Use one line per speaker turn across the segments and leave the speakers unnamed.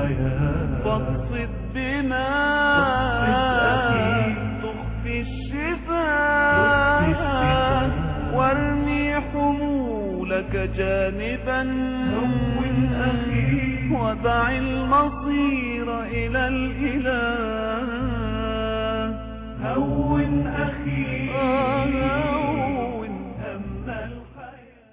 الحياة
فاقصد بما
أخي.
تخفي
تخفي
الشفاء
الشفاء.
وارمي حمولك جانبا
هون أخي
ودع المصير إلى الإله
هون أخي
هون
هم الحياة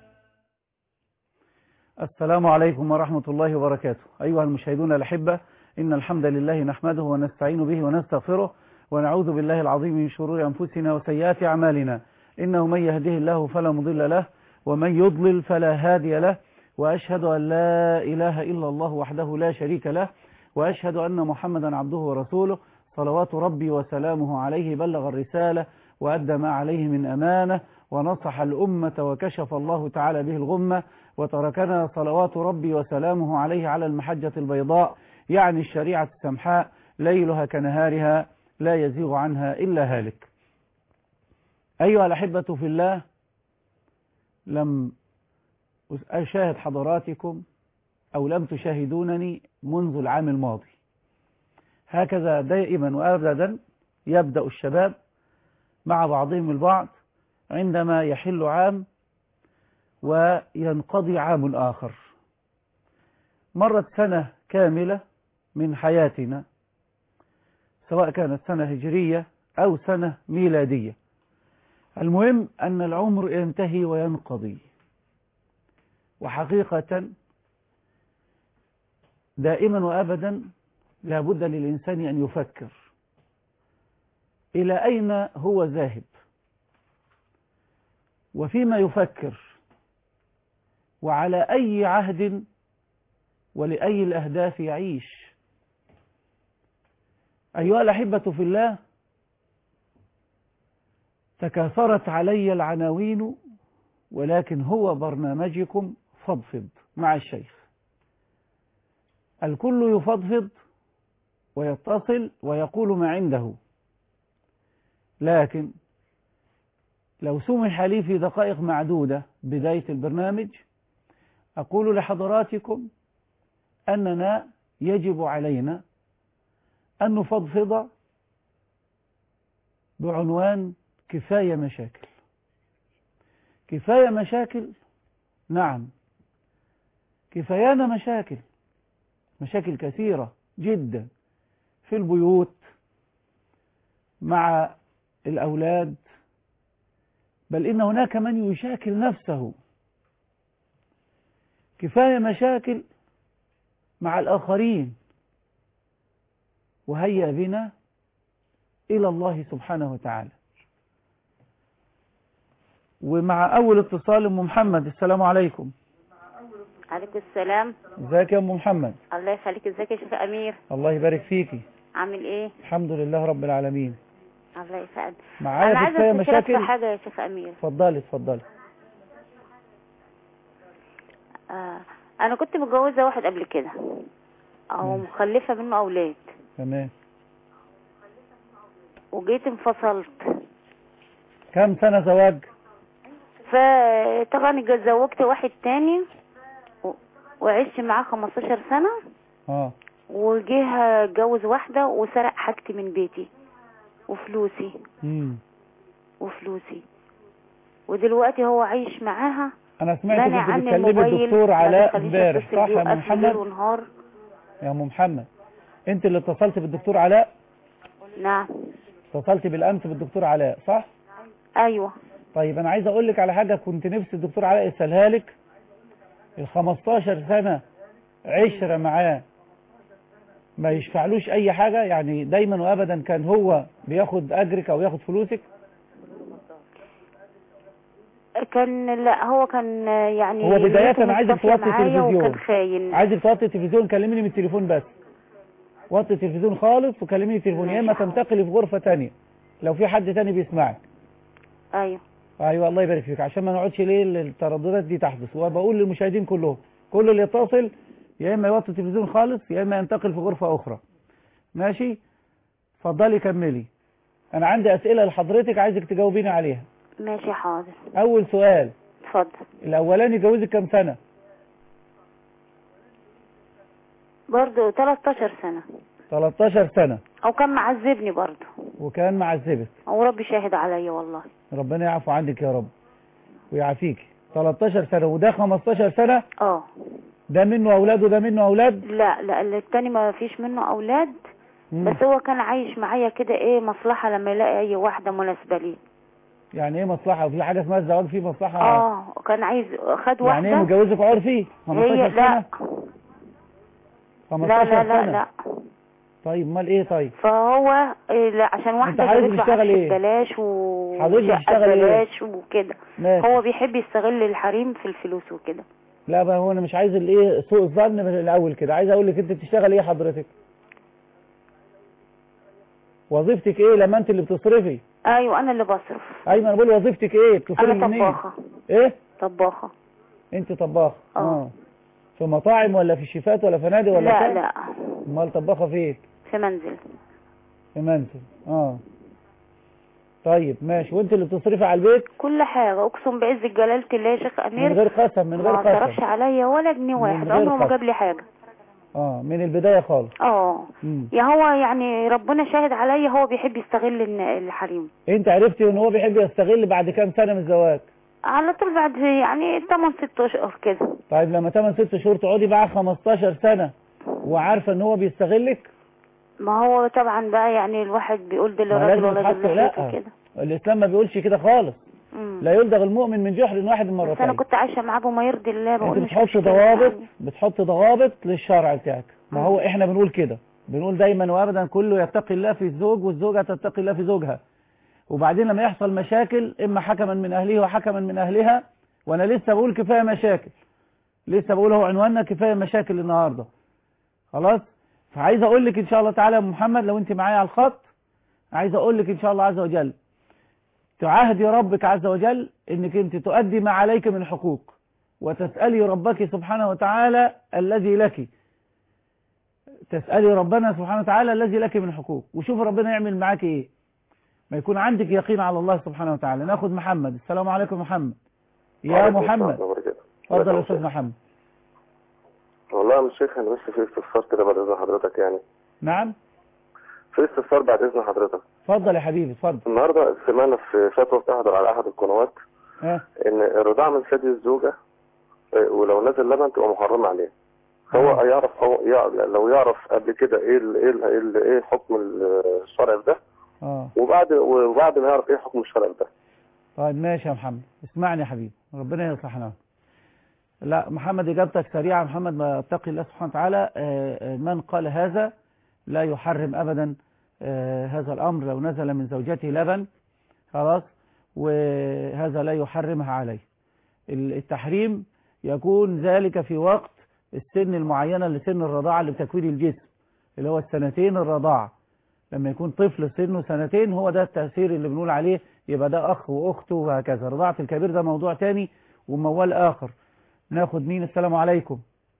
السلام عليكم ورحمة الله وبركاته أيها المشاهدون الأحبة إن الحمد لله نحمده ونستعين به ونستغفره ونعوذ بالله العظيم من شرور أنفسنا وسيئات أعمالنا إنه من يهده الله فلا مضل له ومن يضلل فلا هادي له وأشهد أن لا إله إلا الله وحده لا شريك له وأشهد أن محمدا عبده ورسوله صلوات ربي وسلامه عليه بلغ الرسالة وأدى ما عليه من أمانة ونصح الأمة وكشف الله تعالى به الغمة وتركنا صلوات ربي وسلامه عليه على المحجة البيضاء يعني الشريعة السمحاء ليلها كنهارها لا يزيغ عنها إلا هالك أيها الأحبة في الله لم أشاهد حضراتكم أو لم تشاهدونني منذ العام الماضي هكذا دائما وأبدا يبدأ الشباب مع بعضهم البعض عندما يحل عام وينقضي عام آخر مرت سنة كاملة من حياتنا سواء كانت سنة هجرية أو سنة ميلادية المهم أن العمر ينتهي وينقضي وحقيقة دائما وأبدا لا بد للإنسان أن يفكر إلى أين هو ذاهب وفيما يفكر وعلى أي عهد ولأي الأهداف يعيش أيها الأحبة في الله تكاثرت علي العناوين ولكن هو برنامجكم فضفض مع الشيخ الكل يفضفض ويتصل ويقول ما عنده لكن لو سمح لي في دقائق معدودة بداية البرنامج أقول لحضراتكم أننا يجب علينا أن نفضفض بعنوان كفاية مشاكل كفاية مشاكل نعم كفايانا مشاكل مشاكل كثيرة جدا في البيوت مع الأولاد بل إن هناك من يشاكل نفسه كفاية مشاكل مع الآخرين وهيا بنا إلى الله سبحانه وتعالى ومع أول اتصال أم محمد السلام عليكم
عليكم السلام
ازيك يا أم محمد
الله يخليك ازيك يا شيخ امير
الله يبارك فيكي
عامل ايه
الحمد لله رب العالمين
الله يسعد
معايا
انا
في
عايزه
كفاية
استشيرك في
مشاكل
حاجه يا شيخ امير
اتفضلي اتفضلي
آه. انا كنت متجوزه واحد قبل كده او
مم.
مخلفه منه اولاد
تمام
وجيت انفصلت
كم سنة زواج
فطبعا اتزوجت واحد تاني و... وعشت معاه 15 سنه
اه
وجه اتجوز واحده وسرق حاجتي من بيتي وفلوسي
امم
وفلوسي ودلوقتي هو عايش معاها
انا سمعت
مانع
كنت
عني
بتكلمي
الموبايل
الدكتور
ما
علاء
بيخلينيش
امبارح
أتصل
صح
بيه
يا ام
وأقفل ليل
محمد
ونهار
يا ام محمد انت اللي اتصلت بالدكتور علاء
نعم
اتصلت بالامس بالدكتور علاء صح
ايوه
طيب انا عايز اقول لك على حاجه كنت نفسي الدكتور علاء يسالها لك ال 15 سنه عشره معاه ما يشفعلوش اي حاجه يعني دايما وابدا كان هو بياخد اجرك او ياخد فلوسك
كان لا هو كان يعني
هو بداية
نيته
أنا عايزك
مصطفية
توطي
معايا
التلفزيون.
وكان خاين
عايزك توطي التلفزيون كلميني من التليفون بس وطي التلفزيون خالص وكلميني التليفون يا اما
ماشي.
تنتقلي في غرفه تانية لو في حد تاني بيسمعك
ايوه
ايوه الله يبارك فيك عشان ما نقعدش ليه الترددات دي تحدث وبقول للمشاهدين كلهم كل اللي يتصل يا اما يوطي التلفزيون خالص يا اما ينتقل في غرفه اخرى ماشي اتفضلي كملي انا عندي اسئله لحضرتك عايزك تجاوبيني عليها
ماشي حاضر
اول سؤال
اتفضل
الاولاني جوزك كام سنه
برضه 13 سنة
13 سنة
او كان معذبني برضه
وكان معذبك
او ربي شاهد عليا والله
ربنا يعفو عنك يا رب ويعافيك 13 سنة وده 15 سنة
اه
ده منه أولاد وده منه أولاد
لا لا التاني ما فيش منه اولاد
مم.
بس هو كان عايش معايا كده ايه مصلحة لما يلاقي اي واحدة مناسبة ليه
يعني ايه مصلحة وفي حاجة اسمها الزواج فيه مصلحة
اه كان عايز خد
يعني ايه
واحدة
متجوزك عرفي 15
هي
سنة
لا
15
لا لا لا
سنة
لا
طيب امال ايه طيب
فهو إيه لا عشان واحدة
حضرتك
جابت له
بتشتغل
عفش
ايه؟
ببلاش و
حضرتك
وشقة
بتشتغل ايه؟
ببلاش وكده
ماشي
هو بيحب يستغل الحريم في الفلوس وكده
لا بقى هو انا مش عايز الايه سوء الظن من الاول كده عايز اقول لك انت بتشتغل ايه حضرتك وظيفتك ايه لما انت اللي بتصرفي
ايوه انا اللي بصرف
ايوه انا بقول وظيفتك ايه بتصرفي
انا
منين
طباخة
ايه
طباخة
انت طباخ
اه.
في مطاعم ولا في شيفات ولا فنادق ولا
لا
كام؟
لا
امال طباخه فين
في منزل
في منزل اه طيب ماشي وانت اللي بتصرفي على البيت
كل حاجة اقسم بعز جلالة الله يا شيخ
من
امير
غير قسم من غير
ما صرفش
قسم
عليا ولا جنيه
من
واحد
غير
عمره ما
قسم.
جاب لي حاجة
اه من البدايه خالص
اه
مم.
يا هو يعني ربنا شاهد عليا هو بيحب يستغل الن- الحريم
انت عرفتي ان هو بيحب يستغل بعد كام سنه من الزواج
على طول بعد يعني 8 6 اشهر كده
طيب لما 8 6 شهور تقعدي معاه 15 سنه وعارفه ان هو بيستغلك
ما هو طبعا بقى يعني الواحد بيقول ده
ما
لراجل
لازم
ولا
يتحط
ده
لا
لحيته كده
الاسلام ما بيقولش كده خالص
مم.
لا يلدغ المؤمن من جحر واحد
بس انا
مرتين
كنت عايشه معاه بما يرضي الله
انت
بقول مش
بتحط
مشكلة
ضوابط
يعني.
بتحط ضوابط للشرع بتاعك ما هو احنا بنقول كده بنقول دايما وابدا كله يتقي الله في الزوج والزوجه تتقي الله في زوجها وبعدين لما يحصل مشاكل اما حكما من اهله وحكما من اهلها وانا لسه بقول كفايه مشاكل لسه بقول هو عنواننا كفايه مشاكل النهارده خلاص فعايز اقول لك ان شاء الله تعالى يا أم محمد لو انت معايا على الخط عايز اقول لك ان شاء الله عز وجل تعاهدي ربك عز وجل انك انت تؤدي ما عليك من حقوق وتسألي ربك سبحانه وتعالى الذي لك تسألي ربنا سبحانه وتعالى الذي لك من حقوق وشوف ربنا يعمل معاك ايه ما يكون عندك يقين على الله سبحانه وتعالى ناخد محمد السلام عليكم محمد يا
وعليكم
محمد
السلام وبركاته.
اتفضل يا
عليكم
استاذ
السلام.
محمد
والله يا مش شيخ انا بس في استفسار كده بعد اذن حضرتك يعني
نعم
في استفسار بعد اذن حضرتك
اتفضل يا حبيبي اتفضل
النهارده سمعنا في فتوى بتحضر على احد القنوات
ها
ان الرضاعه من ثدي الزوجه آه، ولو نزل لبن تبقى محرمه عليه هو
آه.
يعرف هو يع- لو يعرف قبل كده ايه ال ايه ال ايه, ال ايه حكم الشرع في ده
اه
وبعد وبعد ما يعرف ايه حكم الشرع في ده
طيب ماشي يا محمد اسمعني يا حبيبي ربنا يصلحنا لا محمد اجابتك سريعه محمد ما اتقي الله سبحانه وتعالى آه، آه، من قال هذا لا يحرم ابدا آه، هذا الامر لو نزل من زوجته لبن خلاص وهذا لا يحرمها عليه ال- التحريم يكون ذلك في وقت السن المعينه لسن الرضاعه اللي بتكوين الجسم اللي هو السنتين الرضاعه لما يكون طفل سنه سنتين هو ده التأثير اللي بنقول عليه يبقى ده أخ وأخته وهكذا رضاعة الكبير ده موضوع تاني وموال آخر ناخد مين السلام عليكم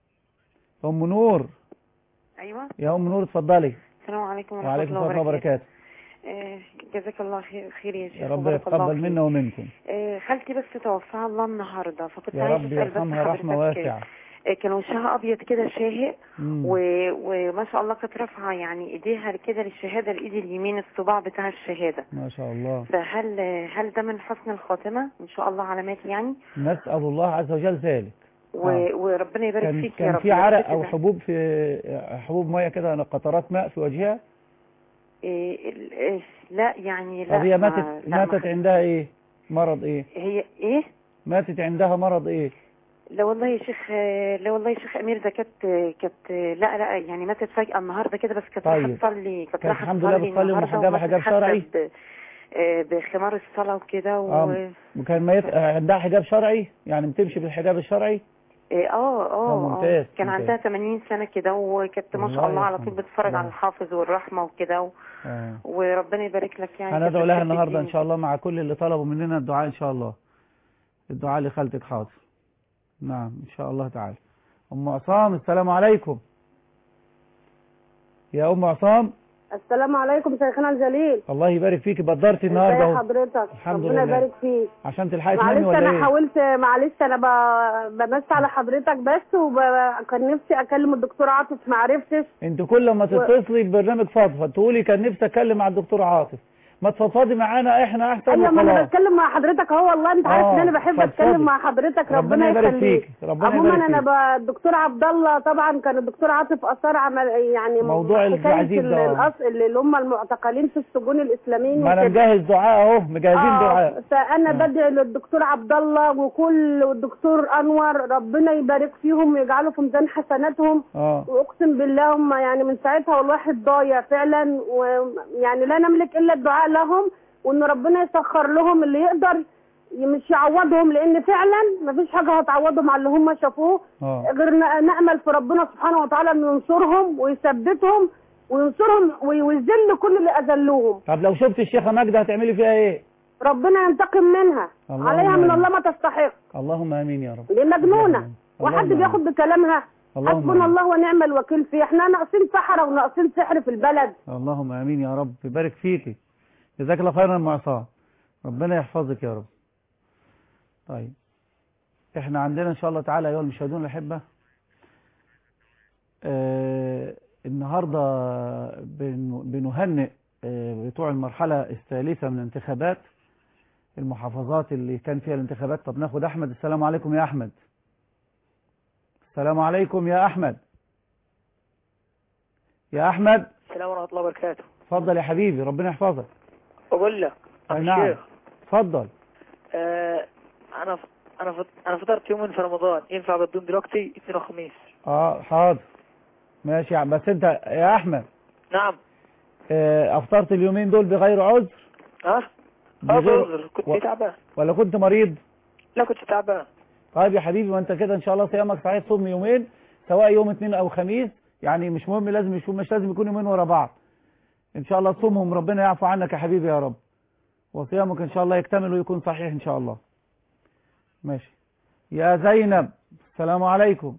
أم نور
ايوه
يا أم نور اتفضلي
السلام عليكم ورحمه
وعليكم
الله
السلام وبركاته
آه، جزاك الله خير, خير يا شيخ
يا رب
وبارك الله
يتقبل
فيك.
منا ومنكم
آه، خالتي بس توفاها الله النهارده فكنت
يا
عايزه
رب
اسال بس
يرحمها رحمة
حضرتك،
واسعة
آه، كان وشها ابيض كده شاهق
مم.
و... وما شاء الله كانت رافعه يعني ايديها كده للشهاده الايد اليمين الصباع بتاع الشهاده
ما شاء الله
فهل هل ده من حسن الخاتمه ان شاء الله علامات يعني
نسأل الله عز وجل ذلك
و...
آه.
وربنا يبارك
كان
فيك يا
كان
رب
في عرق أو
بإذن الله.
حبوب في حبوب مية كده قطرات ماء في وجهها
إيه ال- إيه لا يعني لا
طب هي
ما-
ماتت
لا ما
ماتت
خدت-
عندها إيه مرض إيه
هي ايه
ماتت عندها مرض إيه
لا والله يا شيخ لا والله يا شيخ امير ده كانت كانت لا لا يعني ماتت فجأة النهارده كده بس كانت رايحة
طيب.
تصلي كانت
كانت
رايحة
الحمد لله
تصلي
بتصلي
النهاردة
ومحجبة
وماتت
حجاب
حتى
شرعي؟
ب- آه، بخمار الصلاة وكده و...
آه. وكان ما يت... عندها حجاب شرعي يعني بتمشي بالحجاب الشرعي
اه اه
آه،
اه
ممتاز،
كان
ممتاز.
عندها 80 سنة كده وكانت ما
الله
شاء الله على
يرحمها.
طول بتتفرج
الله.
على الحافظ والرحمة وكده و...
آه.
وربنا يبارك لك يعني
هندعو
كانت
لها
بتحب
النهارده ان
الدين.
شاء الله مع كل اللي طلبوا مننا الدعاء ان شاء الله الدعاء لخالتك حاضر نعم ان شاء الله تعالى ام عصام السلام عليكم يا ام عصام
السلام عليكم شيخنا الجليل
الله يبارك فيك بدرتي النهارده
ازي
اهو
حضرتك
الحمد
ربنا
لله.
يبارك فيك
عشان تلحقي تنامي
معلش
ولا
انا
ايه
حاولت معلش انا ب- بمس على حضرتك بس وكان نفسي اكلم الدكتور عاطف ما عرفتش
انت كل ما تتصلي ببرنامج فضفض تقولي كان نفسي اتكلم مع الدكتور عاطف ما تفضفضي معانا احنا احسن
ايوه ما انا
وخلاص
بتكلم مع حضرتك اهو والله انت عارف
آه،
ان انا بحب
اتفضلي.
اتكلم مع حضرتك
ربنا
ربنا
يبارك
يخليك
فيك ربنا
عموما
يبارك
انا
فيك
ب- الدكتور عبد الله طبعا كان الدكتور عاطف اثار عمل يعني
موضوع
حكاية
العزيز ده.
ال- الأص- اللي اللي هم المعتقلين في السجون الاسلاميين
ما انا
وكده.
مجهز دعاء اهو مجهزين
آه،
دعاء
فانا
آه.
بدعي للدكتور عبد الله وكل والدكتور انور ربنا يبارك فيهم ويجعله في ميزان حسناتهم
اه
واقسم بالله هم يعني من ساعتها والواحد ضايع فعلا ويعني لا نملك الا الدعاء لهم وان ربنا يسخر لهم اللي يقدر ي- مش يعوضهم لان فعلا مفيش حاجه هتعوضهم على اللي هم شافوه
اه
غير ن- نامل في ربنا سبحانه وتعالى انه ينصرهم ويثبتهم وينصرهم وي- ويذل كل اللي اذلوهم
طب لو شفت الشيخه ماجده هتعملي فيها ايه
ربنا ينتقم منها
اللهم
عليها من
آمين.
الله ما تستحق
اللهم امين يا رب
دي مجنونه
اللهم
وحد
آمين.
بياخد بكلامها
اللهم
حسبنا
آمين.
الله ونعم الوكيل فيه احنا ناقصين سحرة وناقصين سحر في البلد
اللهم امين يا رب يبارك فيكي جزاك الله خيرا يا ام عصام ربنا يحفظك يا رب طيب احنا عندنا ان شاء الله تعالى ايها المشاهدون الاحبه آه النهارده بن- بنهنئ آه بتوع المرحله الثالثه من الانتخابات المحافظات اللي كان فيها الانتخابات طب ناخد احمد السلام عليكم يا احمد السلام عليكم يا احمد يا احمد
السلام ورحمة الله وبركاته
اتفضل يا حبيبي ربنا يحفظك
أقول لك
أي
أخ
نعم
الشيخ
اتفضل
آه أنا ف... أنا ف... أنا فطرت يومين في رمضان ينفع بدون دلوقتي اثنين وخميس
اه حاضر ماشي يا عم بس انت يا احمد
نعم
آه افطرت اليومين دول بغير عذر
ها اه
بغير-
بعذر كنت
و-
تعبان
ولا كنت مريض
لا كنت تعبان
طيب يا حبيبي وانت كده ان شاء الله صيامك صحيح تصوم يومين سواء يوم اثنين او خميس يعني مش مهم لازم يكون مش لازم يكون يومين ورا بعض ان شاء الله تصومهم ربنا يعفو عنك يا حبيبي يا رب وصيامك ان شاء الله يكتمل ويكون صحيح ان شاء الله ماشي يا زينب السلام عليكم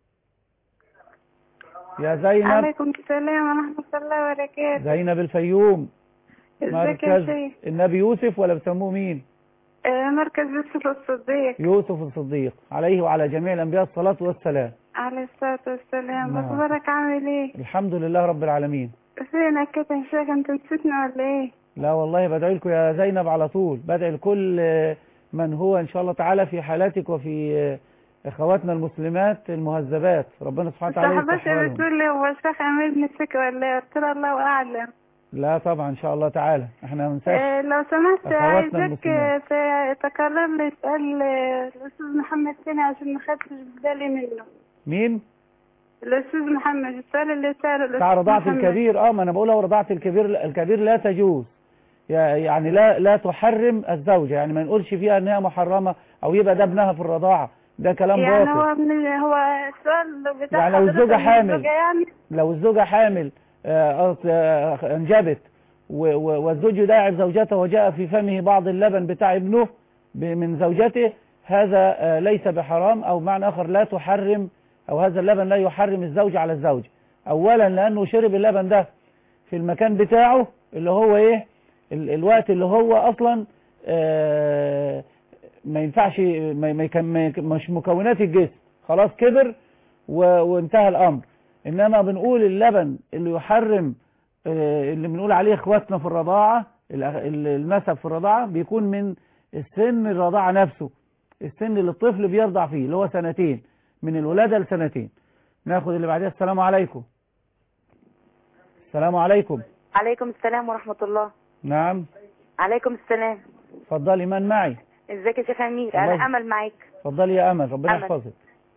يا زينب
عليكم السلام ورحمة الله وبركاته
زينب الفيوم
ازيك يا
مركز
شيخ
النبي يوسف ولا بتسموه مين
آه، مركز يوسف الصديق
يوسف الصديق عليه وعلى جميع الأنبياء الصلاة والسلام
عليه الصلاة والسلام
نعم.
أخبارك عامل ايه
الحمد لله رب العالمين
فينك كده يا شيخ انت نسيتنا ولا ايه
لا والله بدعي لكم يا زينب على طول بدعي لكل آه، من هو إن شاء الله تعالى في حالاتك وفي آه، إخواتنا المسلمات المهذبات ربنا سبحانه وتعالى يفتح
صاحبتي
حالهم.
بتقول لي هو الشيخ امير نسيك ولا ايه قلت لها الله اعلم
لا طبعا إن شاء الله تعالى احنا ما ننساش
آه، لو سمحت
أخواتنا
عايزك
المسلمات.
آه، تكرر لي سؤال آه، الاستاذ محمد تاني عشان ما خدتش بالي منه
مين
الاستاذ محمد السؤال اللي سأله
بتاع
الاستاذ
رضاعة
محمد
الكبير اه ما انا بقولها رضاعة الكبير الكبير لا تجوز يع- يعني لا لا تحرم الزوجة يعني ما نقولش فيها ان هي محرمة او يبقى ده ابنها في الرضاعة ده كلام
يعني
باطل
هو من هو السؤال بتاع
يعني لو
حضرتك
الزوجة
إن
حامل.
الزوجة يعني
لو الزوجة حامل آه، آه، آه، انجبت و- و- والزوج يداعب زوجته وجاء في فمه بعض اللبن بتاع ابنه ب- من زوجته هذا آه، ليس بحرام او معنى اخر لا تحرم او هذا اللبن لا يحرم الزوج على الزوج اولا لانه شرب اللبن ده في المكان بتاعه اللي هو ايه ال- الوقت اللي هو اصلا آه، ما ينفعش ما ما يكن- ما يك- مش مكونات الجسم خلاص كبر و- وانتهى الامر انما بنقول اللبن اللي يحرم آه، اللي بنقول عليه اخواتنا في الرضاعة الأخ- ال- النسب في الرضاعة بيكون من السن الرضاعة نفسه السن اللي الطفل بيرضع فيه اللي هو سنتين من الولادة لسنتين ناخد اللي بعدها السلام عليكم السلام عليكم
عليكم السلام ورحمة الله
نعم
عليكم السلام
اتفضلي من معي
ازيك يا شيخ امير
الله
انا امل معاك
اتفضلي يا امل ربنا
أمل.
يحفظك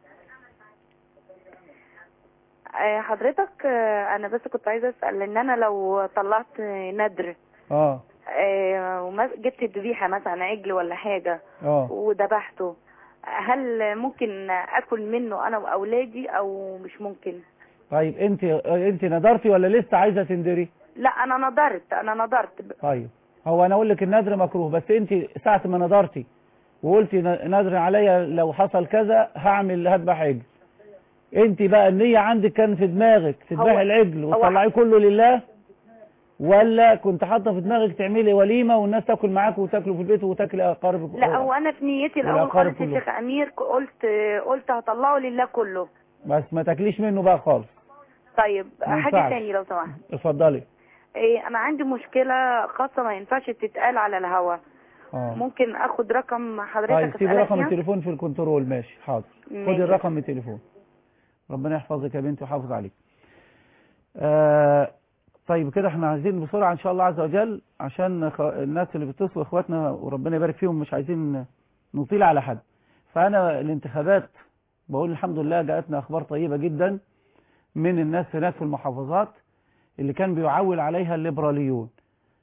آه، حضرتك آه، انا بس كنت عايزه اسال ان انا لو طلعت ندر
اه
آه، وما- جبت ذبيحه مثلا عجل ولا حاجه
اه
وذبحته هل ممكن اكل منه انا واولادي او مش ممكن
طيب انت انت ندرتي ولا لسه عايزه تندري
لا انا نظرت انا نظرت
طيب هو انا اقول لك النذر مكروه بس انت ساعه ما نذرتي وقلتي ن- نذر عليا لو حصل كذا هعمل هذبح عجل انت بقى النيه عندك كان في دماغك تذبحي
هو-
العجل
هو-
وتطلعيه كله لله ولا كنت حاطه في دماغك تعملي وليمه والناس تاكل معاك وتاكلوا في البيت وتاكل اقارب
لا هو انا في نيتي الاول
والأقارب
خالص يا
كلهم.
شيخ امير قلت قلت هطلعه لله كله
بس ما تاكليش منه بقى خالص
طيب
ما
حاجه
ينفعش.
تاني لو سمحت
اتفضلي
إيه انا عندي مشكله خاصه ما ينفعش تتقال على الهوا
اه
ممكن اخد رقم حضرتك
طيب سيبي
أسألك
رقم
فيها؟
التليفون في الكنترول ماشي حاضر
ماشي.
خدي الرقم من التليفون ربنا يحفظك يا بنتي ويحافظ عليك آه طيب كده احنا عايزين بسرعة ان شاء الله عز وجل عشان خ- الناس اللي بيتصلوا اخواتنا وربنا يبارك فيهم مش عايزين نطيل على حد فانا الانتخابات بقول الحمد لله جاءتنا اخبار طيبة جدا من الناس هناك في المحافظات اللي كان بيعول عليها الليبراليون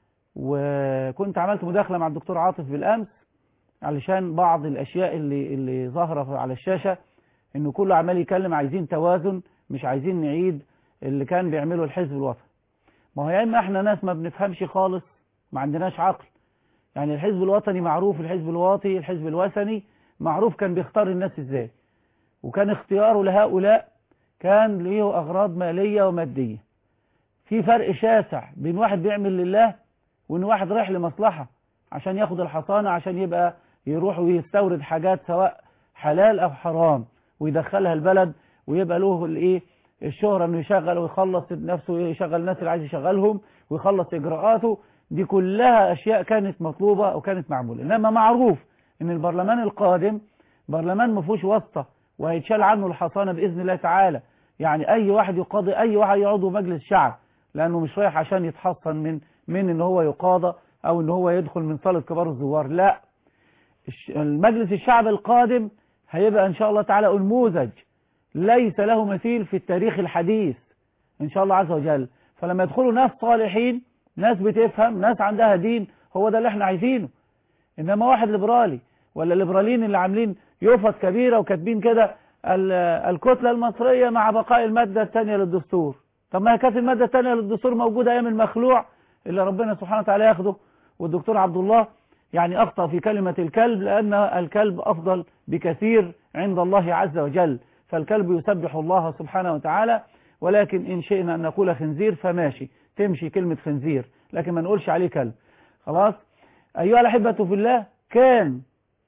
وكنت عملت مداخلة مع الدكتور عاطف بالامس علشان بعض الاشياء اللي اللي ظاهره على الشاشه انه كله عمال يتكلم عايزين توازن مش عايزين نعيد اللي كان بيعمله الحزب الوطني ما هو يا اما احنا ناس ما بنفهمش خالص ما عندناش عقل يعني الحزب الوطني معروف الحزب الواطي الحزب الوثني معروف كان بيختار الناس ازاي وكان اختياره لهؤلاء كان ليه اغراض ماليه وماديه في فرق شاسع بين واحد بيعمل لله وان واحد رايح لمصلحه عشان ياخد الحصانه عشان يبقى يروح ويستورد حاجات سواء حلال او حرام ويدخلها البلد ويبقى له الايه الشهرة انه يشغل ويخلص نفسه يشغل الناس اللي عايز يشغلهم ويخلص اجراءاته دي كلها اشياء كانت مطلوبة وكانت معمولة انما معروف ان البرلمان القادم برلمان ما فيهوش واسطة وهيتشال عنه الحصانة باذن الله تعالى يعني اي واحد يقاضي اي واحد يعضو مجلس شعب لانه مش رايح عشان يتحصن من من ان هو يقاضى او ان هو يدخل من صالة كبار الزوار لا الش- المجلس الشعب القادم هيبقى ان شاء الله تعالى انموذج ليس له مثيل في التاريخ الحديث ان شاء الله عز وجل فلما يدخلوا ناس صالحين ناس بتفهم ناس عندها دين هو ده اللي احنا عايزينه انما واحد ليبرالي ولا الليبراليين اللي عاملين يوفط كبيرة وكاتبين كده ال- الكتلة المصرية مع بقاء المادة الثانية للدستور طب ما هي كانت المادة الثانية للدستور موجودة ايام المخلوع اللي ربنا سبحانه وتعالى ياخده والدكتور عبد الله يعني أخطأ في كلمة الكلب لأن الكلب أفضل بكثير عند الله عز وجل فالكلب يسبح الله سبحانه وتعالى ولكن إن شئنا أن نقول خنزير فماشي تمشي كلمة خنزير لكن ما نقولش عليه كلب خلاص أيها الأحبة في الله كان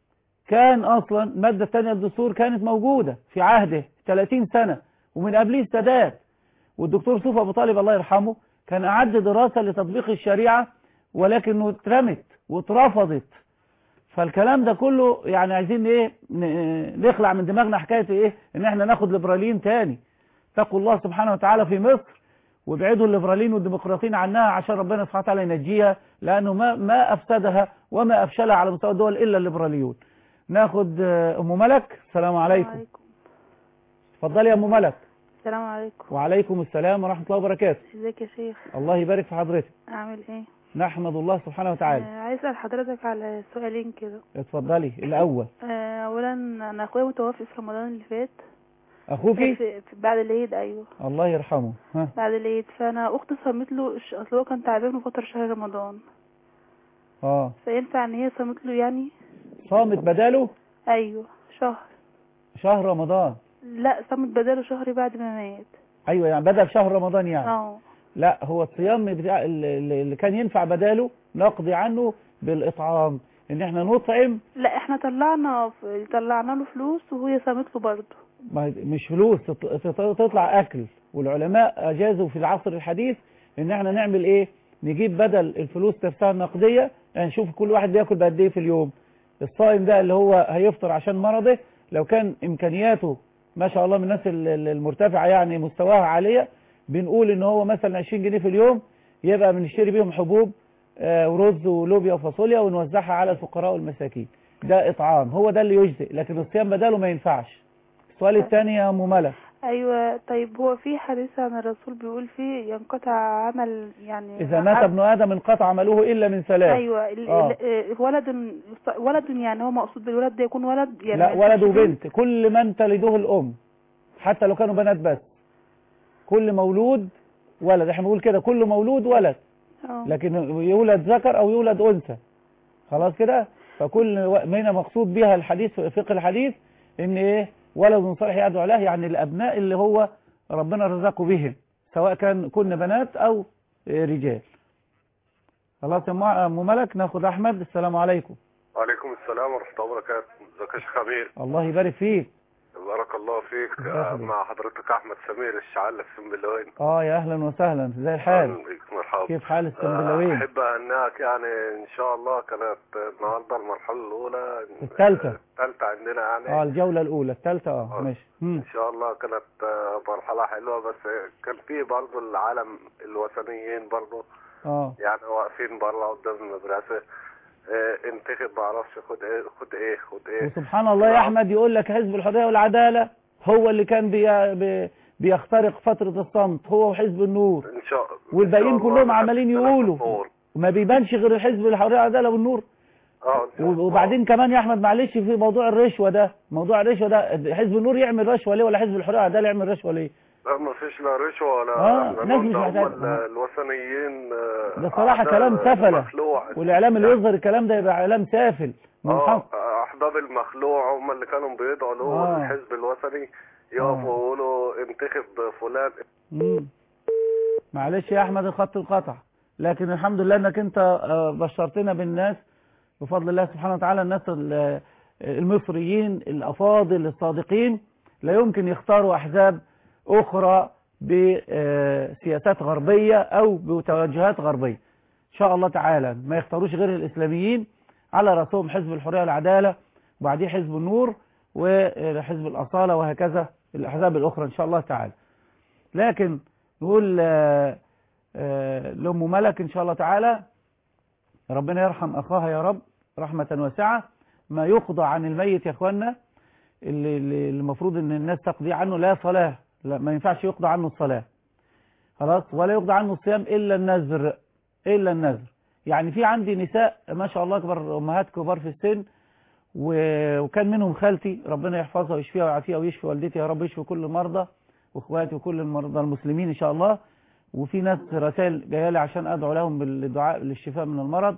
كان أصلا المادة الثانية للدستور كانت موجودة في عهده 30 سنة ومن قبليه السادات والدكتور صوفي أبو طالب الله يرحمه كان أعد دراسة لتطبيق الشريعة ولكنه اترمت واترفضت فالكلام ده كله يعني عايزين ايه ن- نخلع من دماغنا حكاية ايه ان احنا ناخد ليبراليين تاني اتقوا الله سبحانه وتعالى في مصر وابعدوا الليبراليين والديمقراطيين عنها عشان ربنا سبحانه وتعالى ينجيها لانه ما ما افسدها وما افشلها على مستوى الدول الا الليبراليون ناخد آه، ام ملك السلام عليكم اتفضلي يا ام ملك
السلام عليكم
وعليكم السلام ورحمة الله وبركاته
ازيك يا شيخ
الله يبارك في حضرتك
اعمل ايه
نحمد الله سبحانه وتعالى
آه عايز اسال حضرتك على سؤالين كده
اتفضلي الاول
آه اولا انا اخويا متوفي في رمضان اللي فات
اخوكي
في في- بعد العيد ايوه
الله يرحمه ها
بعد العيد فانا اختي صمت له الش- اصل هو كان تعبان من فتره شهر رمضان
اه
فينفع ان هي صمت له يعني
صامت بداله
ايوه شهر
شهر رمضان
لا صمت بداله شهر بعد ما مات
ايوه يعني بدل شهر رمضان يعني
اه
لا هو الصيام بتاع اللي اللي كان ينفع بداله نقضي عنه بالاطعام ان احنا نطعم
لا احنا طلعنا طلعنا له فلوس وهي صمت له برضه
ما هي- مش فلوس تط- تط- تطلع اكل والعلماء اجازوا في العصر الحديث ان احنا نعمل ايه نجيب بدل الفلوس نفسها النقديه يعني نشوف كل واحد بياكل بقد ايه في اليوم الصائم ده اللي هو هيفطر عشان مرضه لو كان امكانياته ما شاء الله من الناس ال- ال- المرتفعه يعني مستواها عاليه بنقول ان هو مثلا 20 جنيه في اليوم يبقى بنشتري بيهم حبوب آه، ورز ولوبيا وفاصوليا ونوزعها على الفقراء والمساكين ده اطعام هو ده اللي يجزئ لكن الصيام بداله ما ينفعش السؤال الثاني يا ام ملك
ايوه طيب هو في حديث عن الرسول بيقول فيه ينقطع عمل يعني
إذا مات ابن آدم انقطع عمله إلا من ثلاث
ايوه ال-
آه.
ال- آه، ولد ولد يعني هو مقصود بالولد ده يكون ولد يعني
لا
ما
ولد
ينفعش
وبنت كل من تلده الأم حتى لو كانوا بنات بس كل مولود ولد احنا بنقول كده كل مولود ولد
اه
لكن يولد ذكر أو يولد أنثى خلاص كده فكل و- هنا مقصود بها الحديث فقه الحديث ان ايه ولد صالح يدعو له يعني الأبناء اللي هو ربنا رزقه بهم سواء كان كن بنات أو رجال خلاص يا أم- أم ملك ناخد أحمد السلام عليكم
وعليكم السلام ورحمة الله وبركاته ازيك يا شيخ أمير
الله يبارك فيك
بارك الله فيك
الله يخليك.
مع حضرتك أحمد سمير الشعال السنبلاوين
اه يا أهلا وسهلا زي الحال
بيك مرحبا
كيف حال السنبلاوين
أحب أنك يعني إن شاء الله كانت النهاردة المرحلة الأولى
الثالثة.
الثالثة عندنا يعني
اه الجولة الأولى الثالثة اه ماشي مم.
إن شاء الله كانت آه، مرحلة حلوة بس كان في برضه العالم الوثنيين برضه
اه
يعني واقفين بره قدام المدرسة آه، انتخب معرفش خد ايه خد ايه خد ايه
وسبحان الله يا أحمد يقول لك حزب الحرية والعدالة هو اللي كان بي بي بيخترق فترة الصمت هو وحزب النور
ان شاء الله
والباقيين كلهم عمالين يقولوا وما بيبانش غير الحزب الحرية والعدالة والنور
اه إن شاء الله.
وبعدين كمان يا احمد معلش في موضوع الرشوه ده موضوع الرشوه ده حزب النور يعمل رشوه ليه ولا حزب الحريه والعداله يعمل رشوه ليه
لا ما فيش لا رشوة ولا
آه،
إحنا
ناس مش
قلنا هم
محتاج-
ال- الوثنيين آه،
ده صراحه
أعداء
كلام سفله
المخلوع
والاعلام اللي يظهر الكلام ده يبقى اعلام سافل منحط
اه احباب المخلوع هم اللي كانوا بيدعوا له
آه.
الحزب الوثني يقفوا يقولوا انتخب فلان
مم. معلش يا احمد الخط انقطع لكن الحمد لله انك انت آه، بشرتنا بالناس بفضل الله سبحانه وتعالى الناس ال- المصريين الافاضل الصادقين لا يمكن يختاروا احزاب اخرى بسياسات غربيه او بتوجهات غربيه ان شاء الله تعالى ما يختاروش غير الاسلاميين على راسهم حزب الحريه والعداله وبعديه حزب النور وحزب الاصاله وهكذا الاحزاب الاخرى ان شاء الله تعالى لكن نقول آه، آه، لأم ملك إن شاء الله تعالى ربنا يرحم أخاها يا رب رحمة واسعة ما يقضى عن الميت يا أخوانا اللي اللي المفروض أن الناس تقضي عنه لا صلاة لا ما ينفعش يقضى عنه الصلاة خلاص ولا يقضى عنه الصيام إلا النذر إلا النذر يعني في عندي نساء ما شاء الله كبر أمهات كبار في السن و- وكان منهم خالتي ربنا يحفظها ويشفيها ويعافيها ويشفي والدتي يا رب يشفي كل المرضى واخواتي وكل المرضى المسلمين ان شاء الله وفي ناس رسائل جايه لي عشان ادعو لهم بالدعاء للشفاء من المرض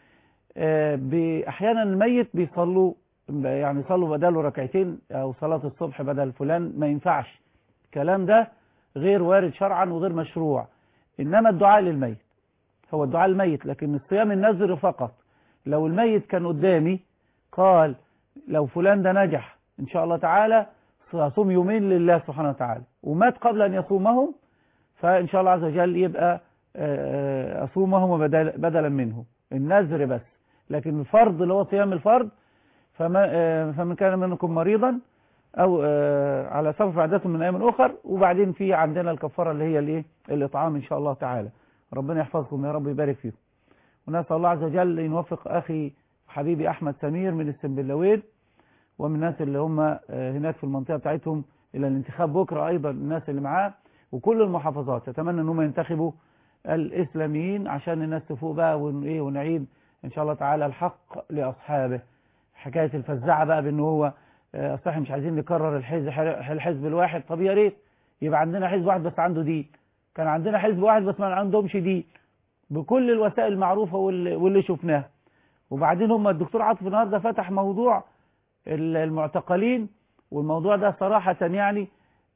آه، ب- احيانا الميت بيصلوا يعني يصلوا بداله ركعتين او صلاه الصبح بدل فلان ما ينفعش الكلام ده غير وارد شرعا وغير مشروع انما الدعاء للميت هو الدعاء للميت لكن الصيام النذر فقط لو الميت كان قدامي قال لو فلان ده نجح ان شاء الله تعالى صوم يومين لله سبحانه وتعالى ومات قبل أن يصومهم فإن شاء الله عز وجل يبقى آه، آه، أصومهم بدل بدلا منه النذر بس لكن الفرض اللي هو صيام الفرض فما آه، فمن كان منكم مريضا أو آه، على سفر فعدة من أيام أخر وبعدين في عندنا الكفارة اللي هي الإيه الإطعام إن شاء الله تعالى ربنا يحفظكم يا رب يبارك فيكم ونسأل الله عز وجل أن يوفق أخي حبيبي أحمد سمير من السنبلاوين ومن الناس اللي هم آه، هناك في المنطقة بتاعتهم إلى الانتخاب بكرة أيضا الناس اللي معاه وكل المحافظات أتمنى أنهم ينتخبوا الإسلاميين عشان الناس تفوق بقى ون- إيه ونعيد إن شاء الله تعالى الحق لأصحابه حكاية الفزاعة بقى بأنه هو آه، أصل إحنا مش عايزين نكرر الحزب الحزب الواحد طب يا ريت يبقى عندنا حزب واحد بس عنده دين كان عندنا حزب واحد بس ما عندهمش دين بكل الوسائل المعروفة واللي, واللي شفناها وبعدين هم الدكتور عاطف النهارده فتح موضوع ال- المعتقلين والموضوع ده صراحة يعني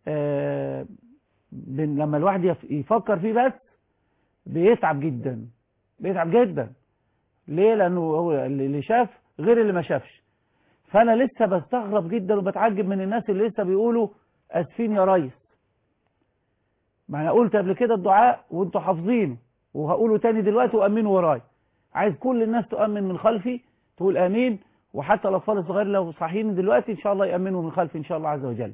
آه، بن- لما الواحد يف- يفكر فيه بس بيتعب جدا بيتعب جدا ليه لأنه هو اللي اللي شاف غير اللي ما شافش فأنا لسه بستغرب جدا وبتعجب من الناس اللي لسه بيقولوا أسفين يا ريس ما أنا قلت قبل كده الدعاء وانتوا حافظينه وهقوله تاني دلوقتي وأمنوا وراي عايز كل الناس تؤمن من خلفي تقول آمين وحتى الأطفال الصغير لو صاحيين دلوقتي إن شاء الله يأمنوا من خلفي إن شاء الله عز وجل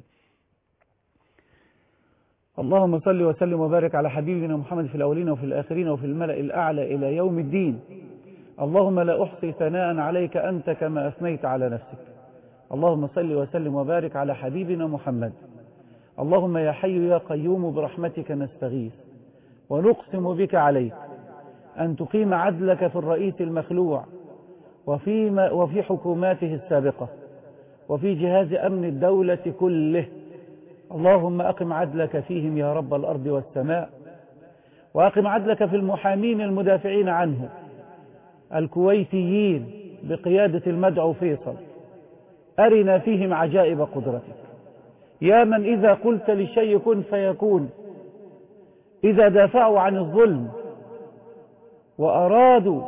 اللهم صل وسلم وبارك على حبيبنا محمد في الأولين وفي الآخرين وفي الملأ الأعلى إلى يوم الدين اللهم لا أحصي ثناء عليك أنت كما أثنيت على نفسك اللهم صل وسلم وبارك على حبيبنا محمد اللهم يا حي يا قيوم برحمتك نستغيث ونقسم بك عليك أن تقيم عدلك في الرئيس المخلوع وفي, ما وفي حكوماته السابقة وفي جهاز أمن الدولة كله اللهم أقم عدلك فيهم يا رب الأرض والسماء وأقم عدلك في المحامين المدافعين عنه الكويتيين بقيادة المدعو فيصل أرنا فيهم عجائب قدرتك يا من إذا قلت للشيء كن فيكون إذا دافعوا عن الظلم وأرادوا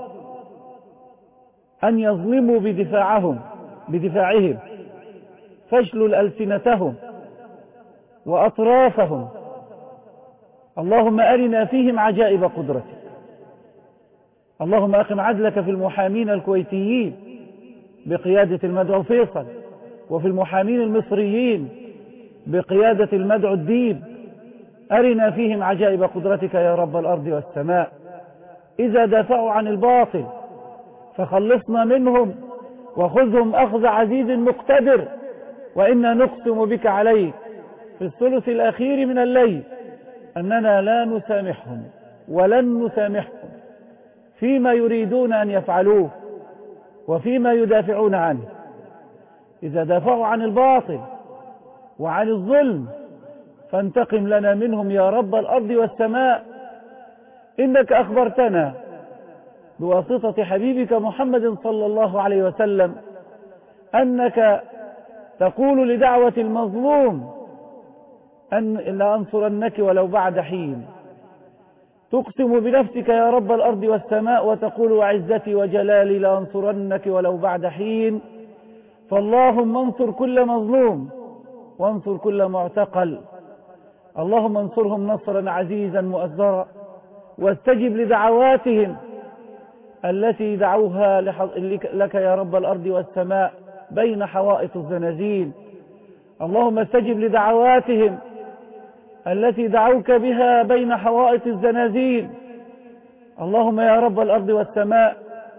أن يظلموا بدفاعهم بدفاعهم فاشلل ألسنتهم وأطرافهم اللهم أرنا فيهم عجائب قدرتك اللهم أقم عدلك في المحامين الكويتيين بقيادة المدعو فيصل وفي المحامين المصريين بقيادة المدعو الديب أرنا فيهم عجائب قدرتك يا رب الأرض والسماء إذا دافعوا عن الباطل فخلصنا منهم وخذهم أخذ عزيز مقتدر وإنا نقسم بك عليك في الثلث الأخير من الليل أننا لا نسامحهم ولن نسامحهم فيما يريدون أن يفعلوه وفيما يدافعون عنه إذا دافعوا عن الباطل وعن الظلم فانتقم لنا منهم يا رب الأرض والسماء إنك أخبرتنا بواسطة حبيبك محمد صلى الله عليه وسلم أنك تقول لدعوة المظلوم أن لأنصرنك ولو بعد حين تقسم بنفسك يا رب الأرض والسماء وتقول وعزتي وجلالي لأنصرنك ولو بعد حين فاللهم انصر كل مظلوم وانصر كل معتقل اللهم انصرهم نصرا عزيزا مؤزرا واستجب لدعواتهم التي دعوها لك يا رب الأرض والسماء بين حوائط الزنازين اللهم استجب لدعواتهم التي دعوك بها بين حوائط الزنازين اللهم يا رب الأرض والسماء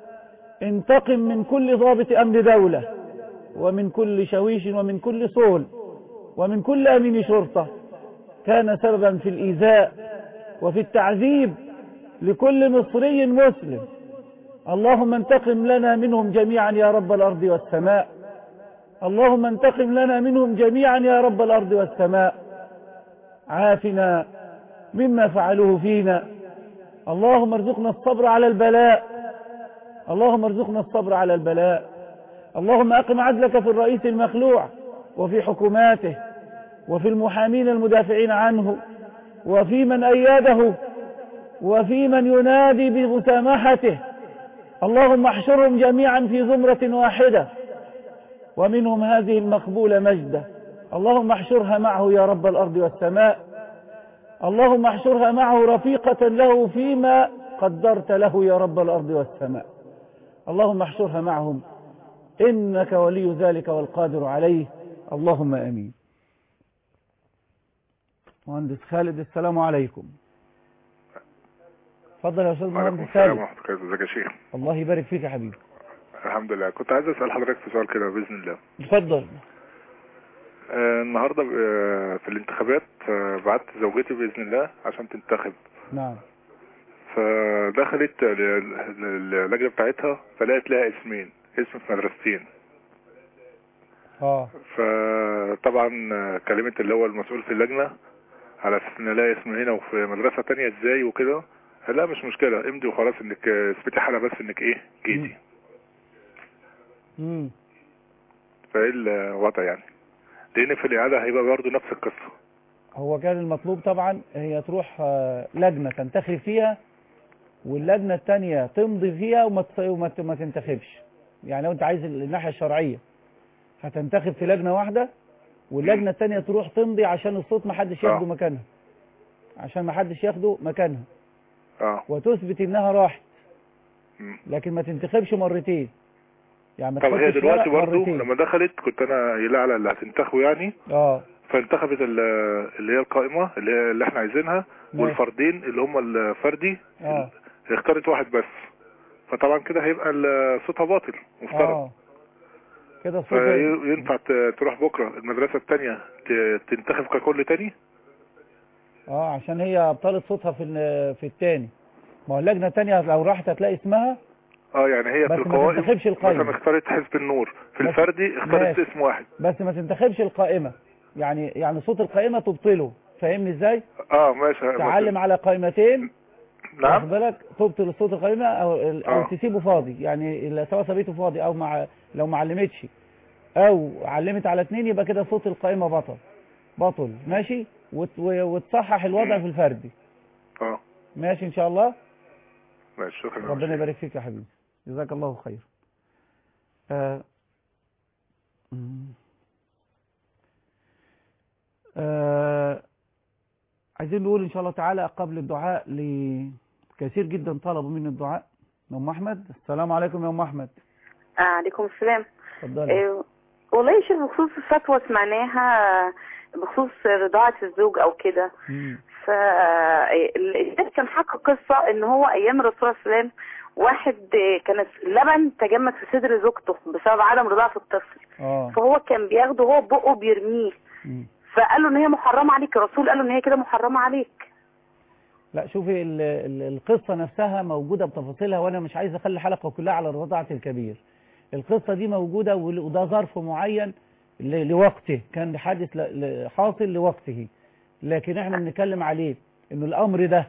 انتقم من كل ضابط أمن دولة ومن كل شويش ومن كل صول ومن كل أمين شرطة كان سببا في الإيذاء وفي التعذيب لكل مصري مسلم اللهم انتقم لنا منهم جميعا يا رب الأرض والسماء اللهم انتقم لنا منهم جميعا يا رب الأرض والسماء عافنا مما فعلوه فينا اللهم ارزقنا الصبر على البلاء اللهم ارزقنا الصبر على البلاء اللهم أقم عدلك في الرئيس المخلوع وفي حكوماته وفي المحامين المدافعين عنه وفي من أيده وفي من ينادي بمسامحته اللهم احشرهم جميعا في زمرة واحدة ومنهم هذه المقبولة مجدة اللهم احشرها معه يا رب الأرض والسماء اللهم احشرها معه رفيقة له فيما قدرت له يا رب الأرض والسماء اللهم احشرها معهم إنك ولي ذلك والقادر عليه اللهم أمين مهندس خالد السلام عليكم اتفضل يا استاذ مهندس
السلام
خالد
ورحمة الله ازيك يا شيخ
الله يبارك فيك يا حبيبي
الحمد لله كنت عايز اسال حضرتك في سؤال كده باذن الله
اتفضل
آه النهارده آه في الانتخابات آه بعت زوجتي باذن الله عشان تنتخب
نعم
فدخلت ال- ال- اللجنه بتاعتها فلقت لها اسمين اسم في مدرستين
اه
فطبعا آه، كلمت اللي هو المسؤول في اللجنه على اساس ان لها اسم هنا وفي مدرسه تانية ازاي وكده قال لا مش مشكله امضي وخلاص انك آه، اثبتي حاله بس انك ايه جيتي
امم
فايه الوضع يعني لان في الاعاده هيبقى برضه نفس القصه
هو كان المطلوب طبعا هي تروح آه، لجنة تنتخب فيها واللجنة التانية تمضي فيها وما تص- وما ت- ما تنتخبش يعني لو انت عايز الناحية الشرعية هتنتخب في لجنة واحدة واللجنة التانية تروح تمضي عشان الصوت ما حدش ياخده مكانها عشان ما حدش ياخده مكانها
اه
وتثبت انها راحت
مم.
لكن ما تنتخبش مرتين يعني ما
طب هي
تحطش
دلوقتي
ورق
برضه
مرتين
لما دخلت كنت انا قايلها على اللي هتنتخبوا يعني
اه
فانتخبت ال- اللي هي القائمه اللي, هي اللي احنا عايزينها
ماشي.
والفردين اللي هم الفردي
اه
اختارت واحد بس فطبعا كده هيبقى ال- صوتها باطل مفترض
اه كده الصوت
فينفع ت- تروح بكره المدرسه الثانيه تنتخب ككل تاني
اه عشان هي ابطلت صوتها في ال- في التاني ما هو اللجنه التانيه لو راحت هتلاقي اسمها
اه يعني هي
بس
في
ما
القوائم
تنتخبش القائمة.
مثلا اختارت حزب النور في
بس-
الفردي اختارت
ماشي.
اسم واحد
بس ما تنتخبش القائمه يعني يعني صوت القائمه تبطله فاهمني ازاي
اه ماشي
تعلم على قائمتين
نعم
واخد بالك تبطل صوت القائمه او او
آه.
تسيبه فاضي يعني ال- سواء سابته فاضي او مع لو ما علمتش او علمت على اتنين يبقى كده صوت القائمه بطل بطل ماشي وت- و- وتصحح الوضع في الفردي
اه
ماشي ان شاء الله
ماشي شكرا
ربنا يبارك فيك يا حبيبي جزاك الله خير آه مم. آه عايزين نقول ان شاء الله تعالى قبل الدعاء لكثير جدا طلبوا مني الدعاء يا ام احمد السلام عليكم يا ام احمد
آه عليكم السلام
اتفضلي
إيه والله يا شيخ بخصوص الفتوى سمعناها بخصوص رضاعة الزوج أو كده
مم.
فالشيخ كان حكى قصة إن هو أيام الرسول صلى الله عليه وسلم واحد كان اللبن تجمد في صدر زوجته بسبب عدم رضاعة الطفل
اه
فهو كان بياخده هو بقه بيرميه
مم.
فقال له إن هي محرمة عليك الرسول قال له إن هي كده محرمة عليك
لا شوفي ال- ال- القصة نفسها موجودة بتفاصيلها وأنا مش عايز أخلي الحلقة كلها على رضاعة الكبير القصة دي موجودة وال- وده ظرف معين ل- لوقته كان حادث ل- ل- حاصل لوقته لكن احنا بنتكلم عليه انه الامر ده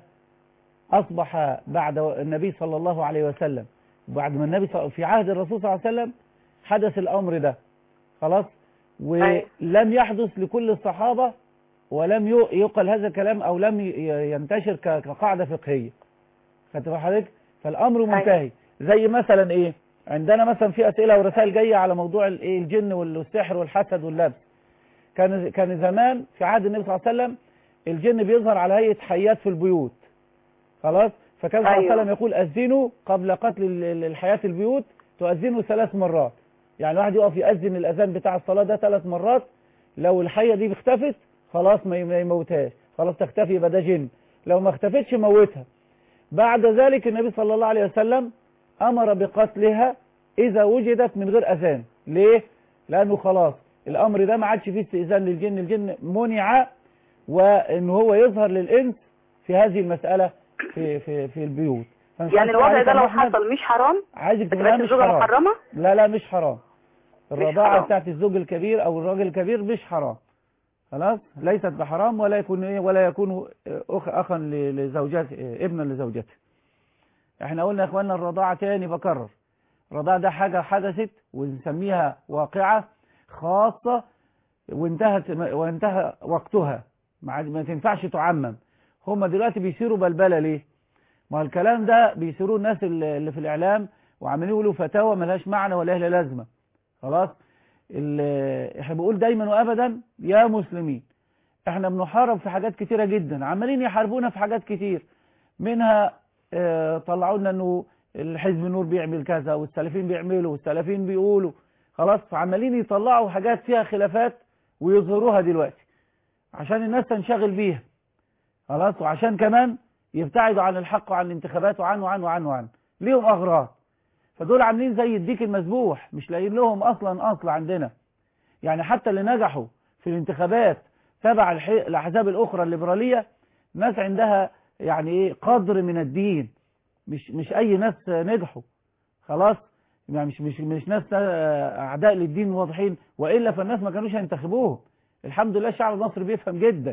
اصبح بعد النبي صلى الله عليه وسلم بعد ما النبي صلى في عهد الرسول صلى الله عليه وسلم حدث الامر ده خلاص ولم يحدث لكل الصحابة ولم ي- يقل هذا الكلام او لم ي- ينتشر ك- كقاعدة فقهية خدت بال حضرتك فالامر منتهي زي مثلا ايه عندنا مثلا في اسئله ورسائل جايه على موضوع الايه الجن والسحر والحسد واللبس كان كان زمان في عهد النبي صلى الله عليه وسلم الجن بيظهر على هيئه حيات في البيوت خلاص فكان صلى الله عليه
أيوة.
وسلم يقول اذنوا قبل قتل ال- ال- الحياه البيوت تؤذنوا ثلاث مرات يعني واحد يقف يأذن الاذان بتاع الصلاه ده ثلاث مرات لو الحيه دي اختفت خلاص ما ي- ما يموتهاش خلاص تختفي يبقى ده جن لو ما اختفتش موتها بعد ذلك النبي صلى الله عليه وسلم أمر بقتلها إذا وجدت من غير أذان ليه؟ لأنه خلاص الأمر ده ما عادش فيه استئذان للجن الجن منع وإن هو يظهر للإنس في هذه المسألة في في في البيوت فمش
يعني
عارف
الوضع
عليك
ده
يا
لو
أحمد،
حصل مش حرام
عايزك
بتبقى
تقولها مش
الزوجة
حرام
محرمة
لا لا مش حرام الرضاعة
حرام.
بتاعت الزوج الكبير أو الراجل الكبير مش حرام خلاص ليست بحرام ولا يكون إيه ولا يكون أخ أخا ل- لزوجته ابنا لزوجته احنا قلنا يا اخوانا الرضاعة تاني بكرر الرضاعة ده حاجة حدثت ونسميها واقعة خاصة وانتهت وانتهى وقتها ما عاد- ما تنفعش تعمم هم دلوقتي بيصيروا بلبلة ليه ما الكلام ده بيصيروا الناس اللي اللي في الإعلام وعمالين يقولوا فتاوى ملهاش معنى ولا لها لازمة خلاص ال- احنا بنقول دايما وابدا يا مسلمين احنا بنحارب في حاجات كتيرة جدا عمالين يحاربونا في حاجات كتير منها اه طلعوا لنا انه الحزب النور بيعمل كذا والسلفيين بيعملوا والسلفيين بيقولوا خلاص فعمالين يطلعوا حاجات فيها خلافات ويظهروها دلوقتي عشان الناس تنشغل بيها خلاص وعشان كمان يبتعدوا عن الحق وعن الانتخابات وعن وعن وعن وعن ليهم اغراض فدول عاملين زي الديك المذبوح مش لاقيين لهم اصلا اصل عندنا يعني حتى اللي نجحوا في الانتخابات تبع الح- الاحزاب الاخرى الليبراليه ناس عندها يعني ايه قدر من الدين مش مش اي ناس نجحوا خلاص يعني مش مش مش ناس آه، اعداء للدين واضحين والا فالناس ما كانوش هينتخبوهم الحمد لله الشعب المصري بيفهم جدا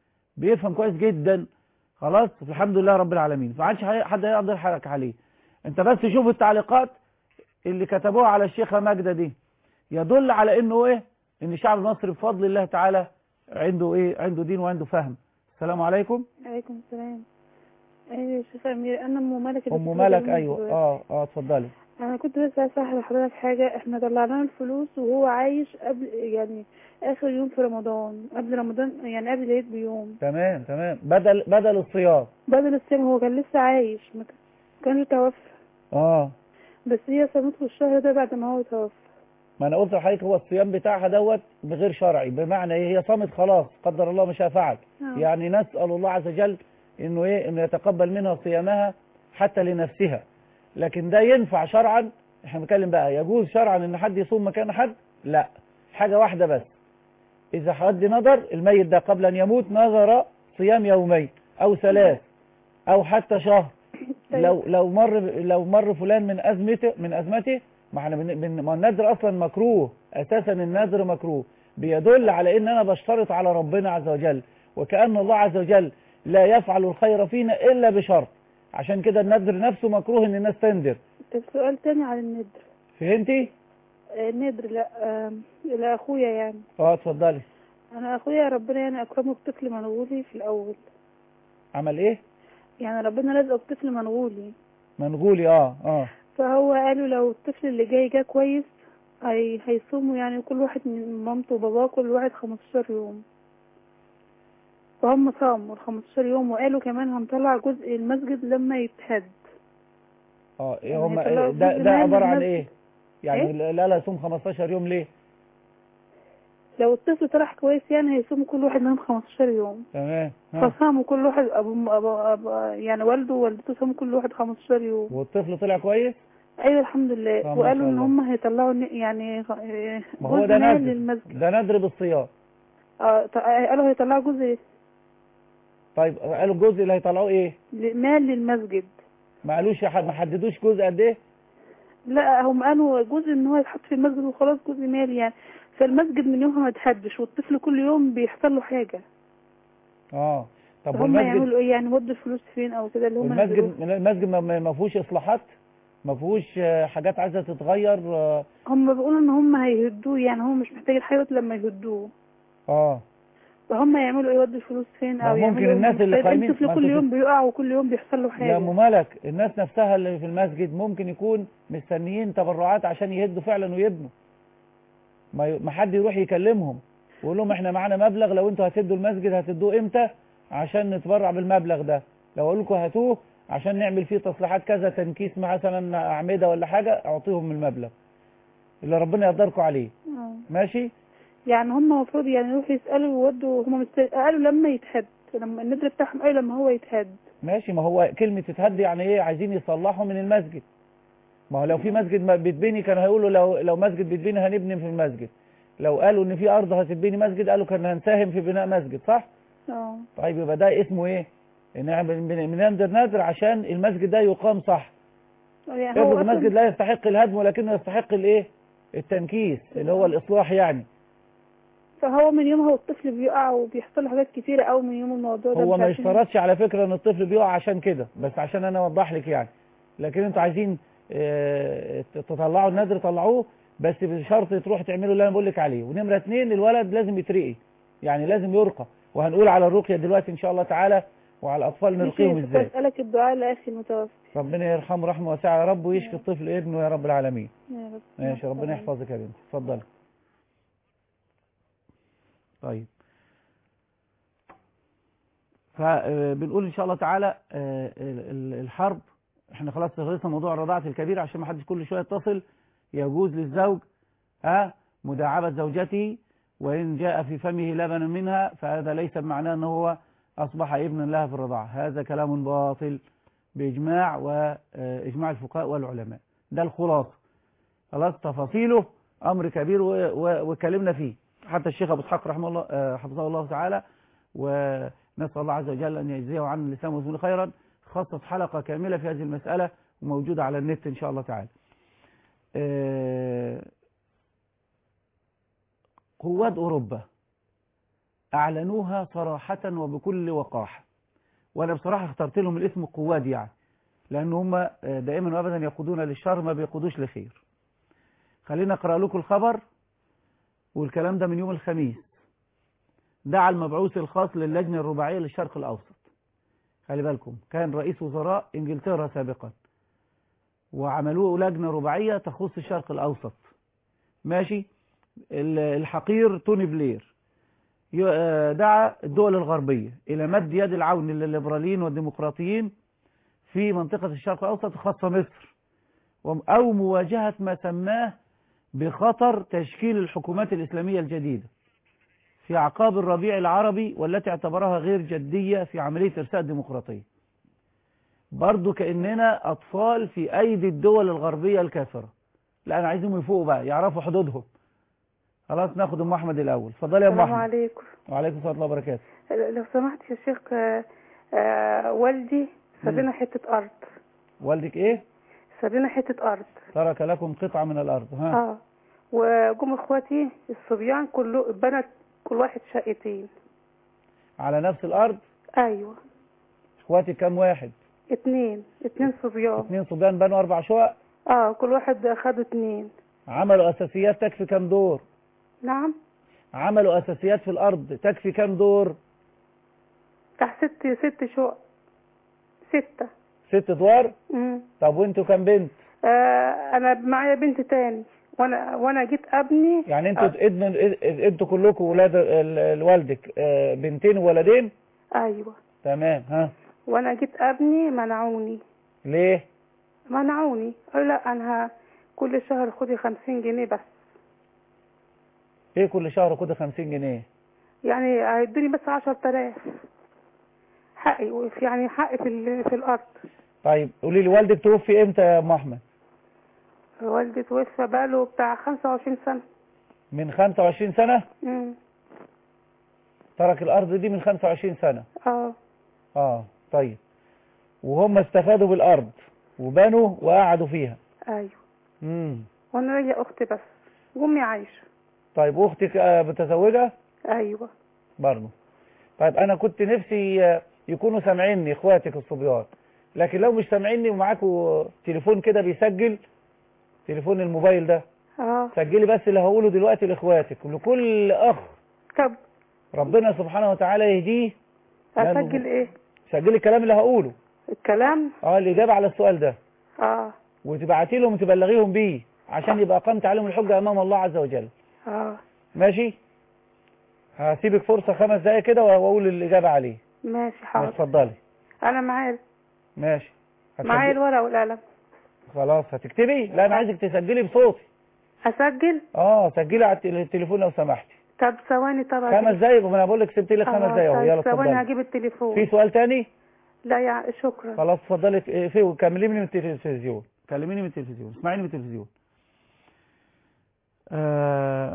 بيفهم كويس جدا خلاص الحمد لله رب العالمين ما عادش هي- حد يقدر يحرك عليه انت بس شوف التعليقات اللي كتبوها على الشيخة ماجدة دي يدل على انه ايه ان الشعب المصري بفضل الله تعالى عنده ايه عنده دين وعنده فهم السلام عليكم
عليكم السلام ايوه يا شيخ امير انا ام ملك اللي
ام
بتقول
ملك
كلمة
ايوه
دلوقتي.
اه اه اتفضلي
انا كنت بس عايزه اسال لحضرتك حاجه احنا طلعناه الفلوس وهو عايش قبل يعني اخر يوم في رمضان قبل رمضان يعني قبل العيد بيوم
تمام تمام بدل بدل الصيام
بدل الصيام هو كان لسه عايش ما كانش توفى
اه
بس هي صامته الشهر ده بعد ما هو توفى
ما انا قلت لحضرتك هو الصيام بتاعها دوت بغير شرعي بمعنى ايه هي صامت خلاص قدر الله ما شاء فعل
آه.
يعني نسال الله عز وجل انه ايه انه يتقبل منها صيامها حتى لنفسها لكن ده ينفع شرعا احنا بنتكلم بقى يجوز شرعا ان حد يصوم مكان حد لا حاجه واحده بس اذا حد نظر الميت ده قبل ان يموت نظر صيام يومين او ثلاث او حتى شهر لو لو مر لو مر فلان من ازمته من ازمته ما احنا بن- بن- ما النذر اصلا مكروه اساسا النذر مكروه بيدل على ان انا بشترط على ربنا عز وجل وكأن الله عز وجل لا يفعل الخير فينا الا بشرط عشان كده النذر نفسه مكروه ان الناس تنذر
طب سؤال تاني على الندر
فهمتي
آه، الندر لا آه، لاخويا يعني
اه اتفضلي
انا اخويا ربنا يعني اكرمه بطفل منغولي في الاول
عمل ايه
يعني ربنا رزقه بطفل منغولي
منغولي اه اه
فهو قالوا لو الطفل اللي جاي جه كويس هي هيصوموا يعني كل واحد من مامته وباباه كل واحد 15 يوم فهم صاموا ال 15 يوم وقالوا كمان هنطلع جزء المسجد لما يتهد
اه إيه
يعني
هم
هيطلعوا
ده
جزء
ده
مال
عبارة عن
المسجد.
ايه يعني لا لا يصوم 15 يوم ليه
لو الطفل طلع كويس يعني هيصوموا كل واحد منهم 15 يوم
تمام ها.
فصاموا كل واحد أبو, أبو, أبو يعني والده ووالدته صاموا كل واحد 15 يوم
والطفل طلع كويس
ايوه الحمد لله
آه، ما
وقالوا
شاء
ان
الله.
هم هيطلعوا ن- يعني آه،
ما هو
جزء
ده
مال
ندر
للمسجد
ده ندر بالصيام
اه ط- آه، قالوا هيطلعوا جزء
طيب قالوا الجزء اللي هيطلعوه ايه
ل- مال للمسجد
ما قالوش يح- ما حددوش جزء قد ايه
لا هم قالوا جزء ان هو يتحط في المسجد وخلاص جزء مال يعني فالمسجد من يومها ما اتهدش والطفل كل يوم بيحصل له حاجه
اه طب
هم
والمسجد
يعملوا ايه يعني ودوا الفلوس فين او كده اللي هم نزلوها.
المسجد المسجد ما- ما ما فيهوش اصلاحات ما فيهوش آه، حاجات عايزه تتغير اه
هم بيقولوا ان هم هيهدوه يعني هو مش محتاج الحيوة لما يهدوه
آه.
فهم يعملوا ايه يودوا الفلوس فين
ما
او
ممكن
يعملوا إيه؟
الناس اللي
طيب
قايمين-
الطفل
ما
كل
أنت
يوم
تت-
بيقع وكل يوم بيحصل له
يا
حاجه
ام ملك الناس نفسها اللي في المسجد ممكن يكون مستنيين تبرعات عشان يهدوا فعلا ويبنوا ما ي- ما حد يروح يكلمهم ويقول لهم احنا معانا مبلغ لو انتوا هتدوا المسجد هتدوه امتى عشان نتبرع بالمبلغ ده لو اقول لكم هاتوه عشان نعمل فيه تصليحات كذا تنكيس مثلا اعمده ولا حاجه اعطيهم المبلغ اللي ربنا يقدركم عليه
آه.
ماشي
يعني هم المفروض يعني يروحوا يسالوا ويودوا هم مست... قالوا لما يتهد لما النذر بتاعهم قالوا لما هو يتهد
ماشي ما هو كلمة تتهد يعني ايه عايزين يصلحوا من المسجد ما هو لو في مسجد ما بيتبني كانوا هيقولوا لو لو مسجد بيتبني هنبني في المسجد لو قالوا ان في ارض هتتبني مسجد قالوا كان هنساهم في بناء مسجد صح
اه
طيب يبقى ده اسمه ايه نعمل بننذر نذر عشان المسجد ده يقام صح
يعني هو
افرض
أصلاً-
المسجد لا يستحق الهدم ولكنه يستحق الايه التنكيس اللي هو الاصلاح يعني
فهو من يومها والطفل بيقع وبيحصل له حاجات كتيره قوي من يوم الموضوع ده
هو
مش
ما
عارفين-
يشترطش على فكرة ان الطفل بيقع عشان كده بس عشان انا اوضح لك يعني لكن انتوا عايزين آه، تطلعوا النذر طلعوه بس بشرط تروحوا تعملوا اللي انا بقول لك عليه ونمرة اتنين الولد لازم يترقي يعني لازم يرقى وهنقول على الرقية دلوقتي ان شاء الله تعالى وعلى الاطفال نرقيهم
ماشي،
ازاي
بسألك الدعاء لأخي المتوفي
ربنا يرحمه رحمة واسعة يا رب ويشفي الطفل ابنه يا رب العالمين
يا رب
ماشي ربنا يحفظك يا بنتي اتفضلي طيب فبنقول ان شاء الله تعالى آه، ال- ال- الحرب احنا خلاص خلصنا موضوع الرضاعة الكبير عشان ما حدش كل شوية يتصل يجوز للزوج ها مداعبة زوجته وإن جاء في فمه لبن منها فهذا ليس بمعناه أنه هو أصبح ابنا لها في الرضاعة هذا كلام باطل بإجماع وإجماع الفقهاء والعلماء ده الخلاصة خلاص تفاصيله أمر كبير و- و- وكلمنا فيه حتى الشيخ أبو إسحاق رحمه الله آه، حفظه الله تعالى ونسأل الله عز وجل أن يجزيه عن الإسلام والمسلمين خيرا خصص حلقة كاملة في هذه المسألة وموجودة على النت إن شاء الله تعالى آه، قوات أوروبا أعلنوها صراحة وبكل وقاحة وأنا بصراحة اخترت لهم الاسم قواد يعني لأن هم دائما وأبدا يقودون للشر ما بيقودوش لخير خلينا أقرأ لكم الخبر والكلام ده من يوم الخميس دعا المبعوث الخاص للجنة الرباعية للشرق الأوسط خلي بالكم كان رئيس وزراء إنجلترا سابقا وعملوه لجنة رباعية تخص الشرق الأوسط ماشي ال- الحقير توني بلير ي- آه، دعا الدول الغربية إلى مد يد العون للليبراليين والديمقراطيين في منطقة الشرق الأوسط خاصة مصر وم- أو مواجهة ما سماه بخطر تشكيل الحكومات الإسلامية الجديدة في أعقاب الربيع العربي والتي اعتبرها غير جدية في عملية إرساء الديمقراطية برضو كأننا أطفال في أيدي الدول الغربية الكافرة لا أنا عايزهم يفوقوا بقى يعرفوا حدودهم خلاص ناخد أم أحمد الأول اتفضلي يا أم
السلام
أحمد
عليكم
وعليكم السلام ورحمة الله وبركاته
لو سمحت يا شيخ آه، آه، والدي ساب لنا حتة أرض
والدك إيه
ساب لنا حتة أرض
ترك لكم قطعة من الأرض ها
اه وجم اخواتي الصبيان كله بنت كل واحد شقتين
على نفس الأرض
ايوه
اخواتي كام واحد
اتنين اتنين صبيان
اثنين صبيان بنوا أربع شقق
اه كل واحد خدوا اتنين
عملوا أساسيات تكفي كام دور
نعم
عملوا أساسيات في الأرض تكفي كام دور
تحت ست ست شقق ستة
ست ادوار
مم.
طب وانتوا كام بنت
آه انا معايا بنت تاني وانا وانا جيت ابني
يعني انتوا ابن انتوا كلكم ولاد ال- ال- والدك آه، بنتين وولدين
ايوه
تمام ها
وانا جيت ابني منعوني
ليه
منعوني قالوا لا انا ه- كل شهر خدي خمسين جنيه بس
ايه كل شهر خد 50 جنيه
يعني هيدوني بس عشر تلاف حقي وفي- يعني حقي في, ال- في الارض
طيب قولي لي والدك توفي امتى يا ام احمد
والدي توفى بقاله بتاع خمسة وعشرين سنة
من 25 سنة
مم.
ترك الارض دي من 25 سنة
اه
اه طيب وهم استفادوا بالارض وبنوا وقعدوا فيها
ايوه
امم
وانا ليا اختي بس وامي عايشة
طيب واختك آه، متزوجة
ايوه
برضه طيب انا كنت نفسي آه، يكونوا سامعيني اخواتك الصبيان لكن لو مش سامعيني ومعاكوا تليفون كده بيسجل تليفون الموبايل ده
اه
سجلي بس اللي هقوله دلوقتي لاخواتك ولكل اخ
طب
ربنا سبحانه وتعالى يهديه
اسجل ايه
سجلي الكلام اللي هقوله
الكلام
اه الاجابه على السؤال ده
اه
وتبعتي لهم تبلغيهم بيه عشان يبقى قامت عليهم الحجه امام الله عز وجل
اه
ماشي هسيبك فرصه خمس دقايق كده واقول الاجابه عليه
ماشي حاضر
اتفضلي
انا معايا
ماشي
معايا
هتسجلي؟
الورقة والقلم
خلاص هتكتبي لا انا عايزك تسجلي بصوتي
اسجل
اه سجلي على التل- التليفون لو سمحتي
طب ثواني طبعا
خمس دقايق ما انا بقول لك سبت لك خمس
آه،
دقايق اهو
طيب،
يلا
ثواني
اتفضلي
هجيب التليفون
في سؤال تاني
لا يا شكرا
خلاص اتفضلي اقفلي وكلميني من التلفزيون كلميني من التلفزيون اسمعيني من التلفزيون آه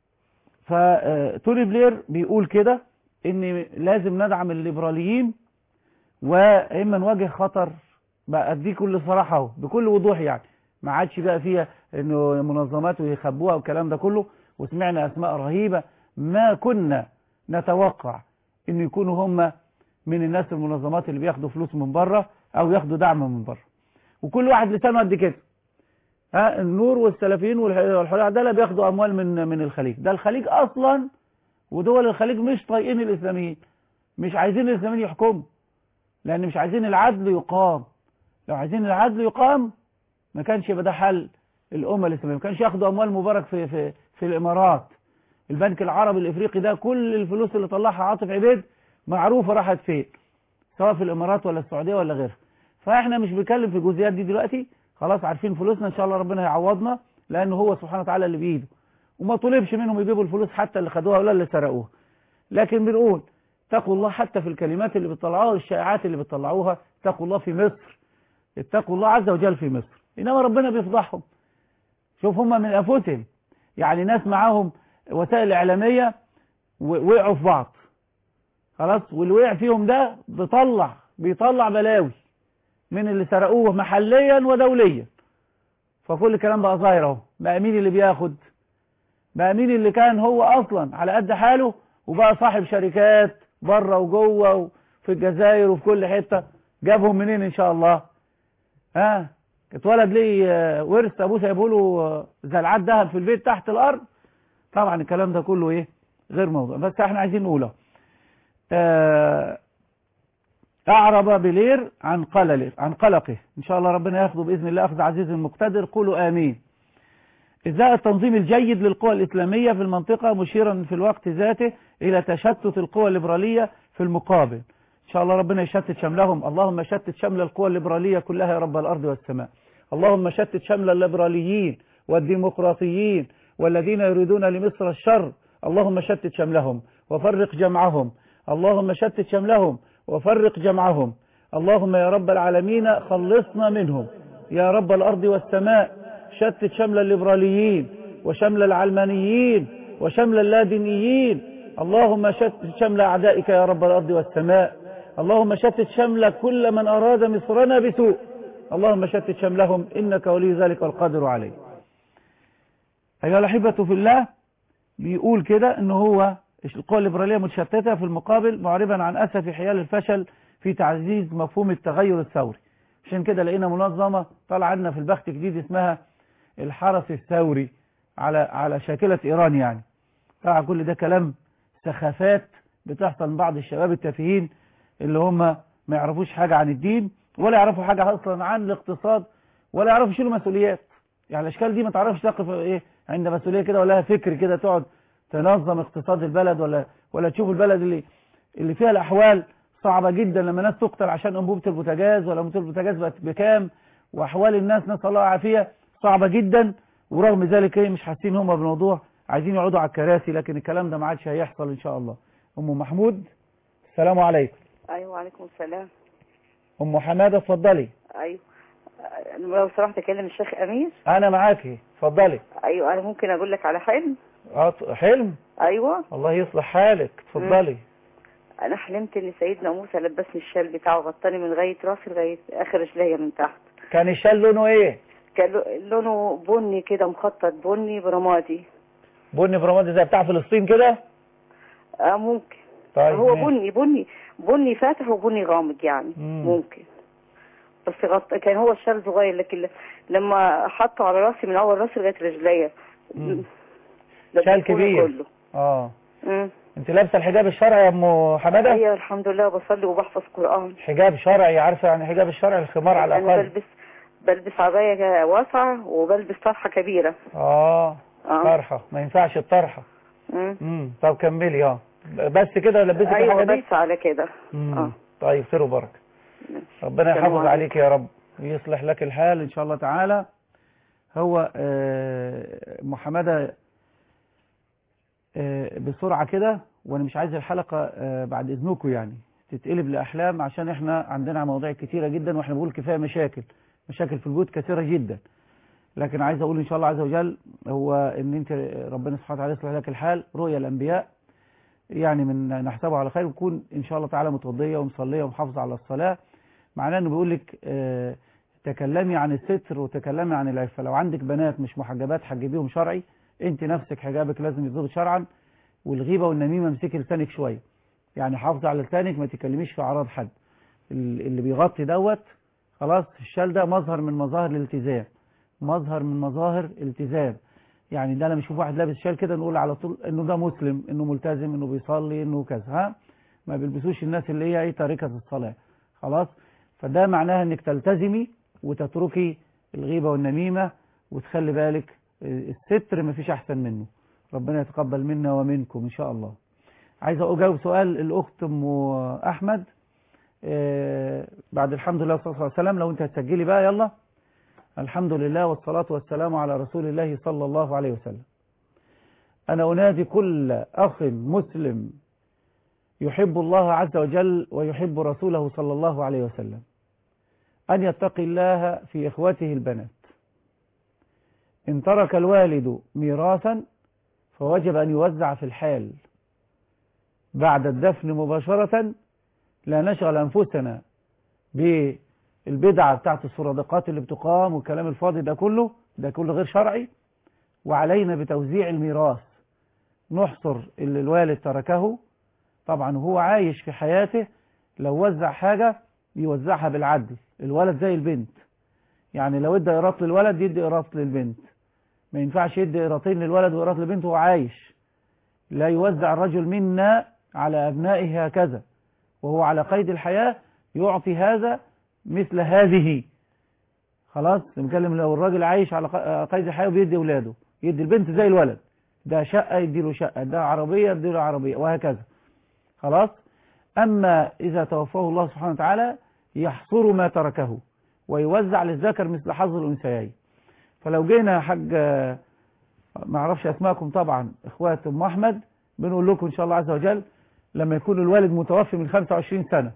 فتوني بلير بيقول كده ان لازم ندعم الليبراليين واما نواجه خطر بقى ادي كل صراحه اهو بكل وضوح يعني ما عادش بقى فيها انه منظمات ويخبوها والكلام ده كله وسمعنا اسماء رهيبه ما كنا نتوقع ان يكونوا هم من الناس المنظمات اللي بياخدوا فلوس من بره او ياخدوا دعم من بره وكل واحد لسانه قد كده ها النور والسلفيين والح- والحلال عداله بياخدوا اموال من من الخليج ده الخليج اصلا ودول الخليج مش طايقين الاسلاميين مش عايزين الاسلاميين يحكموا لان مش عايزين العدل يقام لو عايزين العدل يقام ما كانش يبقى ده حل الامه الاسلاميه ما كانش ياخدوا اموال مبارك في في في الامارات البنك العربي الافريقي ده كل الفلوس اللي طلعها عاطف عبيد معروفه راحت فين سواء في الامارات ولا السعوديه ولا غيرها فاحنا مش بنتكلم في الجزئيات دي دلوقتي خلاص عارفين فلوسنا ان شاء الله ربنا هيعوضنا لانه هو سبحانه وتعالى اللي بايده وما طلبش منهم يجيبوا الفلوس حتى اللي خدوها ولا اللي سرقوها لكن بنقول اتقوا الله حتى في الكلمات اللي بتطلعوها والشائعات اللي بتطلعوها اتقوا الله في مصر اتقوا الله عز وجل في مصر انما ربنا بيفضحهم شوف هم من انفسهم يعني ناس معاهم وسائل اعلاميه و- وقعوا في بعض خلاص واللي وقع فيهم ده بيطلع بيطلع بلاوي من اللي سرقوه محليا ودوليا فكل الكلام بقى ظاهر اهو بقى مين اللي بياخد بقى مين اللي كان هو اصلا على قد حاله وبقى صاحب شركات بره وجوه وفي الجزائر وفي كل حته جابهم منين ان شاء الله ها اتولد ليه آه، ورث ابوه سايبه له آه، زلعات ذهب في البيت تحت الارض طبعا الكلام ده كله ايه غير موضوع بس احنا عايزين نقوله آه، اعرب بلير عن قلقه عن قلقه ان شاء الله ربنا ياخده باذن الله اخذ عزيز مقتدر قولوا امين ازاء التنظيم الجيد للقوى الاسلاميه في المنطقه مشيرا في الوقت ذاته الى تشتت القوى الليبراليه في المقابل ان شاء الله ربنا يشتت شملهم اللهم شتت شمل القوى الليبراليه كلها يا رب الارض والسماء اللهم شتت شمل الليبراليين والديمقراطيين والذين يريدون لمصر الشر اللهم شتت شملهم وفرق جمعهم اللهم شتت شملهم وفرق جمعهم اللهم يا رب العالمين خلصنا منهم يا رب الأرض والسماء شتت شمل الليبراليين وشمل العلمانيين وشمل اللادينيين اللهم شتت شمل أعدائك يا رب الأرض والسماء اللهم شتت شمل كل من أراد مصرنا بسوء اللهم شتت شملهم إنك ولي ذلك والقادر عليه أيها الأحبة في الله بيقول كده إن هو القوى الليبرالية متشتتة في المقابل معربا عن أسف حيال الفشل في تعزيز مفهوم التغير الثوري عشان كده لقينا منظمة طلع عندنا في البخت جديد اسمها الحرس الثوري على على شاكلة إيران يعني طبعا كل ده كلام سخافات بتحصل من بعض الشباب التافهين اللي هم ما يعرفوش حاجة عن الدين ولا يعرفوا حاجة اصلا عن الاقتصاد ولا يعرفوا يشيلوا مسؤوليات يعني الاشكال دي ما تعرفش تقف ايه عند مسؤولية كده ولا لها فكر كده تقعد تنظم اقتصاد البلد ولا ولا تشوف البلد اللي اللي فيها الاحوال صعبة جدا لما ناس تقتل عشان انبوبة البوتاجاز ولا انبوبة البوتاجاز بقت بكام واحوال الناس نسال الله العافية صعبة جدا ورغم ذلك ايه مش حاسين هم بالموضوع عايزين يقعدوا على الكراسي لكن الكلام ده ما عادش هيحصل ان شاء الله ام محمود السلام عليكم
ايوه وعليكم السلام
ام حماده اتفضلي
ايوه لو سمحت اكلم الشيخ امير
انا معاكي اتفضلي
ايوه انا ممكن اقول لك على حلم
اه حلم
ايوه
الله يصلح حالك اتفضلي
انا حلمت ان سيدنا موسى لبسني الشال بتاعه غطاني من لغايه راسي لغايه اخر رجليا من تحت
كان الشال لونه ايه
كان لو- لونه بني كده مخطط بني برمادي
بني برمادي زي بتاع فلسطين كده
اه ممكن
طيب
هو
ماشي.
بني بني بني فاتح وبني غامق يعني
مم.
ممكن بس غط... كان هو الشال صغير لكن ل- لما حطه على راسي من اول راسي لغايه رجليا
مم.
لبسوني
شال كبير
كله
اه
مم.
انت لابسه الحجاب الشرعي يا ام حماده
ايوه الحمد لله بصلي وبحفظ قران
حجاب شرعي عارفه يعني حجاب الشرعي الخمار على
انا
الاقل
بلبس بلبس عبايه واسعه وبلبس طرحه كبيره
اه
اه
طرحه ما ينفعش الطرحه
مم.
امم طب كملي اه بس كده لبسك
ايوه
الحاجه دي
بس على كده
مم.
اه
طيب خير وبركه ربنا
السلام
يحافظ
عليكم.
عليك يا رب ويصلح لك الحال ان شاء الله تعالى هو آه، محمدة آه، بسرعة كده وانا مش عايز الحلقة آه، بعد اذنكم يعني تتقلب لأحلام عشان احنا عندنا مواضيع كتيرة جدا واحنا بنقول كفاية مشاكل مشاكل في البيوت كثيرة جدا لكن عايز اقول ان شاء الله عز وجل هو ان انت ربنا سبحانه وتعالى يصلح لك الحال رؤيا الانبياء يعني من نحسبه على خير ويكون ان شاء الله تعالى متوضيه ومصليه ومحافظه على الصلاه معناه انه بيقول لك آه، تكلمي عن الستر وتكلمي عن العفه لو عندك بنات مش محجبات حجبيهم شرعي انت نفسك حجابك لازم يتظبط شرعا والغيبه والنميمه امسكي لسانك شويه يعني حافظي على لسانك ما تتكلميش في اعراض حد ال- اللي بيغطي دوت خلاص الشال ده مظهر من مظاهر الالتزام مظهر من مظاهر التزام يعني ده لما نشوف واحد لابس شال كده نقول على طول انه ده مسلم انه ملتزم انه بيصلي انه كذا ها ما بيلبسوش الناس اللي هي ايه تاركة الصلاة خلاص فده معناها انك تلتزمي وتتركي الغيبة والنميمة وتخلي بالك الستر مفيش احسن منه ربنا يتقبل منا ومنكم ان شاء الله عايز اجاوب سؤال الاخت ام احمد آه، بعد الحمد لله والصلاه والسلام لو انت هتسجلي بقى يلا الحمد لله والصلاة والسلام على رسول الله صلى الله عليه وسلم أنا أنادي كل أخ مسلم يحب الله عز وجل ويحب رسوله صلى الله عليه وسلم أن يتقي الله في إخوته البنات إن ترك الوالد ميراثا فوجب أن يوزع في الحال بعد الدفن مباشرة لا نشغل أنفسنا بالبدعة بتاعت السرادقات اللي بتقام والكلام الفاضي ده كله ده كله غير شرعي وعلينا بتوزيع الميراث نحصر اللي الوالد تركه طبعا هو عايش في حياته لو وزع حاجة يوزعها بالعدل الولد زي البنت يعني لو ادى قيراط للولد يدي قيراط للبنت ما ينفعش يدي قيراطين للولد وقيراط للبنت وهو عايش لا يوزع الرجل منا على أبنائه هكذا وهو على قيد الحياة يعطي هذا مثل هذه خلاص بنتكلم لو الراجل عايش على ق- قيد الحياة وبيدي أولاده يدي البنت زي الولد ده شقة يدي له شقة ده عربية يدي له عربية وهكذا خلاص أما إذا توفاه الله سبحانه وتعالى يحصر ما تركه ويوزع للذكر مثل حظ الأنثيين فلو جينا يا حاج ما اعرفش اسماءكم طبعا اخوات ام احمد بنقول لكم ان شاء الله عز وجل لما يكون الوالد متوفي من 25 سنة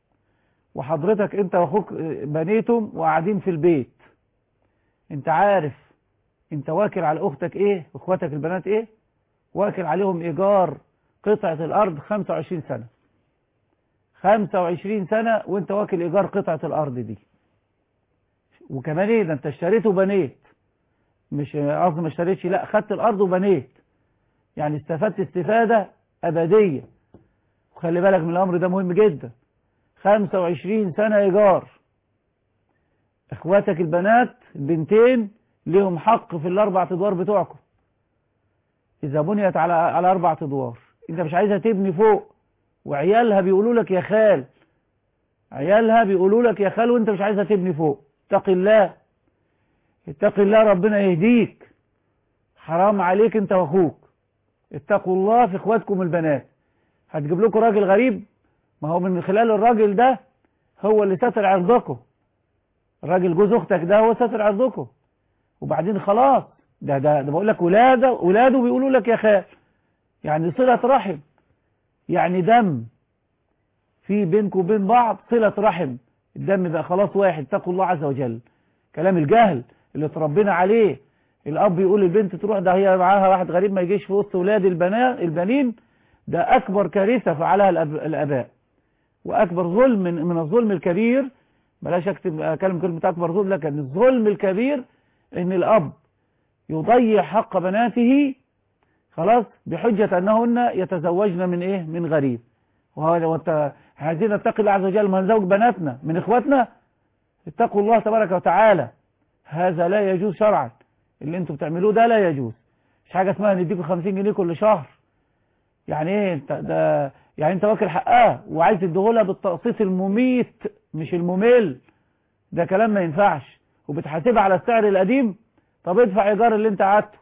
وحضرتك انت واخوك بنيتم وقاعدين في البيت انت عارف انت واكل على اختك ايه واخواتك البنات ايه واكل عليهم ايجار قطعة الارض 25 سنة 25 سنة وانت واكل ايجار قطعة الارض دي وكمان ايه ده انت اشتريت وبنيت مش قصدي ما اشتريتش لا خدت الارض وبنيت يعني استفدت استفادة ابدية وخلي بالك من الامر ده مهم جدا 25 سنة ايجار اخواتك البنات البنتين لهم حق في الاربع ادوار بتوعكم اذا بنيت على على اربع ادوار انت مش عايزها تبني فوق وعيالها بيقولوا لك يا خال عيالها بيقولوا لك يا خالو انت مش عايزة تبني فوق اتق الله اتق الله ربنا يهديك حرام عليك انت واخوك اتقوا الله في اخواتكم البنات هتجيب لكم راجل غريب ما هو من خلال الراجل ده هو اللي ستر عرضكم الراجل جوز اختك ده هو ستر عرضكم وبعدين خلاص ده ده, ده بقول لك ولاده ولاده بيقولوا لك يا خال يعني صلة رحم يعني دم في بينكم وبين بعض صلة رحم الدم بقى خلاص واحد اتقوا الله عز وجل كلام الجهل اللي اتربينا عليه الاب يقول للبنت تروح ده هي معاها واحد غريب ما يجيش في وسط ولاد البنات البنين ده اكبر كارثه فعلها الأب الاباء واكبر ظلم من, من الظلم الكبير بلاش اكتب اكلم كلمه اكبر ظلم لكن الظلم الكبير ان الاب يضيع حق بناته خلاص بحجة أنهن يتزوجن من إيه من غريب وهذا وانت عايزين نتقي الله عز وجل ما نزوج بناتنا من إخواتنا اتقوا الله تبارك وتعالى هذا لا يجوز شرعا اللي انتوا بتعملوه ده لا يجوز مش حاجة اسمها نديكوا 50 جنيه كل شهر يعني ايه انت ده يعني انت واكل حقها وعايز تديهولها بالتقسيط المميت مش الممل ده كلام ما ينفعش وبتحاسبها على السعر القديم طب ادفع ايجار اللي انت قعدته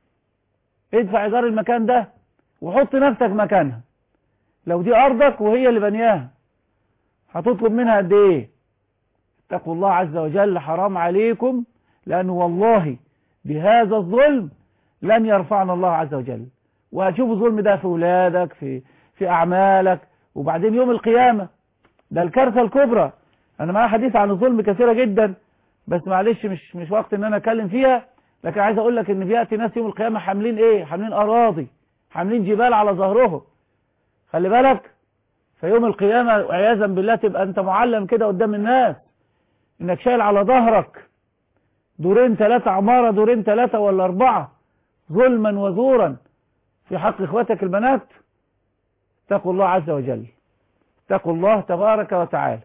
ادفع ايجار المكان ده وحط نفسك مكانها لو دي ارضك وهي اللي بنياها هتطلب منها قد ايه اتقوا الله عز وجل حرام عليكم لانه والله بهذا الظلم لن يرفعنا الله عز وجل وهتشوف الظلم ده في اولادك في في اعمالك وبعدين يوم القيامه ده الكارثه الكبرى انا معايا حديث عن الظلم كثيره جدا بس معلش مش مش وقت ان انا اتكلم فيها لكن عايز اقول لك ان بياتي ناس يوم القيامه حاملين ايه حاملين اراضي حاملين جبال على ظهرهم خلي بالك فيوم القيامه عياذا بالله تبقى انت معلم كده قدام الناس انك شايل على ظهرك دورين ثلاثه عماره دورين ثلاثه ولا اربعه ظلما وزورا في حق اخواتك البنات اتقوا الله عز وجل اتقوا الله تبارك وتعالى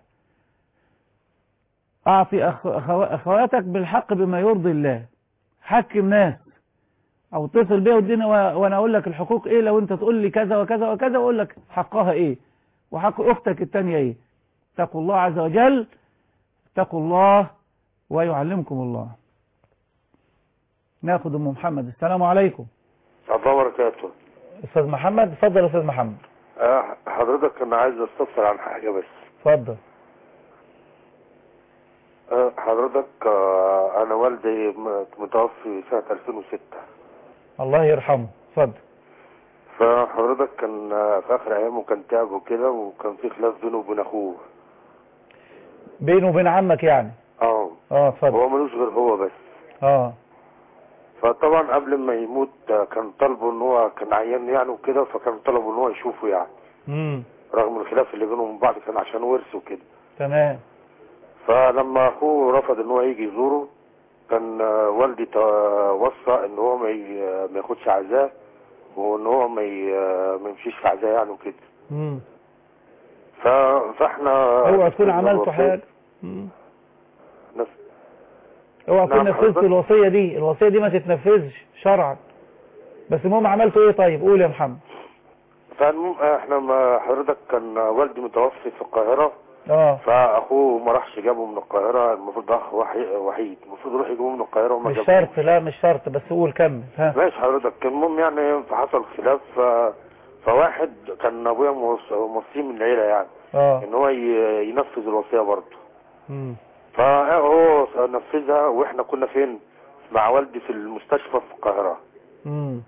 اعطي اخواتك بالحق بما يرضي الله حكم ناس او اتصل بيا ودينا وانا اقول لك الحقوق ايه لو انت تقول لي كذا وكذا وكذا واقول لك حقها ايه وحق اختك التانية ايه اتقوا الله عز وجل اتقوا الله ويعلمكم الله ناخد ام محمد السلام عليكم
الله وبركاته
استاذ محمد اتفضل يا استاذ محمد
آه، حضرتك انا عايز استفسر عن حاجه بس
اتفضل
آه، حضرتك آه، انا والدي م- متوفي سنه 2006
الله يرحمه اتفضل
فحضرتك كان آه، في اخر ايامه كان تعب وكده وكان في خلاف بينه وبين اخوه
بينه وبين عمك يعني
اه
اه اتفضل
هو ملوش غير هو بس
اه
فطبعا قبل ما يموت آه، كان طالبه ان هو كان عيان يعني وكده فكان طلبه ان هو يشوفه يعني
امم
رغم الخلاف اللي بينهم وبين بعض كان عشان ورث وكده
تمام
فلما اخوه رفض ان هو يجي يزوره كان آه، والدي توصى ان هو ما ي- ما ياخدش عزاه وان هو ما ي- ما يمشيش في عزاه يعني وكده
امم
ف... فاحنا
اوعى تكون
نفذنا
عملتوا
الوصية.
حاجه مم.
نف-
اوعى تكون
نعم
نفذت
حضرتك.
الوصيه دي الوصيه دي ما تتنفذش شرعا بس المهم عملتوا ايه طيب قول يا محمد
فالمهم احنا ما حضرتك كان والدي متوفي في القاهرة
اه
فاخوه ما راحش جابه من القاهرة المفروض اخ وحي- وحيد المفروض يروح يجيبه من القاهرة وما
مش
جابوش
شرط لا مش شرط بس قول كمل ها
ماشي حضرتك المهم يعني فحصل خلاف ف... فواحد كان ابويا موص- موصيه من العيلة يعني
اه
ان هو ي... ينفذ الوصية برضه
مم.
فهو نفذها واحنا كنا فين مع والدي في المستشفى في القاهرة
مم.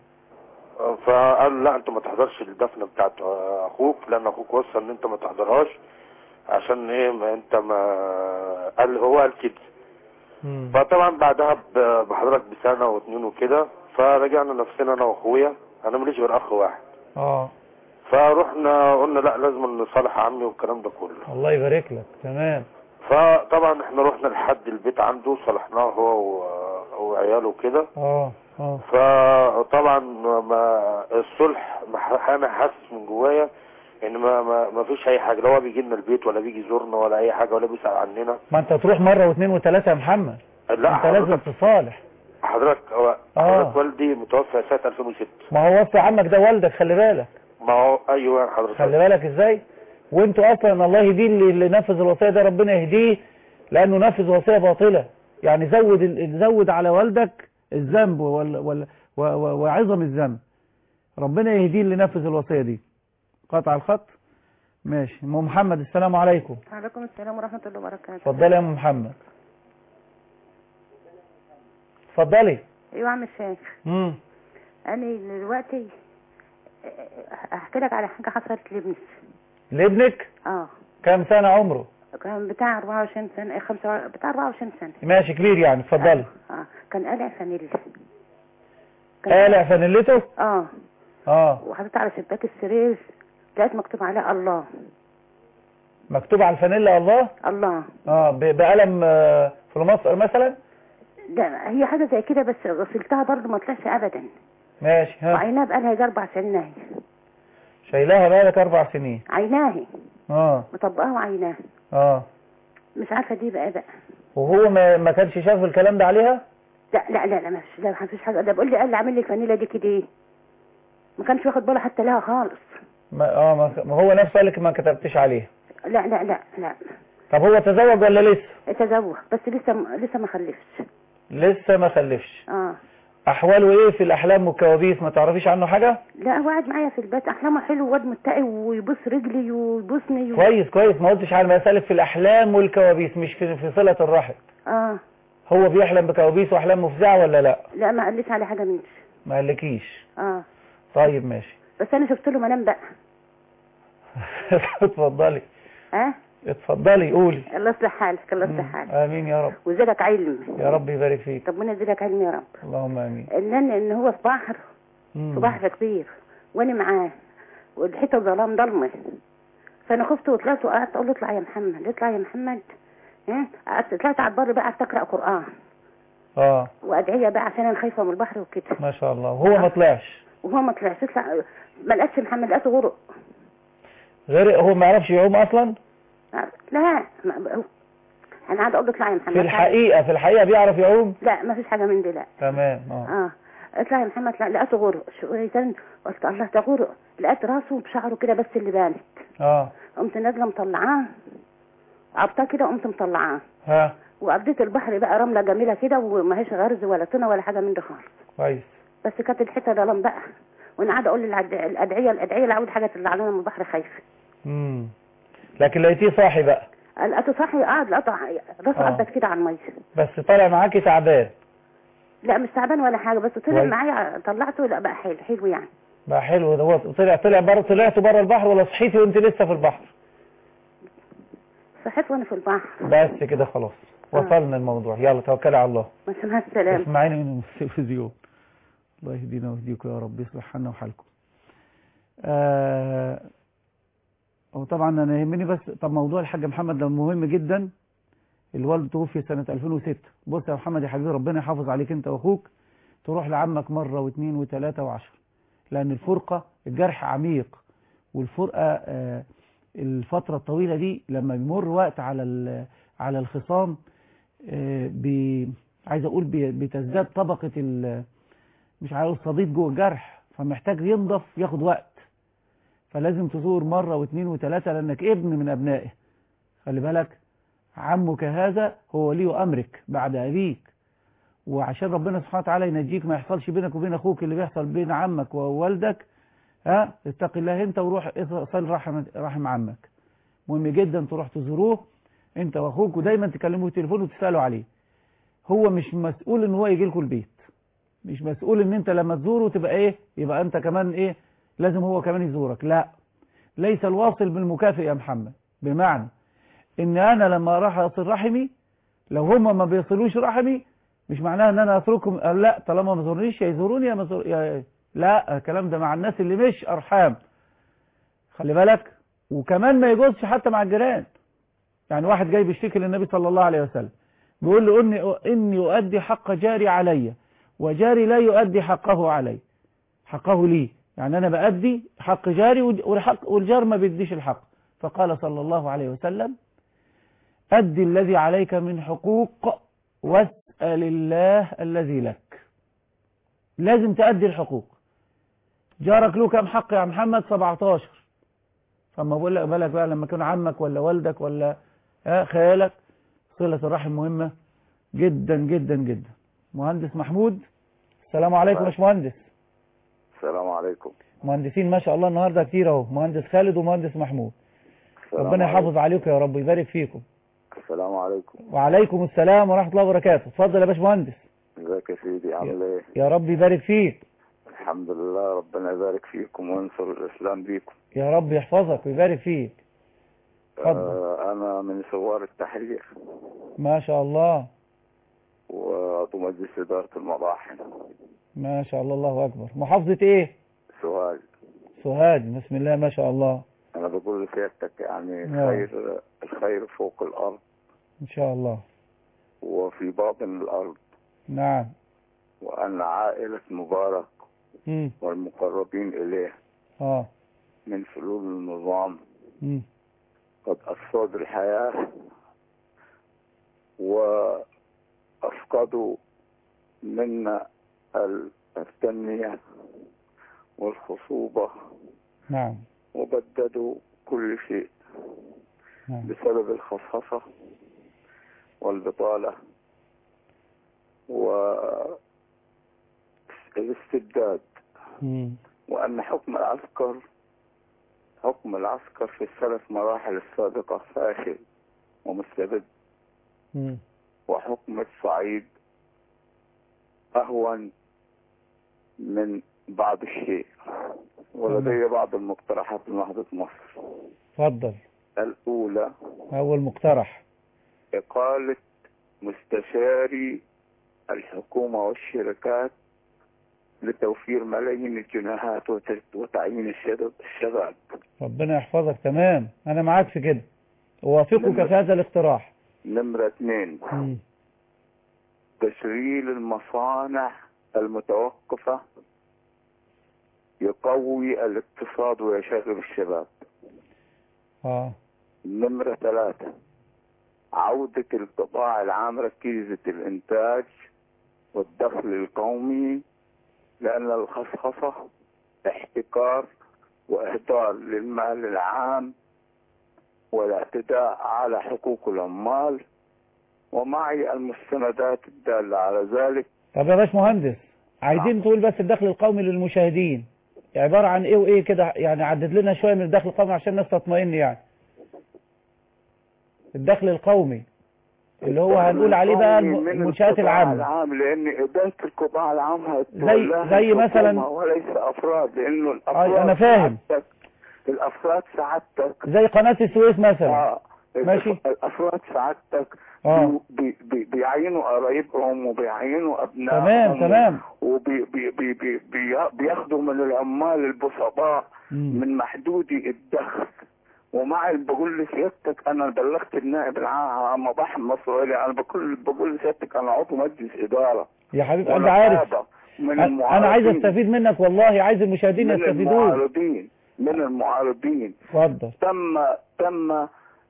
فقال لا انت ما تحضرش الدفنه بتاعت اخوك لان اخوك وصى ان انت ما تحضرهاش عشان ايه ما انت ما قال هو قال كده
مم.
فطبعا بعدها ب- بحضرتك بسنه واتنين وكده فرجعنا نفسنا انا واخويا انا ماليش غير اخ واحد
اه
فرحنا قلنا لا لازم نصالح عمي والكلام ده كله
الله يبارك لك تمام
فطبعا احنا رحنا لحد البيت عنده صالحناه هو و- وعياله كده
اه اه
فطبعا ما الصلح ما- انا حاسس من جوايا ان ما ما, ما فيش اي حاجه لا هو بيجي لنا البيت ولا بيجي يزورنا ولا اي حاجه ولا بيسال عننا
ما انت تروح مره واثنين وثلاثه يا محمد
لا
انت لازم
حضرتك
تصالح
حضرتك هو
آه.
حضرتك والدي متوفى سنه 2006
ما هو وصي عمك ده والدك خلي بالك
ما هو ايوه حضرتك
خلي بالك ازاي وانتوا اصلا الله يهديه اللي اللي نفذ الوصيه ده ربنا يهديه لانه نفذ وصيه باطله يعني زود ال- زود على والدك الذنب وال- وال- و- و- وعظم الذنب ربنا يهديه اللي نفذ الوصيه دي قطع الخط ماشي ام محمد السلام عليكم
وعليكم السلام ورحمة الله وبركاته
اتفضلي يا ام محمد اتفضلي
ايوه يا عم الشيخ
امم
انا دلوقتي احكي لك على حاجة حصلت لابني
لابنك
اه
كام سنه عمره
كان بتاع 24 سنة إيه، خمسة بتاع 24 سنة
ماشي كبير يعني اتفضلي
اه كان قلع فانيلا
قالع فانيلته
اه
اه
وحطيت على شباك السرير لقيت مكتوب عليه الله
مكتوب على الفانيلا الله
الله
اه ب- بقلم آه، في مصر مثلا
ده هي حاجة زي كده بس غسلتها برضه ما طلعش ابدا
ماشي ها
وعيناها بقالها يجي اربع سنين اهي
شايلاها بقالك اربع سنين
عيناها
اه
مطبقاها وعيناها
اه
مش عارفة دي بقى بقى
وهو ما, ما كانش شاف الكلام ده عليها
لا لا لا لا مش لا ما فيش حاجة ده بقول لي قال لي عامل لي الفانيلا دي كده ايه ما كانش واخد باله حتى لها خالص
ما اه ما ما هو نفسه قال لك ما كتبتش عليها
لا لا لا لا
طب هو تزوج ولا لسه
تزوج بس لسه لسه ما خلفش
لسه ما خلفش
اه
احواله ايه في الاحلام والكوابيس ما تعرفيش عنه حاجه
لا هو قاعد معايا في البيت احلامه حلو واد متقي ويبص رجلي ويبوسني و...
كويس كويس ما قلتش على مسألة في الاحلام والكوابيس مش في, في صلة الرحم
اه
هو بيحلم بكوابيس واحلام مفزعة ولا لا
لا ما قاليش على حاجه منش
ما قالكيش
اه
طيب ماشي
بس انا شفت له منام بقى
اتفضلي
ها
اتفضلي قولي
الله يصلح حالك الله يصلح حالك
امين يا رب
وزادك علم
يا رب يبارك فيك
ربنا يزيدك علم يا رب
اللهم امين
ان أنا- ان هو في بحر
مم.
في بحر كبير وانا معاه والحته ظلام ضلمه فانا خفت وطلعت وقعدت اقول له اطلع يا محمد اطلع يا محمد ها قعدت طلعت على البر بقى قعدت اقرا قران
اه
وادعيه بقى عشان انا خايفه من البحر وكده
ما شاء الله وهو ما طلعش
وهو ما طلعش يطلع ما لقاش محمد لقيته غرق
غير هو ما يعرفش يعوم اصلا
لا ما هو- انا قاعده اقول له اطلع يا محمد
في الحقيقة في الحقيقة بيعرف يعوم
لا ما فيش حاجه من دي لا
تمام اه
اه اطلع يا محمد لا لقيته غرق شويه تاني قلت الله ده غرق لقيت راسه بشعره كده بس اللي بانت
اه
قمت نازله مطلعاه عبطاه كده قمت مطلعاه
ها
وقضيت البحر بقى رمله جميله كده وما هيش غرز ولا طينه ولا حاجه من دي خالص
كويس
بس كانت الحته ظلام بقى وانا قاعده اقول للعد- الادعيه الادعيه لا اول حاجه تطلع لنا من البحر خايفه
امم لكن لقيتيه صاحي بقى
لقيته صاحي قاعد لقيته راسه
آه.
عبت كده على الميه
بس طالع معاكي تعبان
لا مش تعبان ولا حاجه بس طلع
كويس.
معايا طلعته لا بقى حلو حلو يعني
بقى حلو ده هو طلع طلع بره طلعتوا بره البحر ولا صحيتي وانت لسه في البحر
صحيت وانا في البحر
بس كده خلاص وصلنا الموضوع يلا توكلي على الله
ماشي مع السلامه
اسمعيني من التلفزيون الله يهدينا ويهديكم يا رب يصلح حالنا وحالكم آه وطبعا انا يهمني بس طب موضوع الحاج محمد ده مهم جدا الوالد توفي سنة 2006 بص يا محمد يا حبيبي ربنا يحافظ عليك انت واخوك تروح لعمك مرة واثنين وثلاثة وعشرة لان الفرقة الجرح عميق والفرقة آه الفترة الطويلة دي لما بيمر وقت على ال- على الخصام آه، بي عايز اقول بي- بتزداد طبقة ال- مش عايز صديد جوه الجرح فمحتاج ينضف ياخد وقت فلازم تزور مرة واثنين وثلاثة لانك ابن من ابنائه خلي بالك عمك هذا هو ولي امرك بعد ابيك وعشان ربنا سبحانه وتعالى ينجيك ما يحصلش بينك وبين اخوك اللي بيحصل بين عمك ووالدك ها اتق الله انت وروح صل رحم رحم عمك مهم جدا تروح تزوروه انت واخوك ودايما تكلموه بالتليفون وتسالوا عليه هو مش مسؤول ان هو يجي لكم البيت مش مسؤول ان انت لما تزوره تبقى ايه يبقى انت كمان ايه لازم هو كمان يزورك لا ليس الواصل بالمكافئ يا محمد بمعنى ان انا لما راح اصل رحمي لو هم ما بيصلوش رحمي مش معناها ان انا اتركهم أو لا طالما ما زورنيش يا يزوروني يا ما زور... يا لا الكلام ده مع الناس اللي مش ارحام خلي بالك وكمان ما يجوزش حتى مع الجيران يعني واحد جاي بيشتكي للنبي صلى الله عليه وسلم بيقول له اني اني اؤدي حق جاري علي وجاري لا يؤدي حقه علي حقه لي يعني انا بأدي حق جاري والحق والجار ما بيديش الحق فقال صلى الله عليه وسلم أدي الذي عليك من حقوق واسأل الله الذي لك لازم تأدي الحقوق جارك له كم حق يا محمد 17 فما بقول لك بالك بقى لما يكون عمك ولا والدك ولا ها خيالك صلة الرحم مهمة جدا جدا جدا مهندس محمود السلام عليكم يا باشمهندس
السلام عليكم
مهندسين ما شاء الله النهارده كتير اهو مهندس خالد ومهندس محمود
السلام
ربنا
عليكم.
يحافظ عليكم يا رب ويبارك فيكم
السلام عليكم
وعليكم السلام ورحمة الله وبركاته اتفضل يا باشمهندس
ازيك يا سيدي عامل ايه
يا رب يبارك فيك
الحمد لله ربنا يبارك فيكم وينصر الاسلام بيكم
يا رب يحفظك ويبارك فيك اتفضل
آه انا من ثوار التحرير
ما شاء الله
وعضو مجلس اداره المراحل
ما شاء الله الله اكبر محافظة ايه
سؤال
سوهاج بسم الله ما شاء الله
انا بقول لسيادتك يعني
نعم.
الخير الخير فوق الارض
ان شاء الله
وفي باطن الارض
نعم
وان عائله مبارك
مم.
والمقربين اليه
اه
من فلول النظام
مم.
قد أفسدوا الحياة وأفقدوا منا ال- التنمية والخصوبة
نعم
وبددوا كل شيء
نعم
بسبب الخصخصة والبطالة والاستبداد
مم.
وأن حكم العسكر حكم العسكر في الثلاث مراحل السابقة فاشل ومستبد
مم.
وحكم الصعيد أهون من بعض الشيء ولدي بعض المقترحات لنهضة مصر
اتفضل
الأولى
اول مقترح
إقالة مستشاري الحكومة والشركات لتوفير ملايين الجنيهات وت- وتعيين الشباب الشباب
ربنا يحفظك تمام انا معاك في كده اوافقك في هذا الاقتراح
نمرة اثنين
مم.
تشغيل المصانع المتوقفة يقوي الاقتصاد ويشغل الشباب
اه
نمرة ثلاثة عودة القطاع العام ركيزة الإنتاج والدخل القومي لأن الخصخصة احتكار وإهدار للمال العام والاعتداء على حقوق العمال ومعي المستندات الدالة على ذلك
طب يا باش مهندس عايزين تقول بس الدخل القومي للمشاهدين عبارة عن ايه وايه كده يعني عدد لنا شوية من الدخل القومي عشان الناس تطمئن يعني الدخل القومي اللي هو هنقول عليه بقى الم-
من
المنشآت
القطاع
العامة
العام لأن إدارة القطاع العام
زي
هتولاها
زي
الحكومة
مثلا
وليس أفراد لأنه
أي
الأفراد
أنا فاهم.
سعادتك- الأفراد سعادتك
زي قناة السويس مثلا
آه
ماشي.
الأفراد سعادتك
اه
بي بي بيعينوا قرايبهم وبيعينوا أبنائهم
تمام تمام
وبياخدوا من العمال البسطاء من محدودي الدخل ومع بقول لسيادتك انا بلغت النائب العام مباح المصري انا بقول بقول لسيادتك انا عضو مجلس اداره
يا حبيبي انت
وأنا
عارف
هذا من
انا عايز
المعارضين
استفيد منك والله عايز المشاهدين
من
يستفيدون
المعارضين من المعارضين
اتفضل
تم تم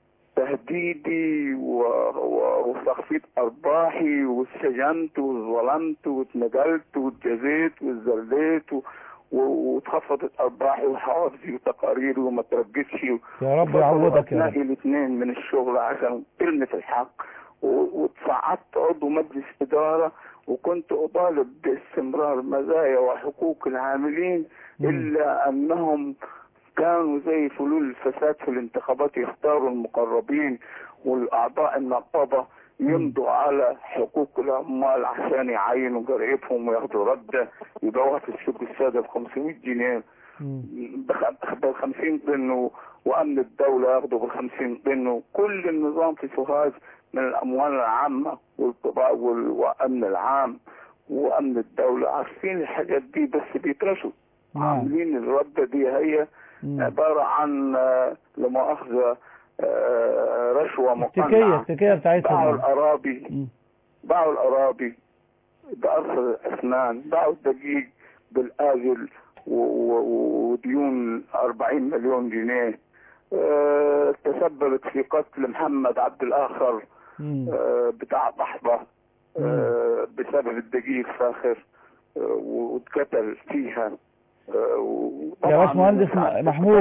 تهديدي و... و... وتخفيض ارباحي واتسجنت واتظلمت واتنقلت واتجزيت واتذليت و... و... واتخفضت ارباحي وحوافزي وتقاريري وما ترجتش
يا رب يعوضك يا رب
أبنائي الاثنين من الشغل عشان كلمة الحق و- وتصعدت عضو مجلس إدارة وكنت أطالب باستمرار مزايا وحقوق العاملين إلا أنهم كانوا زي فلول الفساد في الانتخابات يختاروا المقربين والأعضاء النقابة يمضوا على حقوق العمال عشان يعينوا قرايبهم وياخدوا ردة يبيعوها في السوق السادة ب 500 جنيه ب 50 طن و- وامن الدوله ياخدوا ب 50 طن وكل النظام في سوهاج من الاموال العامه والقضاء وال- والامن العام وامن الدوله عارفين الحاجات دي بس بيترشوا عاملين الرده دي هي عباره عن آه، لمؤاخذه آه، رشوه
التكية
مقنعه
التكية
باعوا
بتاعتهم
الاراضي باعوا الاراضي بأرصد الاسنان باعوا الدقيق بالاجل و- و- وديون 40 مليون جنيه آه، تسببت في قتل محمد عبد الاخر آه، بتاع ضحضة آه، بسبب الدقيق فاخر آه، واتقتل فيها آه،
يا
وطبعاً
باش مهندس
سعادتك
محمود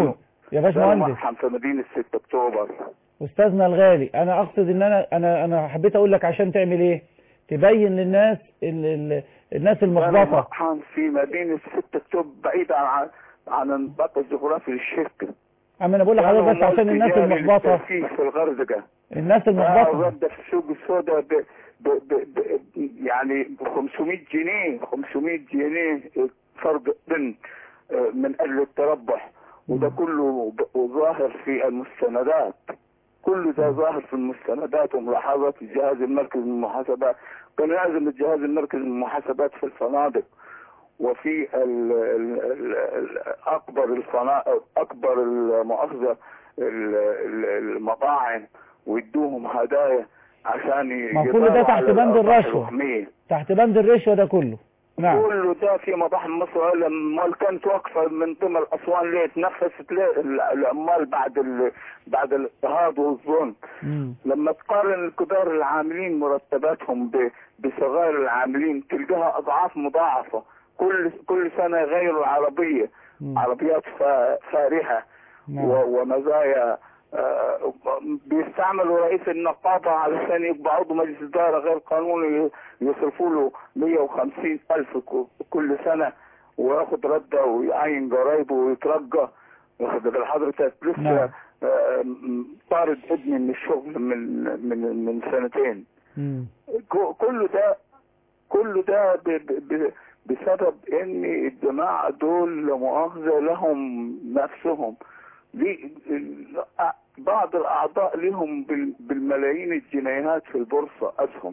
يا باشمهندس
محم في مدينة 6 أكتوبر
استاذنا الغالي انا اقصد ان انا انا انا حبيت اقول لك عشان تعمل ايه تبين للناس ال ال الناس المحبطه
محم في مدينة 6 أكتوبر بعيد عن عن النطاق الجغرافي للشركة
عم انا بقول لحضرتك بس عشان الناس المحبطه
في في الغردقة
الناس المحبطه
الرد في السوق السوداء ب ب ب ب يعني ب 500 جنيه 500 جنيه فرق بين من اجل التربح وده كله ب- ظاهر في المستندات كل ده ظاهر في المستندات وملاحظات الجهاز المركزي للمحاسبات كان لازم الجهاز المركزي للمحاسبات في الفنادق وفي ال ال ال ال اكبر الفنادق اكبر المؤاخذه ال- ال- المطاعم ويدوهم هدايا عشان
ما كل ده
يقدروا
تحت
على
بند
الأرباح
الرشوة.
الوهمية.
تحت بند الرشوه ده كله نعم
كله ده في مطاعم مصر لما كانت واقفه من ضمن اسوان ليه تنفست ليه ال- العمال بعد ال... بعد الاضطهاد والظلم
مم.
لما تقارن كبار العاملين مرتباتهم ب... بصغار العاملين تلقاها اضعاف مضاعفه كل كل سنه يغيروا العربيه عربيات فا... فارهه و... ومزايا آه، بيستعملوا رئيس النقابة علشان يبقى عضو مجلس إدارة غير قانوني يصرفوا له 150 ألف ك- كل سنة وياخد ردة ويعين جرايبه ويترجى واخد بال حضرتك لسه
نعم.
آه، م- طارد ابني من الشغل من من من سنتين
مم.
ك- كل ده كل ده ب ب ب بسبب ان الجماعة دول لا مؤاخذة لهم نفسهم ليه- ال- بعض الاعضاء لهم بال- بالملايين الجنيهات في البورصة اسهم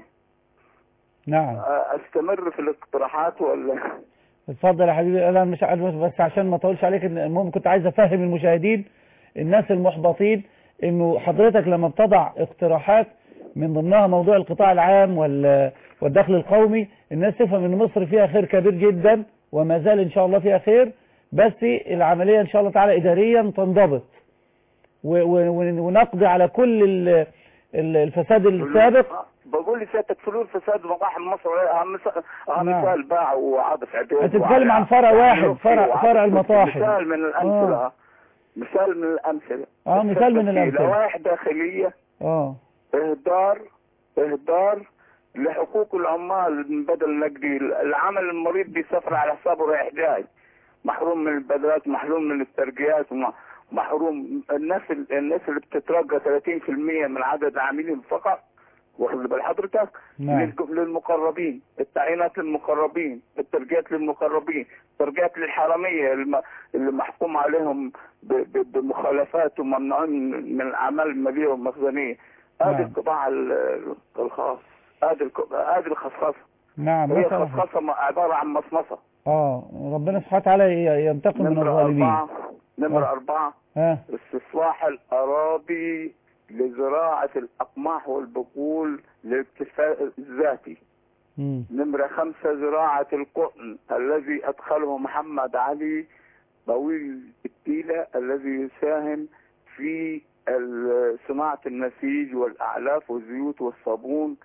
نعم
استمر في الاقتراحات ولا
اتفضل يا حبيبي انا مش عارف بس عشان ما اطولش عليك إن- المهم كنت عايز افهم المشاهدين الناس المحبطين انه حضرتك لما بتضع اقتراحات من ضمنها موضوع القطاع العام وال- والدخل القومي الناس تفهم ان مصر فيها خير كبير جدا وما زال ان شاء الله فيها خير بس العملية ان شاء الله تعالى اداريا تنضبط و- و- ونقضي على كل ال- ال- الفساد السابق
بقول لسيادتك فلول فساد مطاعم مصر اهم مثال اهم
نعم.
مثال باع وعاطف عبيد
أنت بتتكلم عن فرع واحد، فرع- فرع المطاحن.
مثال من الامثله
آه.
مثال من الامثله
اه مثال من الامثله
لوائح داخليه
اه
اهدار اهدار لحقوق العمال من بدل نقدي العمل المريض بيسافر على حسابه رايح جاي محروم من البدلات محروم من الترقيات وم- محروم الناس الناس اللي بتترقى 30% من عدد العاملين فقط واخد بال حضرتك
نعم.
للج- للمقربين التعيينات للمقربين الترقيات للمقربين الترقيات للحرامية الم- اللي محكوم عليهم ب- ب- بمخالفات وممنوعين من الأعمال المالية والمخزنية هذا
نعم.
القطاع ال- الخاص هذه الك- هذه الخصخصة
نعم
هي
مثلا
خصخصة م- عبارة عن مصمصة
اه ربنا سبحانه وتعالى ي- ينتقم من
نمرة
الظالمين
أربعة نمرة
آه.
أربعة
ها
استصلاح الأراضي لزراعة الأقماح والبقول للاكتفاء الذاتي
مم.
نمرة خمسة زراعة القطن الذي أدخله محمد علي طويل التيلة الذي يساهم في ال- صناعة النسيج والأعلاف والزيوت والصابون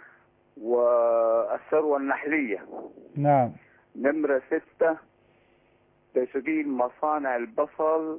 والثروة النحلية
نعم
نمرة ستة تشغيل مصانع البصل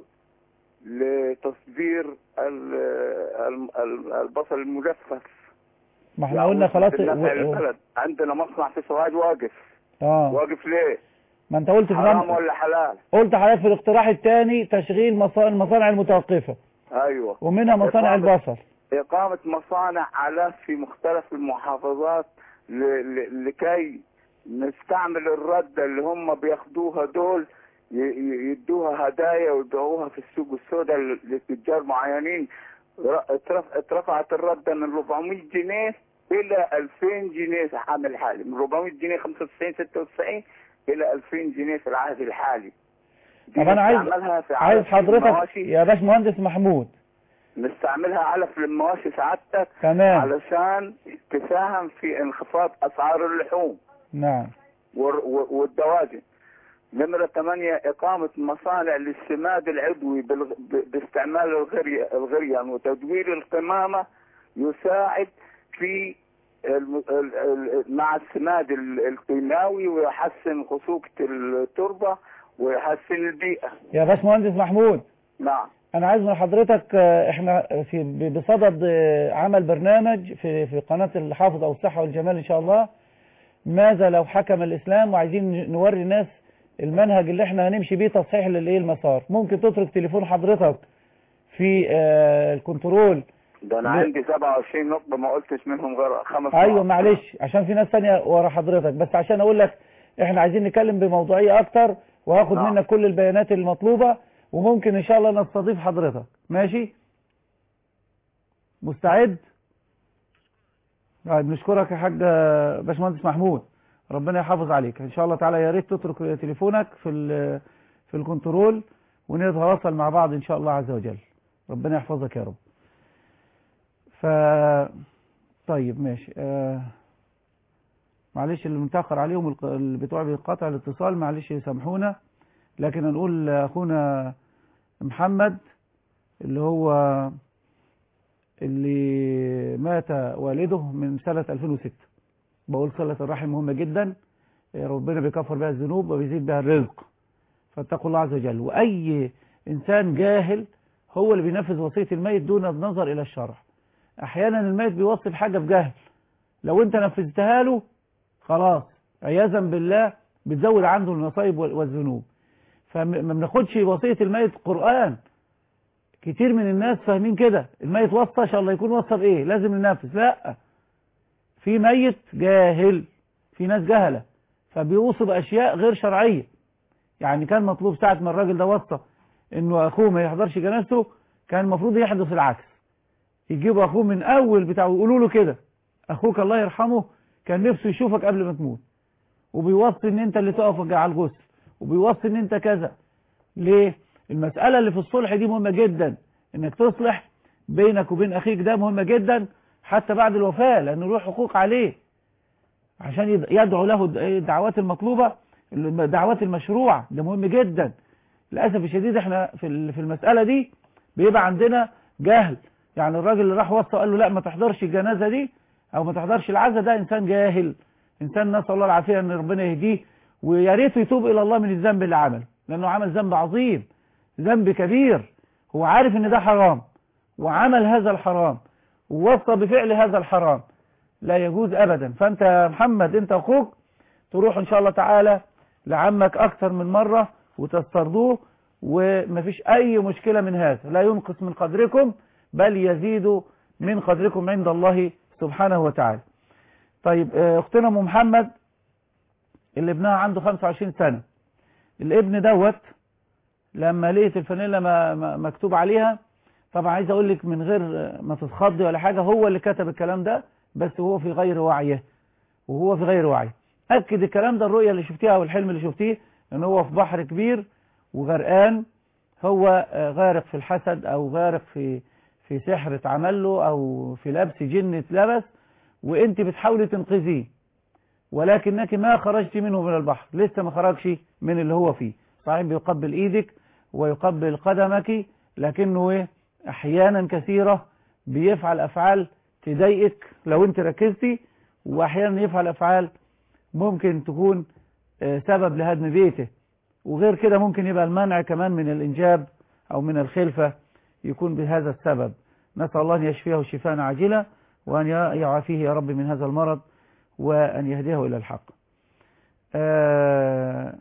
لتصدير ال- ال- ال- البصل المجفف
ما احنا قلنا خلاص
بالنفع
و- و-
البلد عندنا مصنع في سوهاج واقف
اه
واقف ليه
ما انت قلت في
حرام
غم...
ولا حلال
قلت حضرتك في الاقتراح الثاني تشغيل مصانع المصانع المتوقفة
ايوه
ومنها مصانع
إقامة-
البصل
إقامة مصانع آلاف في مختلف المحافظات ل... ل... لكي نستعمل الردة اللي هم بياخدوها دول ي... ي- يدوها هدايا ويبيعوها في السوق السوداء ل- لتجار معينين ر- اترف- اترفعت الردة من 400 جنيه إلى 2000 جنيه في العام الحالي من 400 جنيه 95 96 إلى 2000 جنيه في العهد الحالي دي
طب انا عايز
نستعملها في
عايز
علف
حضرتك
المواشي.
يا باشمهندس محمود
نستعملها علف للمواشي سعادتك
تمام.
علشان تساهم في انخفاض اسعار اللحوم
نعم
والر- و- والدواجن نمرة ثمانية إقامة مصانع للسماد العضوي بالغ- ب- باستعمال الغري- الغريان وتدوير القمامة يساعد في الم- ال- ال- مع السماد ال- الكيماوي ويحسن خصوبة التربة ويحسن البيئة
يا باشمهندس محمود
نعم
انا عايز من حضرتك آه، احنا في ب- بصدد آه، عمل برنامج في في قناة الحافظ او الصحة والجمال ان شاء الله ماذا لو حكم الاسلام وعايزين نوري الناس المنهج اللي احنا هنمشي بيه تصحيح للايه المسار ممكن تترك تليفون حضرتك في آه، الكنترول
ده انا
لا.
عندي 27 نقطة ما قلتش منهم غير خمس
ايوه
نقط.
معلش عشان في ناس تانية ورا حضرتك بس عشان اقول لك احنا عايزين نتكلم بموضوعية اكتر وهاخد
نعم.
منك كل البيانات المطلوبة وممكن ان شاء الله نستضيف حضرتك ماشي مستعد طيب نشكرك يا حاج باشمهندس محمود ربنا يحافظ عليك ان شاء الله تعالى يا ريت تترك تليفونك في ال- في الكنترول ونتواصل مع بعض ان شاء الله عز وجل ربنا يحفظك يا رب ف طيب ماشي آه... معلش اللي متأخر عليهم الق- اللي بتوع بينقطع الاتصال معلش يسامحونا لكن هنقول اخونا محمد اللي هو اللي مات والده من سنة 2006 بقول صلة الرحم مهمة جدا ربنا بيكفر بها الذنوب وبيزيد بها الرزق فاتقوا الله عز وجل وأي إنسان جاهل هو اللي بينفذ وصية الميت دون النظر إلى الشرع أحيانا الميت بيوصي بحاجة بجهل لو أنت نفذتها له خلاص عياذا بالله بتزود عنده المصايب وال- والذنوب فما بناخدش وصية الميت قرآن كتير من الناس فاهمين كده الميت وصى ان شاء الله يكون وصى بايه لازم ننفذ لا في ميت جاهل في ناس جهلة فبيوصوا باشياء غير شرعية يعني كان مطلوب ساعة ما الراجل ده وصى انه اخوه ما يحضرش جنازته كان المفروض يحدث العكس يجيبوا اخوه من اول بتاعه ويقولوا له كده اخوك الله يرحمه كان نفسه يشوفك قبل ما تموت وبيوصي ان انت اللي تقف على الغسل وبيوصي ان انت كذا ليه المسألة اللي في الصلح دي مهمة جدا انك تصلح بينك وبين اخيك ده مهمة جدا حتى بعد الوفاة لانه له حقوق عليه عشان يد- يدعو له الد- الدعوات المطلوبة الدعوات المشروعة ده مهم جدا للأسف الشديد احنا في ال- في المسألة دي بيبقى عندنا جهل يعني الراجل اللي راح وصى قال له لا ما تحضرش الجنازة دي او ما تحضرش العزا ده انسان جاهل انسان نسأل الله العافية ان ربنا يهديه ويا ريت يتوب الى الله من الذنب اللي عمله لانه عمل ذنب عظيم ذنب كبير هو عارف ان ده حرام وعمل هذا الحرام ووصى بفعل هذا الحرام لا يجوز ابدا فانت يا محمد انت اخوك تروح ان شاء الله تعالى لعمك اكثر من مرة وتسترضوه ومفيش اي مشكلة من هذا لا ينقص من قدركم بل يزيد من قدركم عند الله سبحانه وتعالى طيب آه، اختنا ام محمد اللي ابنها عنده 25 سنة الابن دوت لما لقيت الفانيلا ما- ما- مكتوب عليها طبعا عايز اقول لك من غير ما تتخضي ولا حاجة هو اللي كتب الكلام ده بس هو في غير وعيه وهو في غير وعي اكد الكلام ده الرؤية اللي شفتيها او الحلم اللي شفتيه ان هو في بحر كبير وغرقان هو آه، غارق في الحسد او غارق في في سحر اتعمل له او في لبس جن اتلبس وانت بتحاولي تنقذيه ولكنك ما خرجت منه من البحر لسه ما خرجش من اللي هو فيه صحيح بيقبل ايدك ويقبل قدمك لكنه ايه احيانا كثيرة بيفعل افعال تضايقك لو انت ركزتي واحيانا يفعل افعال ممكن تكون آه، سبب لهدم بيته وغير كده ممكن يبقى المنع كمان من الانجاب او من الخلفة يكون بهذا السبب نسأل الله ان يشفيه شفاء عاجلة وان يعافيه يا رب من هذا المرض وأن يهديه إلى الحق آه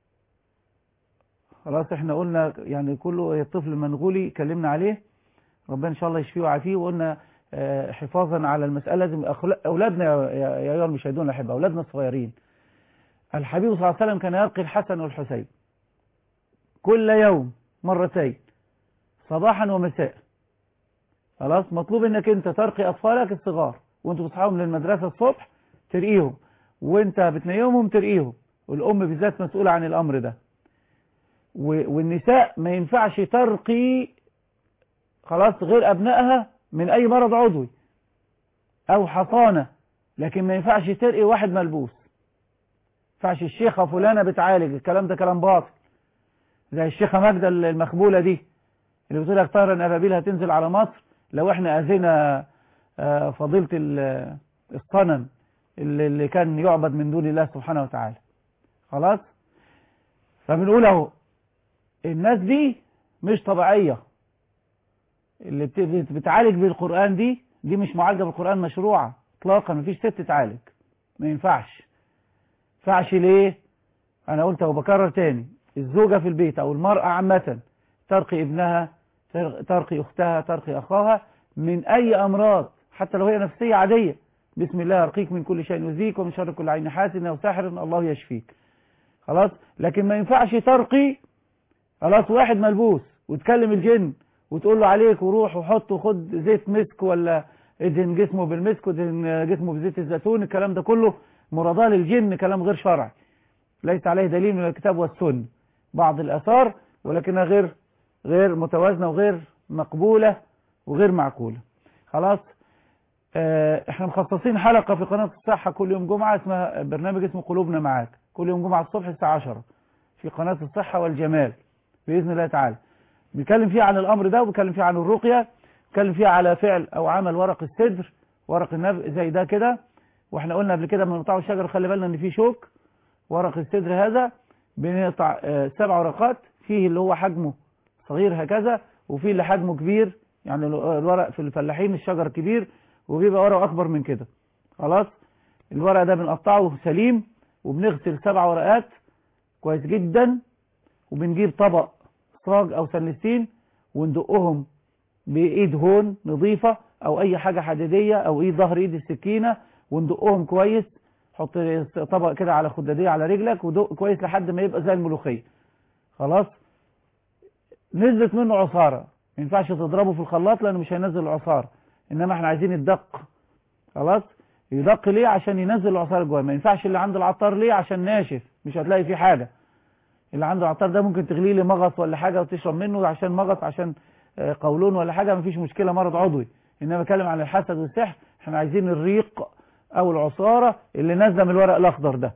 خلاص احنا قلنا يعني كله الطفل المنغولي كلمنا عليه ربنا إن شاء الله يشفيه ويعافيه وقلنا آه حفاظا على المسألة لازم أخلا- أولادنا يا يا أيها المشاهدون الأحبة أولادنا الصغيرين الحبيب صلى الله عليه وسلم كان يلقي الحسن والحسين كل يوم مرتين صباحا ومساء خلاص مطلوب انك انت ترقي اطفالك الصغار وانت بتصحاهم للمدرسة الصبح ترقيهم وانت بتنيمهم ترقيهم والام بالذات مسؤولة عن الامر ده و- والنساء ما ينفعش ترقي خلاص غير ابنائها من اي مرض عضوي او حصانة لكن ما ينفعش ترقي واحد ملبوس ما ينفعش الشيخة فلانة بتعالج الكلام ده كلام باطل زي الشيخة ماجدة المخبولة دي اللي بتقول لك طائرة الأبابيل هتنزل على مصر لو احنا أذينا آه، فضيلة ال- الصنم اللي اللي كان يعبد من دون الله سبحانه وتعالى خلاص فبنقول اهو الناس دي مش طبيعية اللي بت- بت- بتعالج بالقرآن دي دي مش معالجة بالقرآن مشروعة اطلاقا مفيش ست تعالج ما ينفعش ينفعش ليه انا قلت وبكرر تاني الزوجة في البيت او المرأة عامة ترقي ابنها تر- ترقي اختها ترقي اخاها من اي امراض حتى لو هي نفسية عادية بسم الله ارقيك من كل شيء يؤذيك ومن شر كل عين حاسد او ساحر الله يشفيك خلاص لكن ما ينفعش ترقي خلاص واحد ملبوس وتكلم الجن وتقول له عليك وروح وحط وخد زيت مسك ولا ادهن جسمه بالمسك وادهن جسمه بزيت الزيتون الكلام ده كله مرضاه للجن كلام غير شرعي ليس عليه دليل من الكتاب والسنة بعض الآثار ولكنها غير غير متوازنة وغير مقبولة وغير معقولة خلاص آه، احنا مخصصين حلقة في قناة الصحة كل يوم جمعة اسمها برنامج اسمه قلوبنا معاك كل يوم جمعة الصبح الساعة 10 في قناة الصحة والجمال بإذن الله تعالى بنتكلم فيها عن الأمر ده وبنتكلم فيها عن الرقية بنتكلم فيها على فعل أو عمل ورق السدر ورق النبق زي ده كده واحنا قلنا قبل كده لما نقطعوا الشجر خلي بالنا ان في شوك ورق السدر هذا بنقطع آه، سبع ورقات فيه اللي هو حجمه صغير هكذا وفيه اللي حجمه كبير يعني ال- الورق في الفلاحين الشجر كبير وبيبقى ورقه اكبر من كده خلاص الورق ده بنقطعه سليم وبنغسل سبع ورقات كويس جدا وبنجيب طبق صاج او سلستين وندقهم بايد هون نظيفة او اي حاجة حديدية او ايد ظهر ايد السكينة وندقهم كويس حط طبق كده على خدادية على رجلك ودق كويس لحد ما يبقى زي الملوخية خلاص نزلت منه عصارة ما ينفعش تضربه في الخلاط لانه مش هينزل العصارة انما احنا عايزين الدق خلاص يدق ليه عشان ينزل العصارة جواه ما ينفعش اللي عند العطار ليه عشان ناشف مش هتلاقي فيه حاجة اللي عنده عطار ده ممكن تغلي لي مغص ولا حاجة وتشرب منه عشان مغص عشان آه، قولون ولا حاجة مفيش مشكلة مرض عضوي انما بتكلم عن الحسد والسحر احنا عايزين الريق او العصارة اللي نازله من الورق الاخضر ده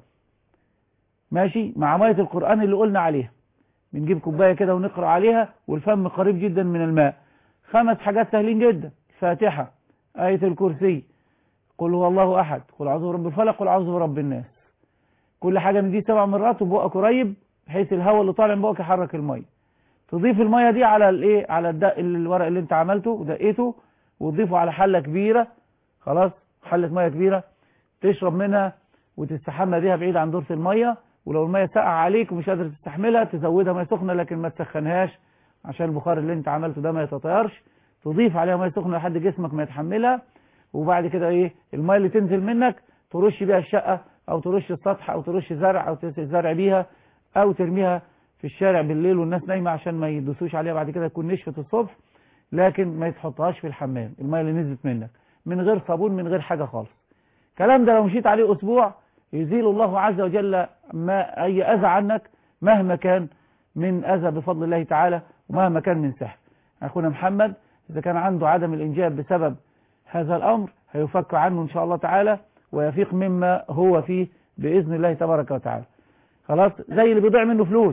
ماشي مع مية القرآن اللي قلنا عليها بنجيب كوباية كده ونقرأ عليها والفم قريب جدا من الماء خمس حاجات سهلين جدا فاتحة آية الكرسي قل هو الله أحد قل أعوذ برب الفلق قل أعوذ برب الناس كل حاجة من دي سبع مرات وبقك قريب بحيث الهواء اللي طالع من بقك يحرك المية تضيف المية دي على الايه على الدق الورق اللي انت عملته ودقيته وتضيفه على حلة كبيرة خلاص حلة مية كبيرة تشرب منها وتستحمى بيها بعيد عن دورة المية ولو المية ساقعة عليك ومش قادر تستحملها تزودها مية سخنة لكن ما تسخنهاش عشان البخار اللي انت عملته ده ما يتطيرش تضيف عليها مية سخنة لحد جسمك ما يتحملها وبعد كده ايه المية اللي تنزل منك ترش بيها الشقة او ترش السطح او ترش زرع او تسقي الزرع بيها او ترميها في الشارع بالليل والناس نايمة عشان ما يدوسوش عليها بعد كده تكون نشفت الصبح لكن ما يتحطهاش في الحمام المية اللي نزلت منك من غير صابون من غير حاجة خالص الكلام ده لو مشيت عليه اسبوع يزيل الله عز وجل ما اي اذى عنك مهما كان من اذى بفضل الله تعالى ومهما كان من سحر اخونا محمد اذا كان عنده عدم الانجاب بسبب هذا الامر هيفك عنه ان شاء الله تعالى ويفيق مما هو فيه باذن الله تبارك وتعالى خلاص زي اللي بيضيع منه فلوس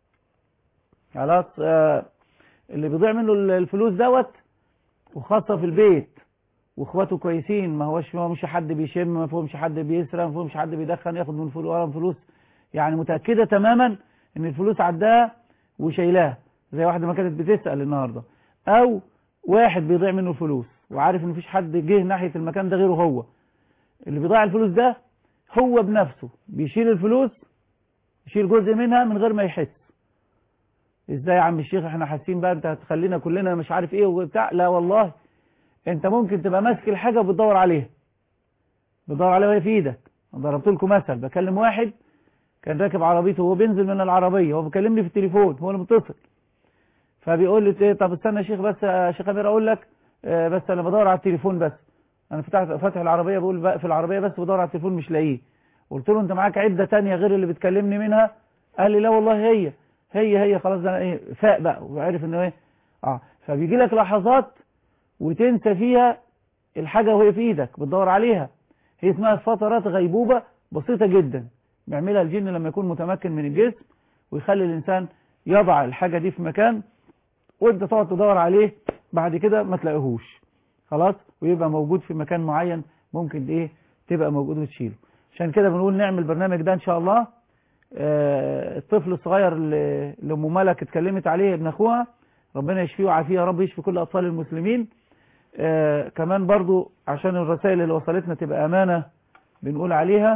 خلاص آه اللي بيضيع منه الفلوس دوت وخاصة في البيت واخواته كويسين ما هوش ما فيهمش حد بيشم ما فيهمش حد بيسرق ما فيهمش حد بيدخن ياخد من فلوس ورا فلوس يعني متأكدة تماما ان الفلوس عداها وشايلاها زي واحدة ما كانت بتسأل النهاردة او واحد بيضيع منه الفلوس وعارف ان مفيش حد جه ناحية المكان ده غيره هو اللي بيضيع الفلوس ده هو بنفسه بيشيل الفلوس يشيل جزء منها من غير ما يحس ازاي يا عم الشيخ احنا حاسين بقى انت هتخلينا كلنا مش عارف ايه وبتاع لا والله انت ممكن تبقى ماسك الحاجة وبتدور عليها بتدور عليها وهي في ايدك ضربت لكم مثل بكلم واحد كان راكب عربيته وهو بينزل من العربية هو بيكلمني في التليفون هو اللي متصل فبيقول لي ايه طب استنى يا شيخ بس يا شيخ امير اقول لك اه بس انا بدور على التليفون بس انا فتحت فاتح العربية بقول بقى في العربية بس بدور على التليفون مش لاقيه قلت له انت معاك عدة تانية غير اللي بتكلمني منها قال لي لا والله هي هي هي خلاص ده ايه فاق بقى وعرف انه ايه اه فبيجي لك لحظات وتنسى فيها الحاجة وهي في ايدك بتدور عليها هي اسمها فترات غيبوبة بسيطة جدا بيعملها الجن لما يكون متمكن من الجسم ويخلي الانسان يضع الحاجة دي في مكان وانت تقعد تدور عليه بعد كده ما تلاقيهوش خلاص ويبقى موجود في مكان معين ممكن ايه تبقى موجود وتشيله عشان كده بنقول نعمل البرنامج ده ان شاء الله آه الطفل الصغير اللي ام ملك اتكلمت عليه ابن اخوها ربنا يشفيه ويعافيه يا رب يشفي كل أطفال المسلمين آه كمان برضو عشان الرسائل اللي وصلتنا تبقى أمانة بنقول عليها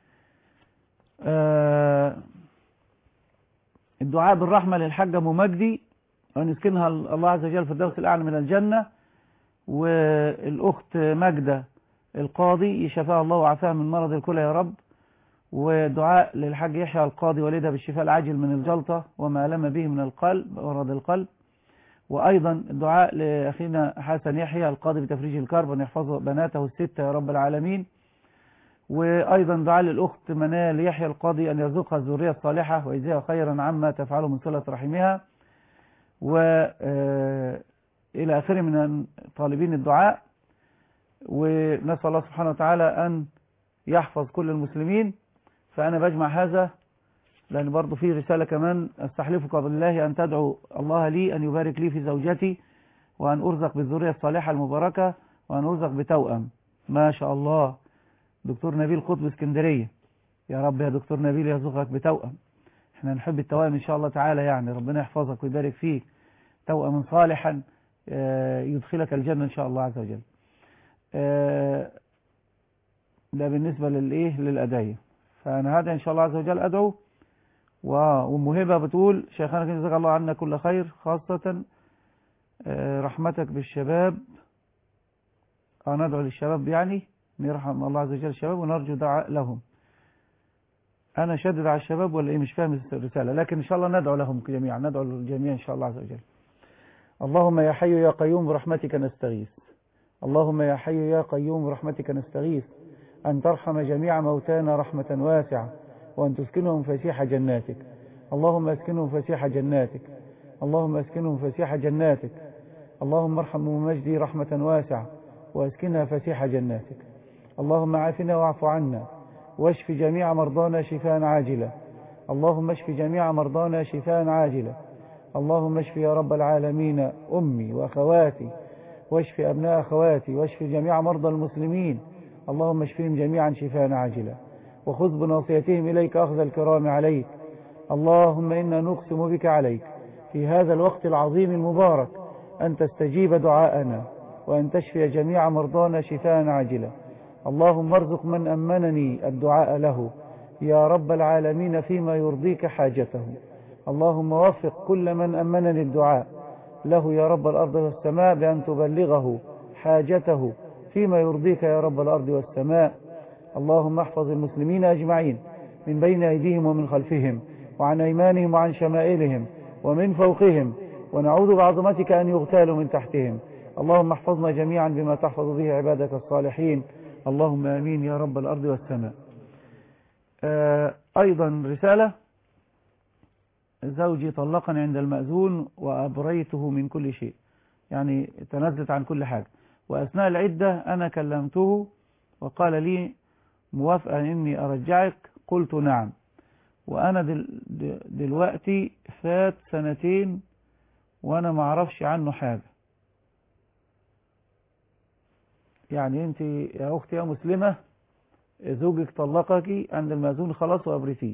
آه الدعاء بالرحمة للحاجة أم مجدي وأن يسكنها الله عز وجل في الدوس الأعلى من الجنة والأخت ماجدة القاضي يشفاها الله وعافاها من مرض الكلى يا رب ودعاء للحاج يحيى القاضي والدها بالشفاء العاجل من الجلطة وما ألم به من القلب مرض القلب وأيضا الدعاء لأخينا حسن يحيى القاضي بتفريج الكرب أن يحفظ بناته الستة يا رب العالمين وأيضا دعاء للأخت منال يحيى القاضي أن يرزقها الذرية الصالحة ويجزيها خيرا عما تفعله من صلة رحمها وإلى آخره من طالبين الدعاء ونسأل الله سبحانه وتعالى أن يحفظ كل المسلمين فأنا بجمع هذا لأن برضو في رسالة كمان استحلفك بالله أن تدعو الله لي أن يبارك لي في زوجتي وأن أرزق بالذرية الصالحة المباركة وأن أرزق بتوأم ما شاء الله دكتور نبيل قطب اسكندرية يا رب يا دكتور نبيل يرزقك بتوأم احنا نحب التوأم إن شاء الله تعالى يعني ربنا يحفظك ويبارك فيك توأما صالحا يدخلك الجنة إن شاء الله عز وجل ده بالنسبة للإيه للأدعية فأنا هذا إن شاء الله عز وجل أدعو ومهبة بتقول شيخنا كن جزاك الله عنا كل خير خاصة رحمتك بالشباب ندعو للشباب يعني نرحم الله عز وجل الشباب ونرجو دعاء لهم أنا شدد على الشباب ولا إيه مش فاهم الرسالة لكن إن شاء الله ندعو لهم جميعا ندعو للجميع إن شاء الله عز وجل اللهم يا حي يا قيوم برحمتك نستغيث اللهم يا حي يا قيوم برحمتك نستغيث أن ترحم جميع موتانا رحمة واسعة وأن تسكنهم فسيح جناتك اللهم اسكنهم فسيح جناتك اللهم اسكنهم فسيح جناتك اللهم ارحم مجدي رحمة واسعة واسكنها فسيح جناتك اللهم عافنا واعف عنا واشف جميع مرضانا شفاء عاجلا اللهم اشف جميع مرضانا شفاء عاجلا اللهم اشف يا رب العالمين أمي وأخواتي واشف أبناء أخواتي واشف جميع مرضى المسلمين اللهم اشفهم جميعا شفاء عاجلا وخذ بناصيتهم إليك أخذ الكرام عليك اللهم إنا نقسم بك عليك في هذا الوقت العظيم المبارك أن تستجيب دعاءنا وأن تشفي جميع مرضانا شفاء عاجلا اللهم ارزق من أمنني الدعاء له يا رب العالمين فيما يرضيك حاجته اللهم وفق كل من أمنني الدعاء له يا رب الأرض والسماء بأن تبلغه حاجته فيما يرضيك يا رب الأرض والسماء اللهم احفظ المسلمين أجمعين من بين أيديهم ومن خلفهم وعن أيمانهم وعن شمائلهم ومن فوقهم ونعوذ بعظمتك أن يغتالوا من تحتهم اللهم احفظنا جميعا بما تحفظ به عبادك الصالحين اللهم آمين يا رب الأرض والسماء آه أيضا رسالة زوجي طلقني عند المأذون وأبريته من كل شيء يعني تنزلت عن كل حاجة وأثناء العدة أنا كلمته وقال لي موافقة إني أرجعك قلت نعم وأنا دل دلوقتي فات سنتين وأنا ما أعرفش عنه حاجة يعني أنت يا أختي يا مسلمة زوجك طلقك عند المأذون خلاص وأبرتيه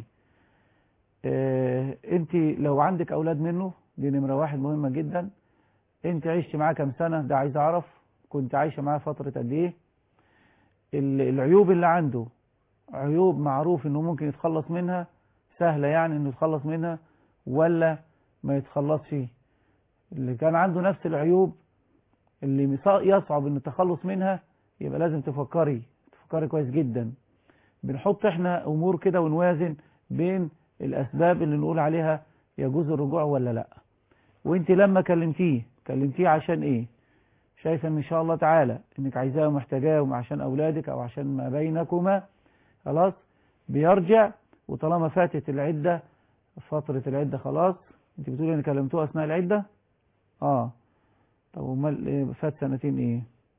اه أنت لو عندك أولاد منه دي نمرة واحد مهمة جدا أنت عشت معاه كم سنة ده عايز أعرف كنت عايشة معاه فترة قد إيه العيوب اللي عنده عيوب معروف انه ممكن يتخلص منها سهلة يعني انه يتخلص منها ولا ما يتخلصش اللي كان عنده نفس العيوب اللي يصعب انه التخلص منها يبقى لازم تفكري تفكري كويس جدا بنحط احنا امور كده ونوازن بين الاسباب اللي نقول عليها يجوز الرجوع ولا لا وانت لما كلمتيه كلمتيه عشان ايه شايفه ان شاء الله تعالى انك عايزاه ومحتاجاه عشان اولادك او عشان ما بينكما خلاص بيرجع وطالما فاتت العدة فترة العدة خلاص انت بتقولي ان كلمتوه اثناء العدة اه طب امال ايه فات سنتين ايه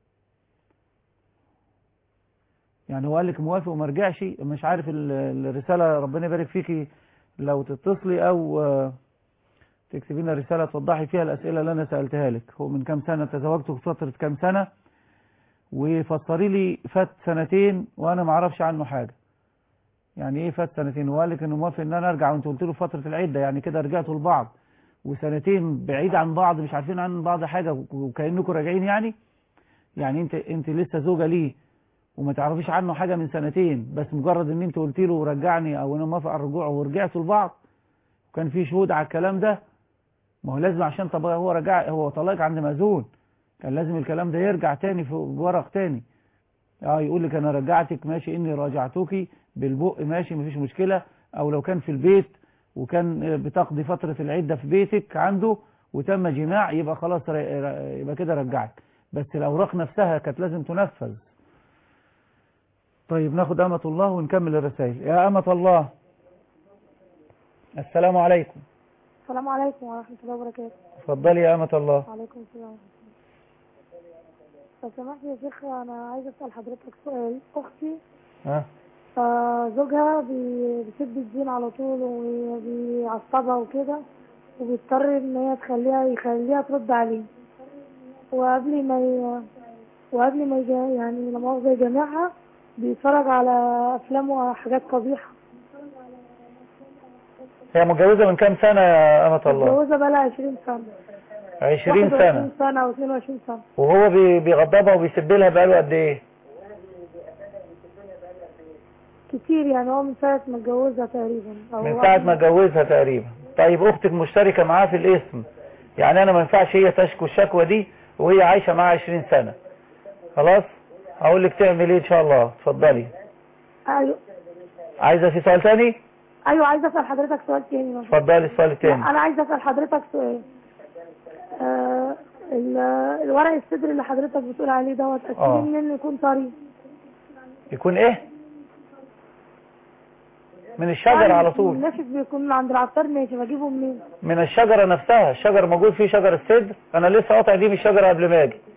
يعني هو قال لك موافق وما رجعش مش عارف الرسالة ربنا يبارك فيكي لو تتصلي او تكتبي لنا رسالة توضحي فيها الأسئلة اللي أنا سألتها لك هو من كام سنة تزوجته في فترة كام سنة وفسري لي فات سنتين وأنا ما اعرفش عنه حاجة يعني إيه فات سنتين وقال لك إنه موافق إن أنا أرجع وأنت قلت له فترة العدة يعني كده رجعتوا لبعض وسنتين بعيد عن بعض مش عارفين عن بعض حاجة وكأنكم راجعين يعني يعني انت انت لسه زوجة ليه وما تعرفيش عنه حاجة من سنتين بس مجرد ان انت قلت له رجعني او انا موافق على الرجوع ورجعتوا لبعض وكان في شهود على الكلام ده ما هو لازم عشان طب هو رجع هو طلاق عند مأذون كان لازم الكلام ده يرجع تاني في ورق تاني اه يقول لك انا رجعتك ماشي اني راجعتك بالبق ماشي مفيش مشكلة او لو كان في البيت وكان بتقضي فترة العدة في بيتك عنده وتم جماع يبقى خلاص يبقى كده رجعك بس الأوراق نفسها كانت لازم تنفذ طيب ناخد أمة الله ونكمل الرسائل يا أمة الله السلام عليكم
السلام عليكم ورحمة الله وبركاته
اتفضلي يا أمة الله
وعليكم السلام ورحمة الله لو سمحت يا شيخ أنا عايزة أسأل حضرتك سؤال أختي
ها
آه، زوجها بي- بيسب الدين على طول وبيعصبها وكده وبيضطر ان هي تخليها يخليها ترد عليه وقبل ما ي... وقبل ما يجا يعني لما مؤاخذة يجامعها بيتفرج على افلام وحاجات قبيحة
هي متجوزة من كام سنة يا أمة الله
متجوزة بقالها 20 سنة
20 سنة
21 سنة او 22 سنة
وهو بي- بيغضبها وبيسب لها بقاله قد ايه
كتير يعني هو من ساعة ما اتجوزها تقريبا أو
من ساعة ما اتجوزها تقريبا طيب اختك مشتركة معاه في الاسم يعني انا ما ينفعش هي تشكو الشكوى دي وهي عايشة معاه 20 سنة خلاص اقول لك تعمل ايه ان شاء الله اتفضلي
ايوه
عايزة في سؤال تاني
ايوه عايزة اسأل حضرتك سؤال تاني مثلا.
اتفضلي السؤال
لا،
التاني
انا عايزه اسال حضرتك سؤال آه ال- الورق الصدر اللي حضرتك بتقول عليه دوت
آه.
اكيد منه يكون طري
يكون ايه من الشجر على طول
الناشف بيكون من عند العطار ناشف اجيبه منين
من الشجرة نفسها الشجر موجود فيه شجر السدر انا لسه قاطع دي من الشجرة قبل ما اجي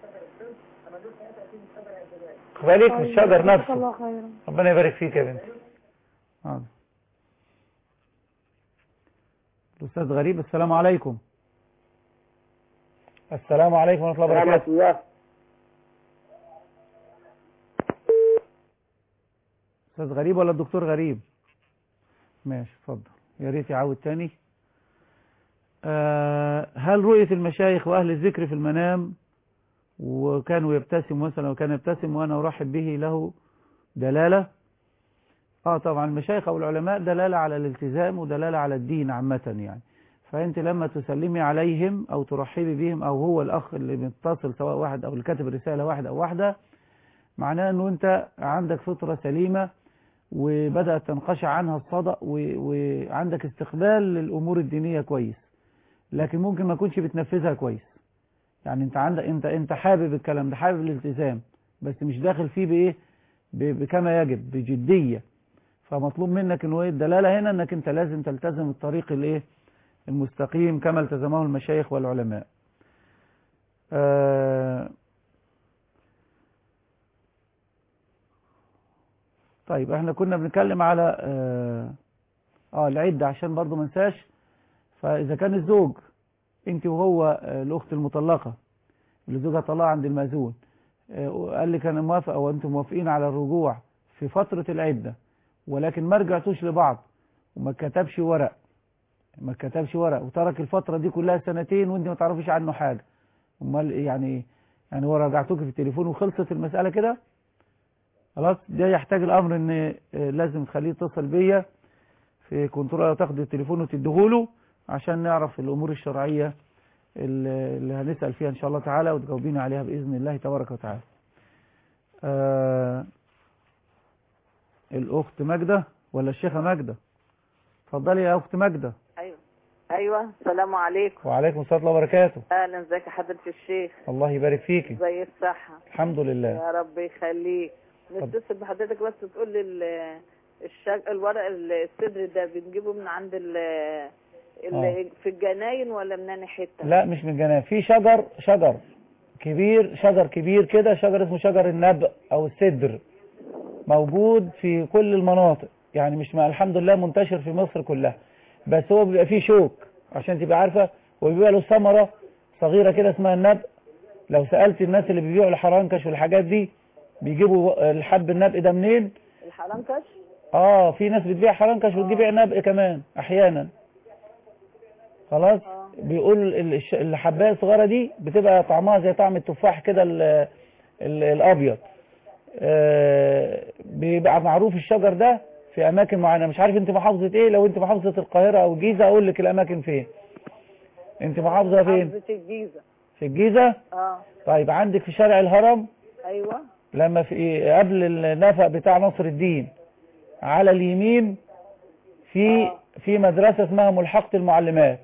خد بالك من الشجر
جزاك
نفسه
الله خيرا
ربنا يبارك فيك يا بنتي حاضر. الأستاذ غريب السلام عليكم السلام عليكم ورحمة الله وبركاته
الله
أستاذ غريب ولا الدكتور غريب ماشي اتفضل يا ريت يعود تاني آه هل رؤية المشايخ وأهل الذكر في المنام وكانوا يبتسم مثلا وكان يبتسم وأنا أرحب به له دلالة اه طبعا المشايخ او العلماء دلالة على الالتزام ودلالة على الدين عامة يعني فانت لما تسلمي عليهم او ترحبي بهم او هو الاخ اللي متصل سواء واحد او اللي كاتب رسالة واحد او واحدة معناه انه انت عندك فطرة سليمة وبدأت تنقشع عنها الصدأ و- وعندك استقبال للامور الدينية كويس لكن ممكن ما تكونش بتنفذها كويس يعني انت عندك انت انت حابب الكلام ده حابب الالتزام بس مش داخل فيه بايه ب- بكما يجب بجدية فمطلوب منك انه ايه الدلالة هنا انك انت لازم تلتزم الطريق الايه المستقيم كما التزمه المشايخ والعلماء آه طيب احنا كنا بنتكلم على اه, آه العدة عشان برضو ما ننساش فاذا كان الزوج انت وهو آه الاخت المطلقة اللي زوجها طلع عند المأذون آه قال لك انا موافق او انتم موافقين على الرجوع في فترة العدة ولكن ما رجعتوش لبعض وما كتبش ورق ما كتبش ورق وترك الفترة دي كلها سنتين وانت ما تعرفيش عنه حاجة امال يعني ايه يعني هو رجعتوك في التليفون وخلصت المسألة كده خلاص ده يحتاج الامر ان آه، لازم تخليه يتصل بيا في كنترول تاخد التليفون وتديهوله عشان نعرف الامور الشرعية اللي اللي هنسأل فيها ان شاء الله تعالى وتجاوبينا عليها بإذن الله تبارك وتعالى آه الأخت ماجدة ولا الشيخة ماجدة اتفضلي يا أخت ماجدة
ايوه ايوه السلام عليكم
وعليكم السلام ورحمة الله وبركاته
اهلا ازيك يا حضره الشيخ
الله يبارك فيكي
زي الصحه
الحمد لله
يا رب يخليك نتصل بحضرتك بس تقول لي ال- الشج... الورق الصدر ده بنجيبه من عند ال... ال...
آه.
في الجناين ولا من أنهي حته
لا مش من جنان في شجر شجر كبير شجر كبير كده شجر اسمه شجر النبأ أو السدر موجود في كل المناطق يعني مش مع الحمد لله منتشر في مصر كلها بس هو بيبقى فيه شوك عشان تبقى عارفة وبيبقى له ثمرة صغيرة كده اسمها النبأ لو سألت الناس اللي بيبيعوا الحرنكش والحاجات دي بيجيبوا الحب النبأ ده منين
الحرنكش
اه في ناس بتبيع حرنكش وتجيب نبأ كمان احيانا خلاص بيقول ال- الش- الحبايه الصغيره دي بتبقى طعمها زي طعم التفاح كده ال- ال- الابيض آه، بيبقى معروف الشجر ده في اماكن معينه مش عارف انت محافظه ايه لو انت محافظه القاهره او الجيزه اقول لك الاماكن فين انت محافظه فين
محافظة الجيزة
في الجيزه
اه
طيب عندك في شارع الهرم
ايوه
لما في قبل النفق بتاع نصر الدين على اليمين في في مدرسة اسمها ملحقة المعلمات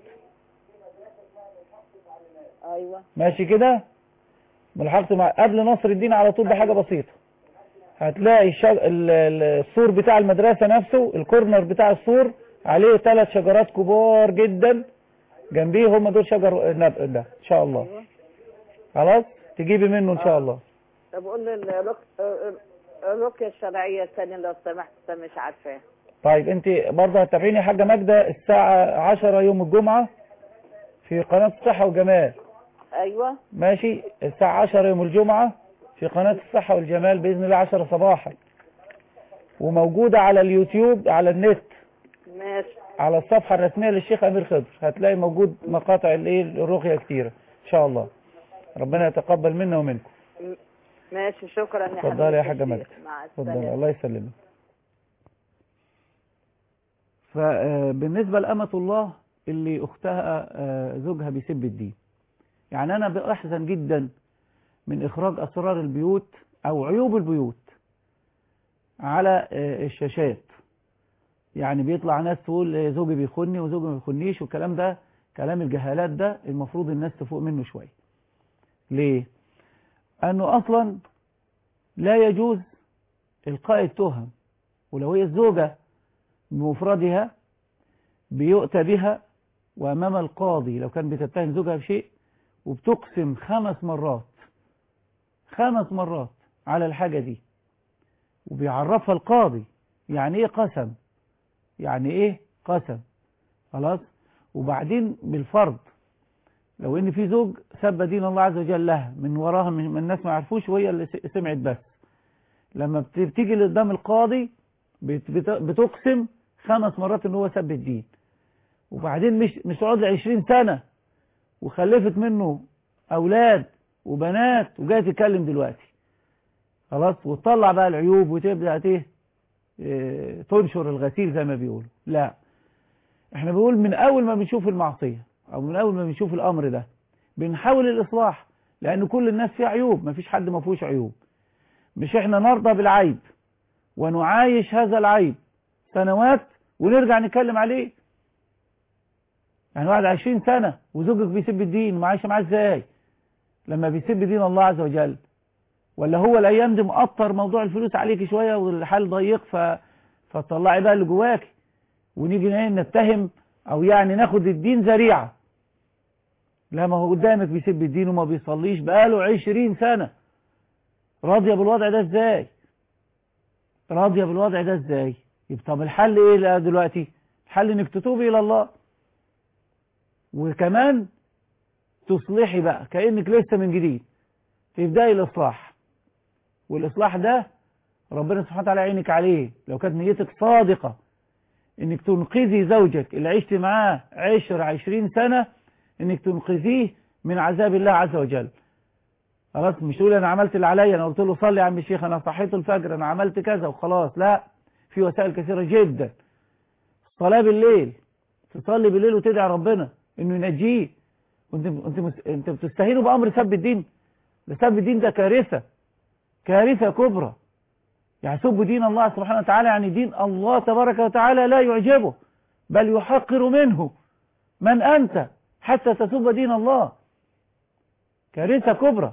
ايوه
ماشي كده ملحقة مع... قبل نصر الدين على طول بحاجة بسيطة هتلاقي الشج... ال- ال- السور بتاع المدرسة نفسه الكورنر بتاع السور عليه ثلاث شجرات كبار جدا جنبيه هم دول شجر النبق ده ان شاء الله خلاص تجيبي منه ان شاء الله
طب قول لي الرك- الرقية الشرعية الثانية لو سمحت أنا مش عارفاها
طيب انت برضه هتتابعيني يا حاجة ماجدة الساعة 10 يوم الجمعة في قناة الصحة والجمال
ايوه
ماشي الساعة 10 يوم الجمعة في قناة الصحة والجمال بإذن الله 10 صباحا وموجودة على اليوتيوب على النت
ماشي
على الصفحة الرسمية للشيخ أمير خضر هتلاقي موجود مقاطع الايه الرقية كتيرة إن شاء الله ربنا يتقبل منا ومنكم
م- ماشي شكرا يا حبيبي
اتفضلي يا حاجة ماجدة
مع
اتفضلي
السلامة
الله يسلمك فبالنسبة لأمة الله اللي أختها آه، زوجها بيسب الدين يعني أنا بأحزن جدا من إخراج أسرار البيوت أو عيوب البيوت على آه، الشاشات يعني بيطلع ناس تقول آه، زوجي بيخوني وزوجي ما بيخونيش والكلام ده كلام الجهالات ده المفروض الناس تفوق منه شوية ليه؟ أنه أصلا لا يجوز إلقاء التهم ولو هي الزوجة بمفردها بيؤتى بها وأمام القاضي لو كان بتتهم زوجها بشيء وبتقسم خمس مرات خمس مرات على الحاجة دي وبيعرفها القاضي يعني ايه قسم يعني ايه قسم خلاص وبعدين بالفرض لو ان في زوج سب دين الله عز وجل لها من وراها من من الناس ما يعرفوش وهي اللي س- سمعت بس لما بت- بتيجي قدام القاضي بت- بت- بتقسم خمس مرات ان هو سب الدين وبعدين مش مش تقعد لي 20 سنة وخلفت منه اولاد وبنات وجايه تتكلم دلوقتي خلاص وتطلع بقى العيوب وتبدا ايه إيه، تنشر الغسيل زي ما بيقولوا لا احنا بنقول من اول ما بنشوف المعصية او من اول ما بنشوف الامر ده بنحاول الاصلاح لان كل الناس فيها عيوب ما فيش حد ما فيهوش عيوب مش احنا نرضى بالعيب ونعايش هذا العيب سنوات ونرجع نتكلم عليه يعني واحد عشرين سنة وزوجك بيسب الدين وعايشة معاه ازاي لما بيسب دين الله عز وجل ولا هو الايام دي مقطر موضوع الفلوس عليك شوية والحال ضيق ف... فتطلعي بقى اللي جواك ونيجي ايه نتهم او يعني ناخد الدين ذريعة لا ما هو قدامك بيسب الدين وما بيصليش بقاله عشرين سنة راضية بالوضع ده ازاي راضية بالوضع ده ازاي يبقى طب الحل ايه لا دلوقتي الحل انك تتوبي الى الله وكمان تصلحي بقى كأنك لسه من جديد تبدأي الإصلاح والإصلاح ده ربنا سبحانه وتعالى يعينك عليه لو كانت نيتك صادقة انك تنقذي زوجك اللي عشت معاه عشر عشرين سنة انك تنقذيه من عذاب الله عز وجل خلاص مش تقول انا عملت اللي عليا انا قلت له صلي يا عم الشيخ انا صحيت الفجر انا عملت كذا وخلاص لا في وسائل كثيرة جدا الصلاة بالليل تصلي بالليل وتدعي ربنا انه ينجيه وانت انت مس- انت بتستهينوا بامر سب الدين ده سب الدين ده كارثة كارثة كبرى يعني سب دين الله سبحانه وتعالى يعني دين الله تبارك وتعالى لا يعجبه بل يحقر منه من أنت حتى تسب دين الله كارثة كبرى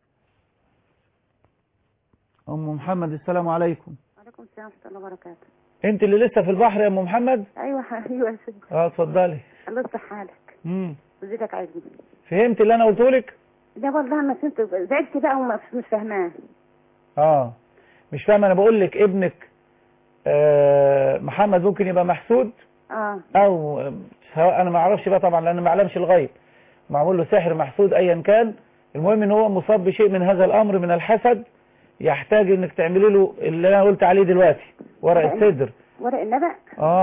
أم محمد السلام عليكم
وعليكم السلام ورحمة الله وبركاته
أنت اللي لسه في البحر يا أم محمد
أيوة أيوة يا سيدي
اه اتفضلي
الله يصلح حالك
مم.
وزيدك عايزني
فهمت اللي أنا قلته لك
ده والله ما فهمت زعلت بقى وما مش فاهماه
اه مش فاهم أنا بقول لك ابنك آه محمد ممكن يبقى محسود
اه
او سواء انا ما اعرفش بقى طبعا لان ما اعلمش الغيب معمول له سحر محسود ايا كان المهم ان هو مصاب بشيء من هذا الامر من الحسد يحتاج انك تعملي له اللي انا قلت عليه دلوقتي ورق الصدر
ورق النبأ
اه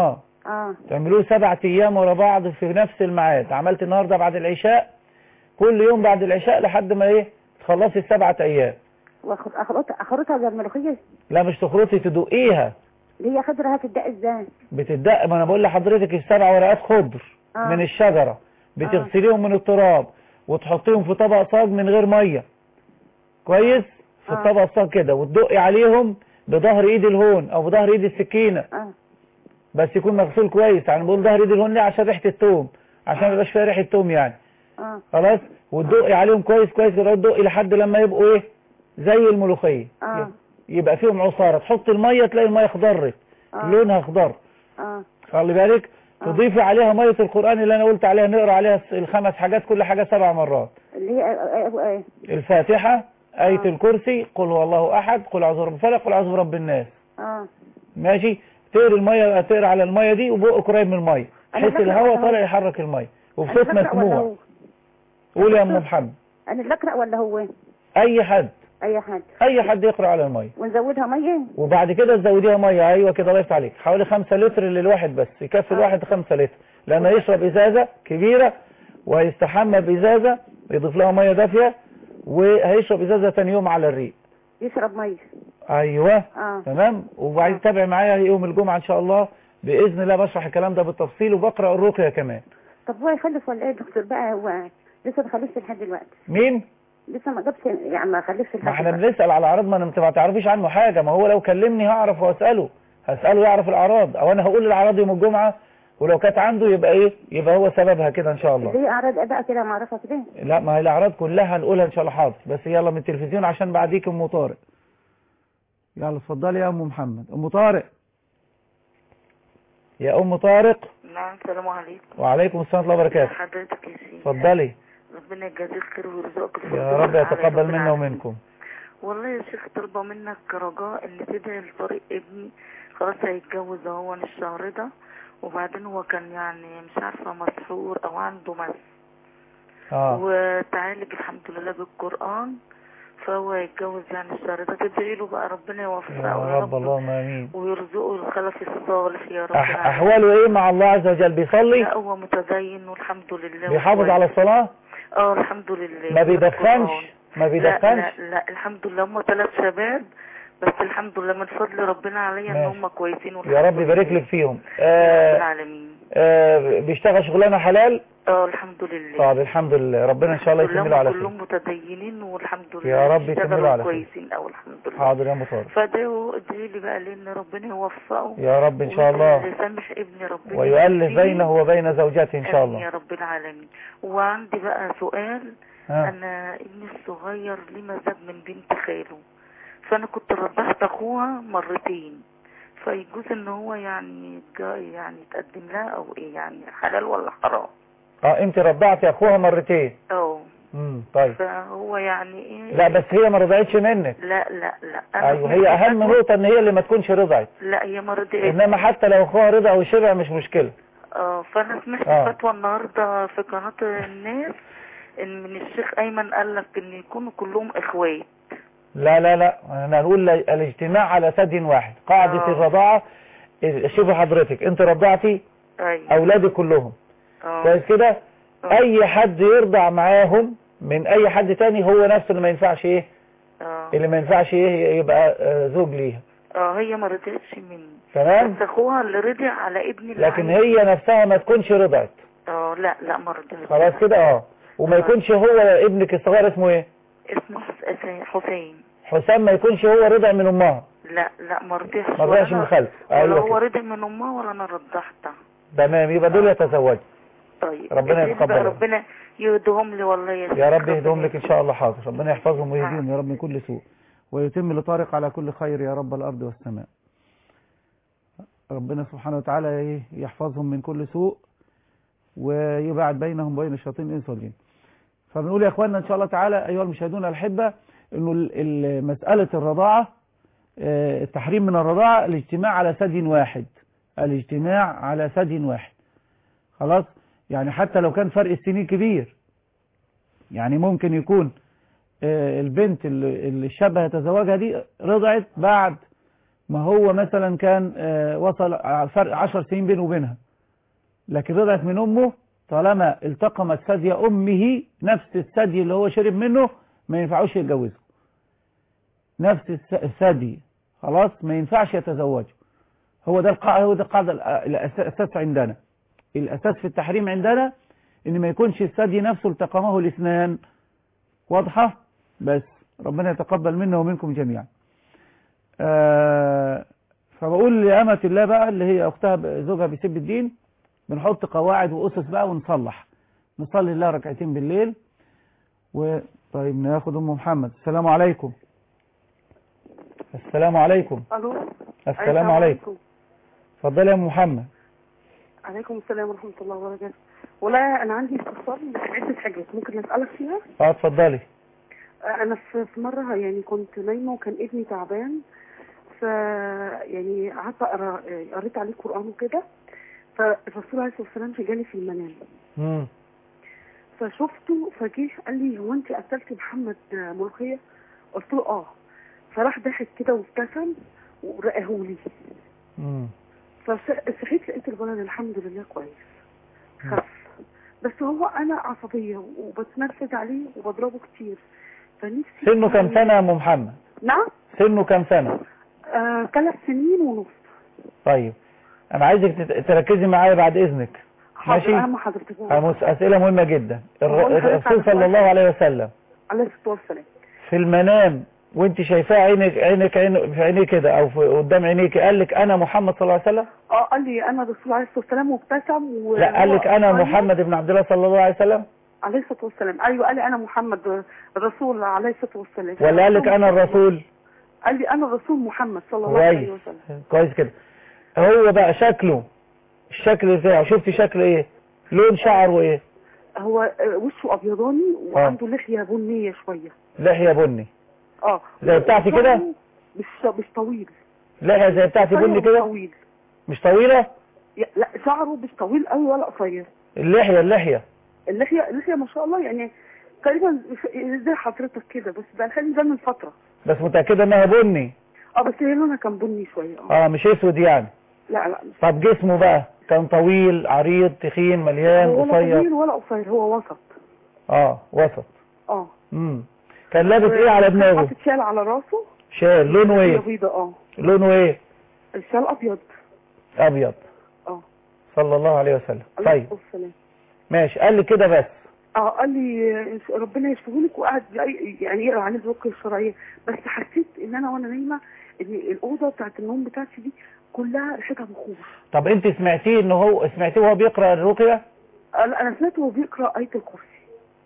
اه
تعملوه سبعة ايام ورا بعض في نفس الميعاد عملت النهارده بعد العشاء كل يوم بعد العشاء لحد ما ايه تخلصي السبعة ايام
واخد اخرطها اخرطها زي الملوخيه
لا مش تخرطي تدوقيها
اللي هي خضرها تدق ازاي
بتدق ما انا بقول لحضرتك السبع ورقات خضر
آه.
من الشجرة بتغسليهم من التراب وتحطيهم في طبق صاج من غير مية كويس في
آه.
الطبق الصاج كده وتدقي عليهم بظهر ايد الهون او بظهر ايد السكينة
اه
بس يكون مغسول كويس يعني بقول ظهر ايد الهون ليه عشان ريحة التوم عشان ما يبقاش فيها ريحة توم يعني
اه
خلاص وتدقي عليهم كويس كويس كده وتدقي لحد لما يبقوا ايه زي الملوخية
اه
يبقى فيهم عصارة تحط المية تلاقي المية خضرت
آه.
لونها خضر
اه
خلي بالك تضيفي عليها مية القرآن اللي انا قلت عليها نقرا عليها الخمس حاجات كل حاجة سبع مرات
اللي هي آه، آه، آه.
الفاتحة آية الكرسي قل هو الله أحد قل أعوذ برب الفلق قل أعوذ برب الناس
اه
ماشي تقري المية تقري على المية دي وبقك قريب من المية
أنا
بحيث
بقرأ
الهواء
ولا هو؟
طالع يحرك المية
أنا
وبصوت
بقرأ ولا
مسموع
هو؟
قول يا أم محمد
انا اللي اقرا ولا هو
أي حد
اي حد
أي حد يقرأ على المية
ونزودها ميه
وبعد كده تزوديها ميه ايوه كده الله يفتح عليك حوالي 5 لتر للواحد بس يكفي الواحد 5 لتر لانه يشرب ازازه كبيره وهيستحمى بازازه يضيف لها ميه دافيه وهيشرب ازازه ثاني يوم على الريق
يشرب ميه
ايوه
اه
تمام وبعدين تابع معايا يوم الجمعه ان شاء الله باذن الله بشرح الكلام ده بالتفصيل وبقرا الرقيه كمان
طب هو يخلف ولا ايه يا دكتور بقى هو لسه ما خلفش لحد دلوقتي
مين
لسه ما جابش يعني ما خلفش
ما
لحد
احنا
دلوقتي
بنسال على الاعراض ما انت ما تعرفيش عنه حاجه ما هو لو كلمني هعرف واساله هساله يعرف الاعراض او انا هقول الاعراض يوم الجمعه ولو كانت عنده يبقى ايه يبقى هو سببها كده ان شاء الله
اللي هي اعراض اداء كده ما اعرفها كده
لا ما هي الاعراض كلها هنقولها ان شاء الله حاضر بس يلا من التلفزيون عشان بعديك ام طارق يلا اتفضلي يا ام محمد ام طارق يا ام طارق
نعم السلام عليكم
وعليكم السلام ورحمه الله وبركاته
حضرتك يا سيدي
اتفضلي
ربنا يجازيك خير ويرزقك الفردوس
يا رب
الأعلى
يتقبل
رب
منا
العالمين.
ومنكم
والله يا شيخ طالبه منك رجاء ان تدعي لطريق ابني خلاص هيتجوز اهو الشهر ده وبعدين هو كان يعني مش عارفه مسحور او عنده مس
اه
وتعالج الحمد لله بالقران فهو يتجوز يعني الشهر ده تدعي له بقى ربنا يوفقه
يا رب اللهم امين
ويرزقه الخلف الصالح يا رب
أح
العالمين.
احواله ايه مع الله عز وجل بيصلي
لا هو متدين والحمد لله
بيحافظ
وكويس.
على الصلاه
اه الحمد لله
ما بيدخنش
والقرآن.
ما
لا
بيدخنش
لا لا الحمد لله هم ثلاث شباب بس الحمد لله من فضل ربنا عليا ان
ماشي.
هم كويسين والحمد
يا رب يبارك لك فيهم آه
رب العالمين
آه بيشتغل شغلانه حلال
اه الحمد لله
طب الحمد لله ربنا ان شاء الله
كلهم-
يتم له على خير
كلهم متدينين والحمد لله
يا رب يتم
بيشتغلوا
له على خير.
كويسين او الحمد لله
حاضر يا ام طارق
فادعوا ادعي لي بقى لان ربنا يوفقه
يا رب إن شاء الله.
ويسامح ابني ربنا
ويؤلف
يهديه.
بينه وبين زوجته ان شاء
آمين يا
الله
رب العالمين وعندي بقى سؤال
ها.
انا ابني الصغير ليه مزاج من بنت خاله فانا كنت رضعت اخوها مرتين فيجوز ان هو يعني جا- يعني يتقدم لها او ايه يعني حلال ولا حرام
اه انت رضعتي اخوها مرتين
اه
امم طيب
فهو يعني ايه
لا بس هي ما رضعتش منك
لا لا لا أنا
ايوه
سمعت
هي اهم
فتوى-
نقطه ان هي اللي ما تكونش رضعت
لا هي ما رضعتش
انما حتى لو اخوها رضع وشبع مش مشكله
اه فانا سمعت
آه.
فتوى النهارده في قناه الناس ان من الشيخ ايمن قال لك ان يكونوا كلهم اخوات
لا لا لا احنا هنقول ل- الاجتماع على ثدي واحد قاعده
آه.
الرضاعه إيه، شوفي حضرتك انت رضعتي
ايوه
اولادي كلهم
اه
كويس كده اي حد يرضع معاهم من اي حد تاني هو نفسه اللي ما ينفعش ايه
اه
اللي ما ينفعش ايه يبقى آه، زوج ليها
اه هي ما رضعتش مني
تمام
بس اخوها اللي رضع على ابني اللي
لكن
عندي.
هي نفسها ما تكونش رضعت
اه لا لا ما رضعتش
خلاص كده اه وما يكونش هو ابنك الصغير اسمه ايه
اسمه حس- حسين
حسام ما يكونش هو رضع من امها
لا لا ما رضعش
ما
ولا
رضعش
أنا-
من خلف
ولا
ايوه
هو
كده
رضع من امها ولا انا رضعتها
تمام يبقى دول يتزوجوا
طيب
ربنا
ادعي لي بقى
يتقبل.
ربنا يهدهم لي والله يا
يا
شيخ.
رب يهدهم لك ان شاء الله حاضر ربنا يحفظهم ويهديهم يا رب من كل سوء ويتم لطارق على كل خير يا رب الارض والسماء ربنا سبحانه وتعالى إيه يحفظهم من كل سوء ويبعد بينهم وبين الشياطين الانس والجن فبنقول يا اخواننا ان شاء الله تعالى ايها المشاهدون الاحبه انه ال- ال- مساله الرضاعه آه، التحريم من الرضاعه الاجتماع على ثدي واحد الاجتماع على ثدي واحد خلاص يعني حتى لو كان فرق السنين كبير يعني ممكن يكون آه، البنت اللي اللي الشاب هيتزوجها دي رضعت بعد ما هو مثلا كان آه، وصل ع- فرق عشر سنين بينه وبينها لكن رضعت من أمه طالما التقمت ثدي أمه نفس الثدي اللي هو شرب منه ما ينفعوش يتجوزه نفس الس- الثدي خلاص ما ينفعش يتزوجه هو ده القاعدة هو ده القاعدة الأ- الأس- الأساس عندنا الأساس في التحريم عندنا إن ما يكونش الثدي نفسه التقمه الاثنان واضحة بس ربنا يتقبل منا ومنكم جميعا آه فبقول لأمة الله بقى اللي هي أختها ب- زوجها بيسب الدين بنحط قواعد وأسس بقى ونصلح نصلي الله ركعتين بالليل وطيب ناخد أم محمد السلام عليكم السلام عليكم
الو
السلام عليكم اتفضلي يا ام محمد
عليكم السلام ورحمه الله وبركاته والله انا عندي استفسار في عده حاجات ممكن اسالك فيها
اه اتفضلي
آه، انا في في مره يعني كنت نايمه وكان ابني تعبان ف يعني قعدت اقرا آه، قريت عليه قران وكده فالرسول عليه الصلاه والسلام جالي في المنام
مم.
فشفته فجه قال لي هو انت قتلتي محمد آه، ملوخيه قلت له اه فراح ضحك كده وابتسم ورقاهولي
مم.
فصحيت لقيت الولد الحمد لله كويس خف بس هو انا عصبيه وبتنرفز عليه وبضربه كتير فنفسي
سنه كام سنة يا ام محمد
نعم
سنه كام سنة
آه ثلاث سنين ونص
طيب انا عايزك تت- تركزي معايا بعد اذنك
حاضر
ماشي
اهم حضرتك
أمس- اسئلة مهمة جدا الر-
هقول لحضرتك
الرسول
على
صلى
سؤال.
الله عليه وسلم
عليه الصلاه والسلام
في المنام وانت شايفاه عينك عينك عين في عينيه كده او في قدام عينيك قال لك انا محمد صلى الله عليه وسلم
اه قال لي انا الرسول عليه الصلاه والسلام وابتسم و...
لا قال لك انا
أيوة،
محمد بن عبد الله صلى الله عليه وسلم
عليه الصلاه والسلام ايوه قال لي انا محمد الرسول عليه الصلاه والسلام
ولا قال لك انا الرسول
قال لي انا الرسول محمد صلى الله عليه
كويس
وسلم
كويس كده هو بقى شكله الشكل بتاعه شفت شكل ايه لون شعره ايه
هو آه، وشه ابيضاني وعنده لحيه بنيه شويه
لحية بني
اه
زي بتاعتي كده
مش مش طويل
لحية زي بتاعتي
قصير
بني
مش
كده
طويل
مش طويلة
يا- لا شعره مش طويل قوي ولا قصير
اللحية اللحية
اللحيه اللحيه ما شاء الله يعني تقريبا زي حضرتك كده بس ده كان ده من فتره
بس متأكدة انها بني
اه بس هي لونها كان بني شويه اه
اه مش اسود يعني
لا لا مش
طب جسمه بقى كان طويل عريض تخين مليان
هو ولا طويل
قصير
ولا قصير هو وسط
اه وسط
اه
امم كان لابس ايه على دماغه
حاطط شال على راسه
شال لونه ايه
بيضة اه
لونه ايه
الشال ابيض
ابيض
اه
صلى الله عليه وسلم
عليه
طيب
الصلاة والسلام
ماشي قال لي كده بس
اه قال لي ربنا يشفيهولك وقعد يعني يقرا عن الرقيه الشرعيه بس حسيت ان انا وانا نايمه ان الاوضه بتاعت النوم بتاعتي دي كلها ريحتها بخور
طب انت سمعتيه ان هو سمعتيه وهو بيقرا الرقيه
آه، لا، انا سمعته وهو بيقرا ايه الكرسي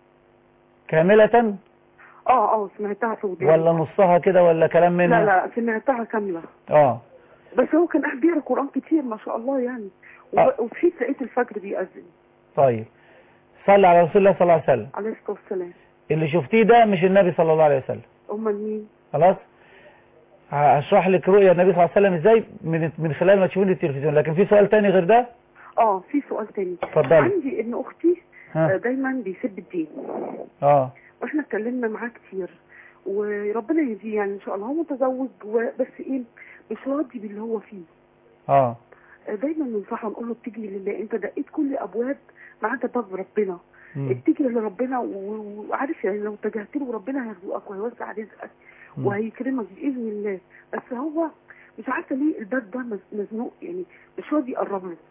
كامله
اه اه سمعتها في وداني
ولا نصها كده ولا كلام منها
لا لا سمعتها كامله
اه
بس هو كان قاعد بيقرا قران كتير ما شاء الله يعني
آه.
وب- وصحيت لقيت الفجر بيأذن
طيب صلي على رسول الله صلى الله عليه وسلم
عليه الصلاه والسلام
اللي شفتيه ده مش النبي صلى الله عليه وسلم
امال مين
خلاص هشرح لك رؤيا النبي صلى الله عليه وسلم ازاي من من خلال ما تشوفين التلفزيون لكن في سؤال تاني غير ده
اه في سؤال تاني
اتفضلي.
عندي ابن اختي
ها.
آه، دايما بيسب الدين
اه
واحنا اتكلمنا معاه كتير وربنا يهديه يعني ان شاء الله هو متزوج وبس ايه مش راضي باللي هو فيه
اه
آه، دايما ننصحه نقول له اتجه لله انت دقيت كل ابواب ما عدا باب ربنا
مم.
اتجه لربنا و- وعارف يعني لو اتجهت له ربنا هيرزقك وهيوسع رزقك
مم.
وهيكرمك باذن الله بس هو مش عارفه ليه الباب ده مز- مزنوق يعني مش راضي يقرب له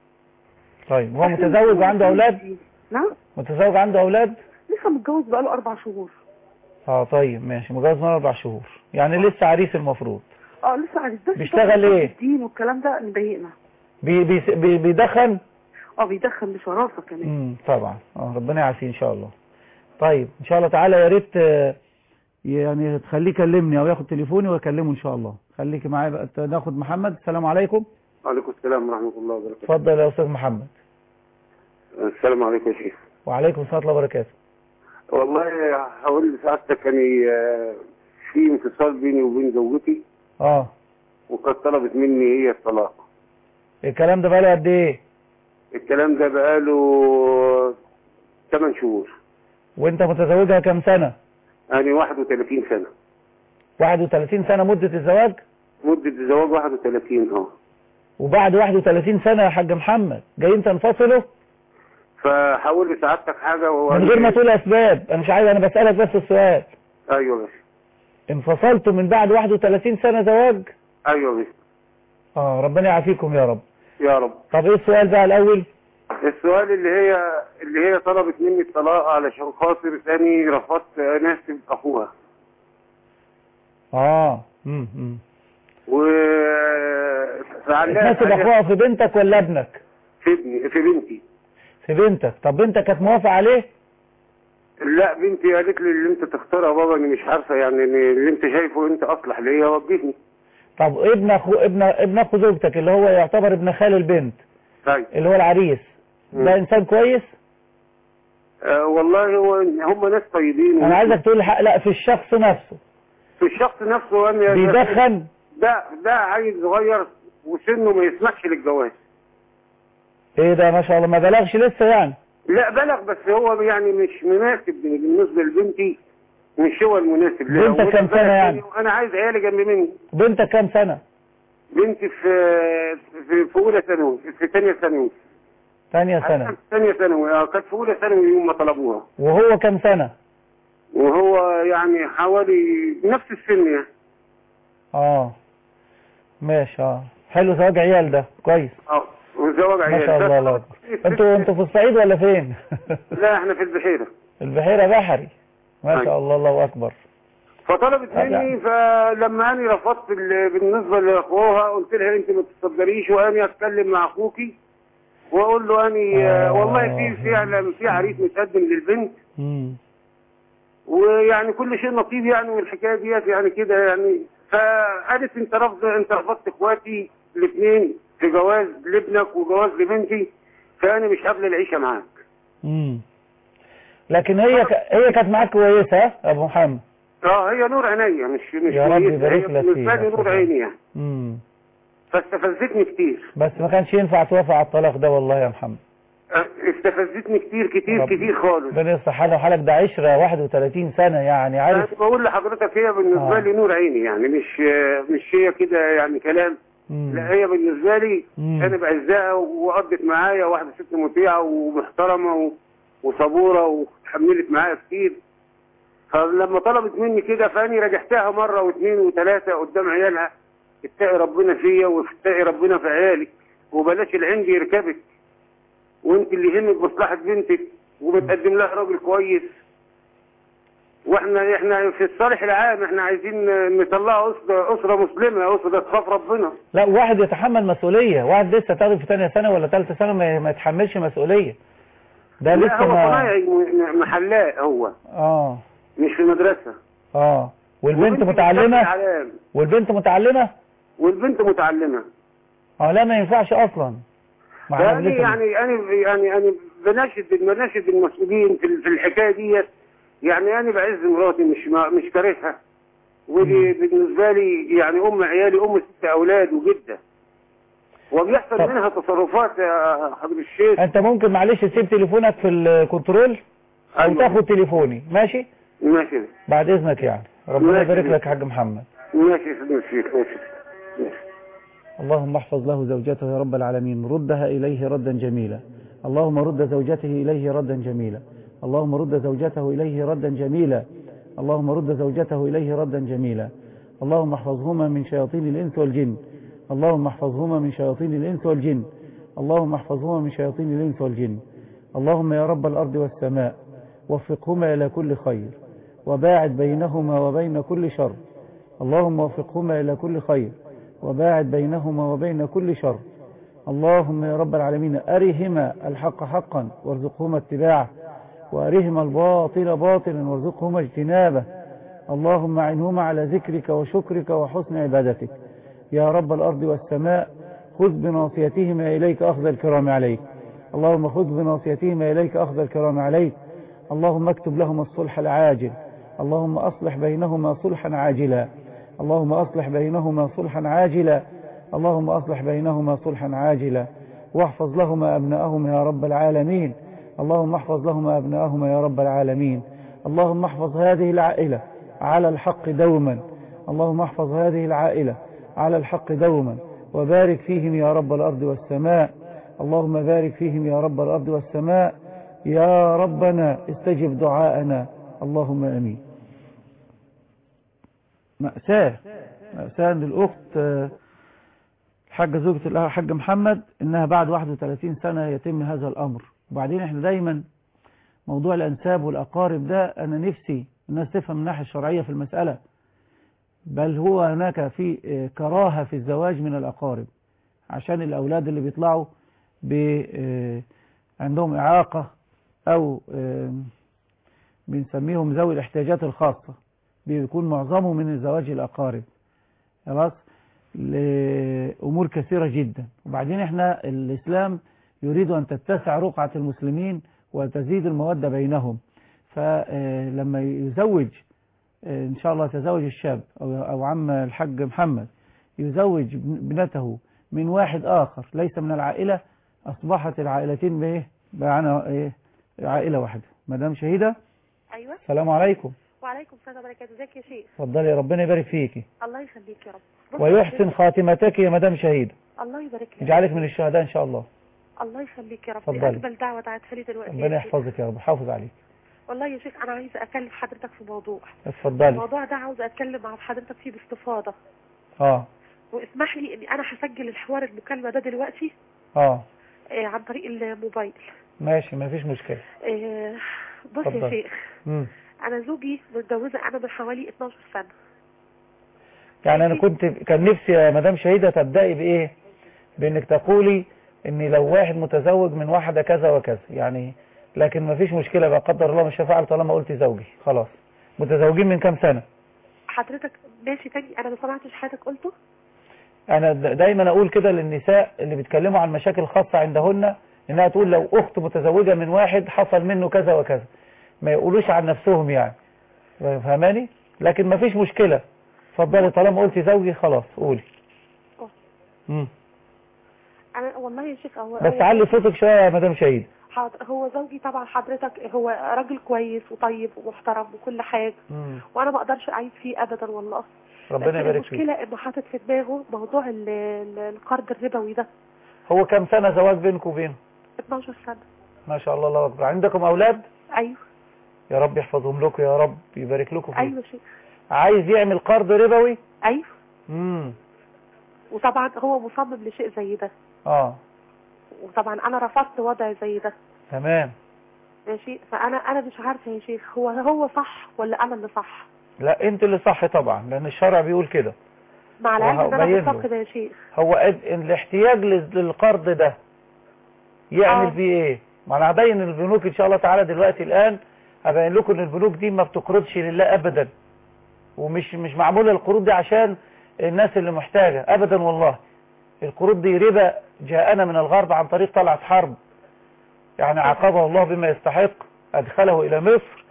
طيب هو
إحنا
متزوج
بنحاول
وعنده اولاد
فيه. نعم
متزوج عنده اولاد
لسه متجوز بقاله اربع شهور
اه طيب ماشي متجوز من اربع شهور يعني لسه عريس المفروض
اه لسه عارف بس
بيشتغل
طبعاً
إيه؟
الدين والكلام ده مضايقنا
بي بي بي بيدخن
اه بيدخن بشراسه كمان
امم طبعا اه ربنا يعافيه ان شاء الله طيب ان شاء الله تعالى يا ريت آه، يعني تخليه يكلمني او ياخد تليفوني واكلمه ان شاء الله خليكي معايا بقى ناخد محمد السلام عليكم
وعليكم السلام ورحمة الله وبركاته
اتفضل يا استاذ محمد
السلام عليكم يا شيخ
وعليكم السلام ورحمه الله وبركاته
والله هقول لسعادتك يعني آه، في انفصال بيني وبين زوجتي
اه
وقد طلبت مني هي الطلاق
الكلام ده بقاله قد ايه
الكلام ده بقاله 8 شهور
وانت متزوجها كام سنه
يعني 31 سنة
31 سنه مده الزواج
مدة الزواج 31 اه
وبعد 31 سنة يا حاج محمد جايين تنفصلوا
فحاول سعادتك حاجة وهو
من غير ما تقول اسباب انا مش عايز انا بسألك بس السؤال
ايوه بس
انفصلتوا من بعد 31 سنة زواج
ايوه بس
اه ربنا يعافيكم يا رب
يا رب
طب ايه السؤال بقى الاول
السؤال اللي هي اللي هي طلبت مني الطلاق علشان خاطر تاني رفضت اناسب اخوها
اه امم امم
و فعلها
تناسب اخوها في بنتك ولا ابنك
في ابني في بنتي
في بنتك طب بنتك كانت موافقة عليه
لا بنتي قالت لي اللي انت تختارها يا بابا انا مش عارفه يعني إن اللي انت شايفه انت اصلح ليا وجهني
طب ابن اخو ابن ابن اخو زوجتك اللي هو يعتبر ابن خال البنت
طيب
اللي هو العريس ده انسان كويس
آه والله هو هم ناس طيبين
انا عايزك تقول الحق لا في الشخص نفسه
في الشخص نفسه انا
بيدخن
ده ده عيل صغير وسنه ما يسمحش للجواز
ايه ده ما شاء الله ما بلغش لسه يعني
لا بلغ بس هو يعني مش مناسب بالنسبه لبنتي مش هو المناسب لها
بنتك كام
وده
سنة
بلد
يعني؟
تاني وانا عايز عيالي جنب مني
بنتك كام سنة
بنتي في في في اولى ثانوي في ثانيه ثانوي
ثانية سنة
ثانيه ثانوي اه كانت في اولى ثانوي يوم ما طلبوها
وهو كام سنة
وهو يعني حوالي نفس السن يعني
اه ماشي اه حلو زواج عيال ده كويس
اه وزواج
ما
عيال
شاء الله الله اكبر انتوا انتوا في الصعيد ولا فين
لا احنا في البحيره
البحيرة بحري ما
أيوة.
شاء الله الله اكبر
فطلبت
طب
مني
يعني.
فلما انا رفضت ال- بالنسبه لاخوها قلت لها انت ما تتصدريش وانا اتكلم مع اخوكي واقول له اني آه. والله في فعلا في عريس متقدم للبنت
مم.
ويعني كل شيء نصيب يعني والحكايه ديت يعني كده يعني فقالت انت رفض انت رفضت اخواتي الاثنين في جواز لابنك وجواز لبنتي فانا مش قابله العيشه معاك
مم. لكن هي ك... هي كانت معاك كويسة ها يا ابو محمد
اه هي نور عينيا مش مش
يا رب
كويسة.
يبارك
هي
لك
بالنسبه
فيها.
لي نور عيني يعني
مم.
فاستفزتني كتير
بس ما كانش ينفع توافق على الطلاق ده والله يا محمد
اه، استفزتني كتير كتير
رب-
كتير خالص
ربنا يصلح حالك وحالك ده عشرة 31 سنة يعني عارف
انا بقول لحضرتك هي بالنسبه
آه.
لي نور عيني يعني مش مش هي كده يعني كلام
مم.
لا هي بالنسبه لي
مم.
انا بعزها وقضت معايا واحده ست مطيعه ومحترمه و- وصبوره وتحملت معايا كتير فلما طلبت مني كده فاني رجعتها مره واثنين وثلاثه قدام عيالها اتقي ربنا فيا واتقي ربنا في عيالك وبلاش العند يركبك وانت اللي يهمك مصلحه بنتك وبتقدم لها راجل كويس واحنا احنا في الصالح العام احنا عايزين نطلعها اسره اسره مسلمه اسره تخاف ربنا
لا واحد يتحمل مسؤولية واحد لسه طالب في ثانية سنة ولا ثالثة سنة ما, ما يتحملش مسؤولية ده
لا
لسه
هو
ما
صنايعي م- محلاق هو
اه
مش في مدرسه
اه والبنت
وبنتي
متعلمة
بتشتغل علام.
والبنت متعلمة
والبنت متعلمه
اه لا ما ينفعش اصلا ما احنا
فأنا
لسه-
يعني انا يعني انا بناشد بناشد المسؤولين في في الحكايه ديت يعني انا بعز مراتي مش ما مش كارهها ودي بالنسبه لي يعني ام عيالي ام ست اولاد وجده وبيحصل
طب.
منها تصرفات يا حضر الشيخ
انت ممكن معلش تسيب تليفونك في الكنترول او
أيوة.
تاخد تليفوني ماشي
ماشي
بعد اذنك يعني ربنا
ماشي.
يبارك لك يا حاج محمد
ماشي يا سيدنا الشيخ ماشي ماشي
اللهم احفظ له زوجته يا رب العالمين ردها إليه ردا جميلا اللهم رد زوجته إليه ردا جميلا اللهم رد زوجته إليه ردا جميلا اللهم رد زوجته إليه ردا جميلا اللهم احفظهما من شياطين الإنس والجن اللهم احفظهما من شياطين الإنس والجن اللهم احفظهما من شياطين الإنس والجن اللهم يا رب الأرض والسماء وفقهما إلى كل خير وباعد بينهما وبين كل شر اللهم وفقهما إلى كل خير وباعد بينهما وبين كل شر اللهم يا رب العالمين أرهما الحق حقا وارزقهما اتباعه وأرهما الباطل باطلا وارزقهما اجتنابه اللهم عنهما على ذكرك وشكرك وحسن عبادتك يا رب الأرض والسماء خذ بناصيتهما إليك أخذ الكرام عليك اللهم خذ بناصيتهما إليك أخذ الكرام عليك اللهم اكتب لهما الصلح العاجل اللهم أصلح بينهما صلحا عاجلا اللهم أصلح بينهما صلحا عاجلا اللهم أصلح بينهما صلحا عاجلا واحفظ لهما أبناءهما يا رب العالمين اللهم احفظ لهما أبناءهما يا رب العالمين اللهم احفظ هذه العائلة على الحق دوما اللهم احفظ هذه العائلة على الحق دوما وبارك فيهم يا رب الأرض والسماء اللهم بارك فيهم يا رب الأرض والسماء يا ربنا استجب دعاءنا اللهم أمين مأساة مأساة أن الأخت آه، الحاجة زوجة الحاج محمد إنها بعد 31 سنة يتم هذا الأمر وبعدين إحنا دايما موضوع الأنساب والأقارب ده أنا نفسي الناس تفهم من الناحية الشرعية في المسألة بل هو هناك في آه، كراهة في الزواج من الأقارب عشان الأولاد اللي بيطلعوا ب- آه، عندهم إعاقة أو آه، بنسميهم ذوي الاحتياجات الخاصة بيكون معظمه من زواج الأقارب خلاص لأمور كثيرة جدا وبعدين احنا الإسلام يريد أن تتسع رقعة المسلمين وتزيد المودة بينهم فلما يزوج آه، إن شاء الله يتزوج الشاب أو أو عم الحاج محمد يزوج ابنته من واحد آخر ليس من العائلة أصبحت العائلتين بإيه معنا إيه عائلة واحدة مدام شهيدة
ايوه
السلام عليكم
وعليكم السلام وبركاته ازيك يا شيخ
اتفضلي ربنا يبارك فيكي
الله يخليك يا رب بص
ويحسن
يا شيخ،
خاتمتك يا مدام شهيدة
الله يبارك لك
يجعلك من الشهداء إن شاء الله
الله يخليك يا رب
اتفضلي.
اقبل دعوه دعتها لي دلوقتي
ربنا
يا شيخ.
يحفظك يا رب حافظ عليك
والله يا شيخ انا عايزه اكلم حضرتك في موضوع
اتفضلي
الموضوع ده عاوزه اتكلم مع حضرتك فيه باستفاضه
اه
واسمح لي اني انا هسجل الحوار المكالمه ده دلوقتي
اه
آه عن طريق الموبايل
ماشي ما فيش مشكلة
آه بص يا
اتفضل.
شيخ
مم.
انا زوجي متجوزه انا من حوالي 12 سنه
يعني انا كنت كان نفسي يا مدام شهيدة تبدأي بايه بانك تقولي ان لو واحد متزوج من واحدة كذا وكذا يعني لكن ما فيش مشكلة بقى قدر الله مش هفعل طالما قلت زوجي خلاص متزوجين من كام سنة
حضرتك ماشي تاني انا ما سمعتش حضرتك قلته
انا د- دايما اقول كده للنساء اللي بيتكلموا عن مشاكل خاصة عندهن انها تقول لو اخت متزوجة من واحد حصل منه كذا وكذا ما يقولوش عن نفسهم يعني فهماني لكن ما فيش مشكلة اتفضلي طالما قلتي زوجي خلاص قولي
أه.
مم.
انا والله يا شيخ هو
بس
هو-
علي صوتك شوية يا مدام شهيد
حاضر هو زوجي طبعا حضرتك هو راجل كويس وطيب ومحترم وكل حاجه وانا ما اقدرش اعيب فيه ابدا والله
ربنا
بس
يبارك فيك
المشكله انه حاطط في دماغه موضوع ال- ال- القرض الربوي ده
هو كم سنة زواج بينكم وبينه
12 سنه
ما شاء الله الله أكبر عندكم أولاد
ايوه
يا رب يحفظهم لكم يا رب يبارك لكم فيه
ايوه يا شيخ
عايز يعمل قرض ربوي
ايوه
امم
وطبعا هو مصمم لشيء زي ده
اه
وطبعا انا رفضت وضع زي ده
تمام
ماشي فانا انا مش عارفه يا شيخ هو هو صح ولا انا اللي صح
لا انت اللي صح طبعا لان الشرع بيقول كده
مع العلم ان انا
وهبين له.
مفتقده يا شيخ
هو اد- الاحتياج لل- للقرض ده يعمل
آه.
فيه ايه ما انا هبين البنوك ان شاء الله تعالى دلوقتي الان هبين لكم ان البنوك دي ما بتقرضش لله ابدا ومش مش معموله القروض دي عشان الناس اللي محتاجه ابدا والله القروض دي ربا جاءنا من الغرب عن طريق طلعت حرب يعني عاقبه الله بما يستحق ادخله الى مصر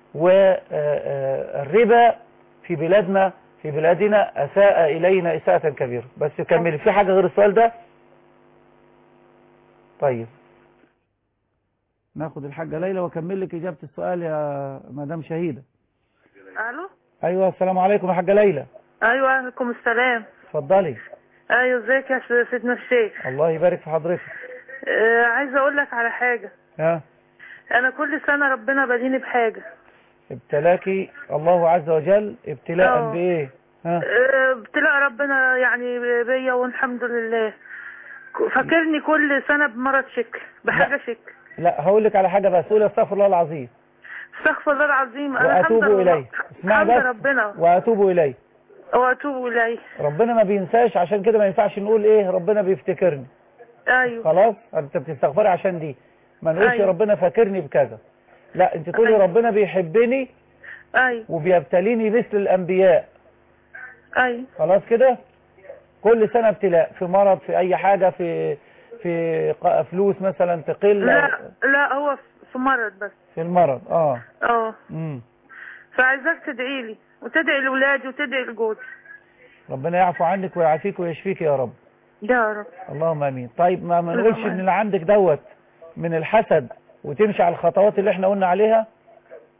والربا في بلادنا في بلادنا اساء الينا اساءة كبيرة بس كملي في حاجة غير السؤال ده طيب ناخد الحاجة ليلى واكمل لك اجابة السؤال يا مدام شهيدة
الو
ايوه السلام عليكم يا حاجة ليلى
ايوه عليكم السلام
اتفضلي
ايوه ازيك يا س- سيدنا الشيخ
الله يبارك في حضرتك
آه عايزه اقول لك على حاجه
ها
انا كل سنه ربنا بديني بحاجه
ابتلاكي الله عز وجل ابتلاء
آه.
بايه ها
آه، ابتلاء ربنا يعني بيا والحمد لله ك- فاكرني كل سنه بمرض شكل بحاجه شكل
لا هقول لك على حاجة بس قولي استغفر الله العظيم
استغفر الله العظيم انا الحمد
واتوب
لله
اليه اسمعي
الحمد
بس
ربنا
واتوب اليه
واتوب اليه
ربنا ما بينساش عشان كده ما ينفعش نقول ايه ربنا بيفتكرني
ايوه
خلاص انت بتستغفري عشان دي ما نقولش
أيوة.
ربنا فاكرني بكذا لا انت تقولي ربنا بيحبني
ايوه
وبيبتليني مثل الانبياء
ايوه
خلاص كده كل سنة ابتلاء في مرض في اي حاجة في في ق- فلوس مثلا تقل
لا لا هو في مرض بس
في المرض اه
اه
امم
فعايزاك تدعي لي وتدعي لاولادي وتدعي لجوزي
ربنا يعفو عنك ويعافيك ويشفيك يا رب
يا رب
اللهم امين طيب ما ما
اللهم
نقولش ان اللي عندك دوت من الحسد وتمشي على الخطوات اللي احنا قلنا عليها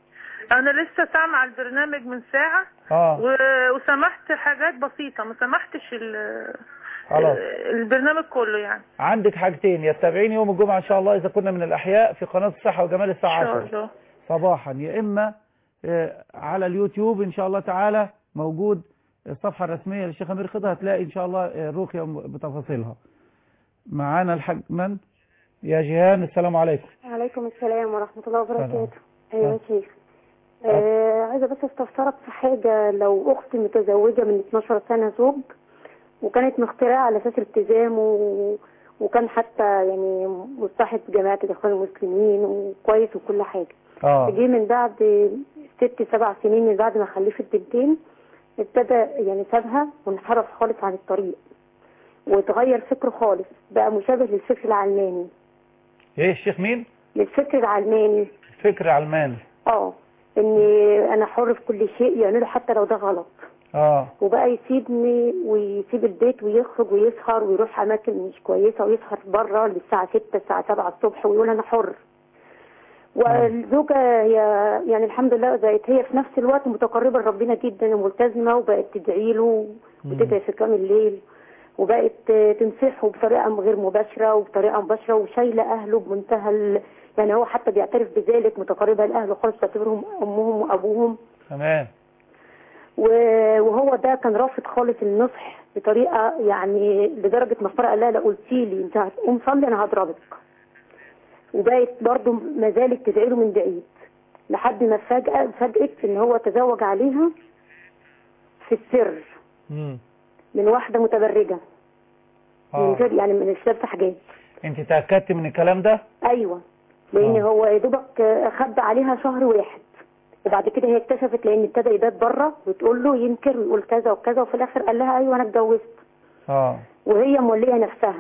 انا لسه سامعه البرنامج من ساعه
اه
و- وسمحت حاجات بسيطه ما سمحتش ال-
خلاص
البرنامج كله يعني
عندك حاجتين يتابعين يوم الجمعة إن شاء الله إذا كنا من الأحياء في قناة الصحة وجمال الساعة
ان شاء
10
الله
صباحا يا إما آه، على اليوتيوب إن شاء الله تعالى موجود الصفحة الرسمية للشيخ أمير خضر هتلاقي إن شاء الله آه، الرقية بتفاصيلها معانا الحاج من يا جيهان السلام عليكم
عليكم السلام ورحمة الله
السلام.
وبركاته أيوة يا شيخ آه عايزة بس استفسرك في حاجة لو أختي متزوجة من 12 سنة زوج وكانت مخترعة على أساس التزام و... وكان حتى يعني مصطحب جماعة الإخوان المسلمين وكويس وكل حاجة
اه
جه من بعد ست سبع سنين من بعد ما خلفت بنتين ابتدى يعني سابها وانحرف خالص عن الطريق وتغير فكره خالص بقى مشابه للفكر العلماني
إيه الشيخ مين
للفكر العلماني
فكر علمان
اه ان انا حر في كل شيء يعمله حتى لو ده غلط
اه
وبقى يسيبني ويسيب البيت ويخرج ويسهر ويروح اماكن مش كويسه ويسهر بره للساعه 6 الساعه 7 الصبح ويقول انا حر والزوجه هي يعني الحمد لله بقت هي في نفس الوقت متقربه لربنا جدا وملتزمه وبقت تدعي له وتدعي في كام الليل وبقت تنصحه بطريقه غير مباشره وبطريقه مباشره وشايله اهله بمنتهى ال... يعني هو حتى بيعترف بذلك متقربه لاهله خالص تعتبرهم امهم وابوهم
تمام
و- وهو ده كان رافض خالص النصح بطريقه يعني لدرجه ما فرق قال لها لا قلتي لي انت هتقوم صلي انا هضربك وبقت برضه ما زالت تدعي له من بعيد لحد ما فجأة فاجئت ان هو تزوج عليها في السر
مم.
من واحده متبرجه من
اه
غير يعني من مش لابسه حجاب
انت تأكدت من الكلام ده
ايوه لان
آه.
هو يا دوبك خد عليها شهر واحد وبعد كده هي اكتشفت لان ابتدى يبات بره وتقول له ينكر ويقول كذا وكذا وفي الاخر قال لها ايوه انا اتجوزت
اه
وهي موليه نفسها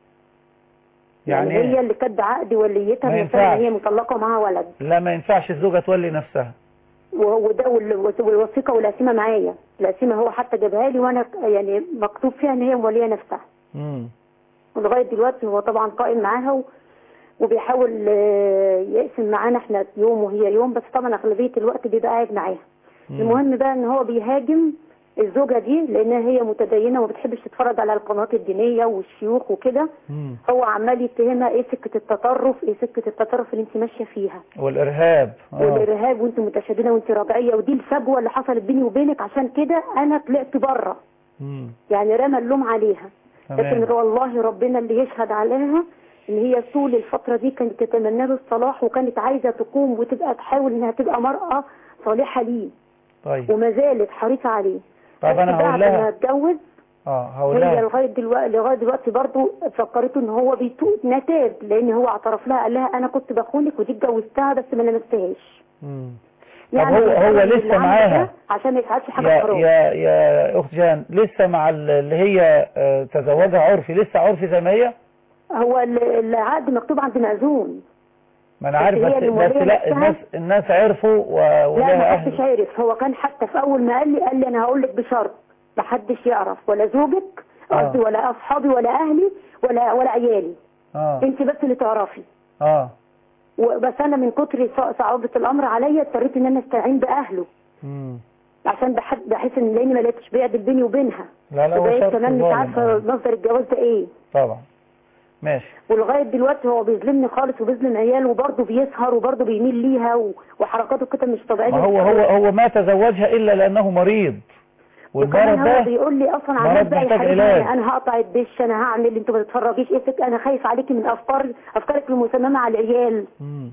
يعني,
يعني
هي اللي كانت بعقد وليتها
ما
من سنة
ينفعش.
هي مطلقه معاها ولد
لا ما ينفعش الزوجة تولي نفسها
و- وده وال- والوثيقه والقسيمه معايا القسيمه هو حتى جابها لي وانا يعني مكتوب فيها ان هي موليه نفسها
مم.
ولغايه دلوقتي هو طبعا قائم معاها و... وبيحاول آه، يقسم معانا احنا يوم وهي يوم بس طبعا اغلبيه الوقت بيبقى قاعد معاها
مم.
المهم بقى ان هو بيهاجم الزوجه دي لانها هي متدينه وما بتحبش تتفرج على القنوات الدينيه والشيوخ وكده
مم.
هو عمال يتهمها ايه سكه التطرف ايه سكه التطرف اللي انت ماشيه فيها
والإرهاب اه
والارهاب وانت متشدده وانت رجعيه ودي الفجوه اللي حصلت بيني وبينك عشان كده انا طلعت بره
مم.
يعني رمى اللوم عليها
تمام.
لكن والله ربنا اللي يشهد عليها ان هي طول الفتره دي كانت تتمنى له الصلاح وكانت عايزه تقوم وتبقى تحاول انها تبقى مراه صالحه ليه
طيب
وما زالت حريصه عليه
طب
بس
انا هقول
بعد
لها
ما اتجوز
اه هقول
هي
لها
لغايه دلوقتي لغايه دلوقتي برضه فكرته ان هو بيتوب نتاب لان هو اعترف لها قال لها انا كنت بخونك ودي اتجوزتها بس ما لمستهاش
مم. طب هو هو
اللي
لسه
عمل
معاها
ده عشان ما يفعلش حاجه
يا
حرام
يا يا اخت جان لسه مع ال- اللي هي آه، تزوجها عرفي لسه عرفي زي ما هي
هو ال- العقد مكتوب عند مأذون
ما انا
بس
عارف
هي
بس,
اللي
بس
مولية
لا
نفسها؟
الناس الناس عرفوا و-
لا
ولها
ما حدش
اهل
عارف هو كان حتى في اول ما قال لي قال لي انا هقول لك بشرط ما حدش يعرف ولا زوجك قصدي
آه.
ولا اصحابي ولا اهلي ولا ولا عيالي
اه
انت بس اللي تعرفي
اه
وبس انا من كتر صع- صعوبه الامر عليا اضطريت ان انا استعين باهله
مم.
عشان بحس بحس ان لاني ما لقيتش بيعدل بيني وبينها
لا لا هو
فبقيت
شخص
كمان مش
ظالم،
عارفه
آه.
مصدر الجواز ده ايه
طبعا ماشي
ولغايه دلوقتي هو بيظلمني خالص وبيظلم عياله وبرضه بيسهر وبرضه بيميل ليها و... وحركاته كده مش طبيعيه
ما هو هو هو ما تزوجها الا لانه مريض
وكمان
والمرض
هو
ده
بيقول لي اصلا
مرض
عمال بقى
محتاج
يحاربني
علاج.
انا هقطع الدش انا هعمل انتوا ما تتفرجيش ايه فك- انا خايف عليكي من افكار افكارك المسممه على العيال
مم.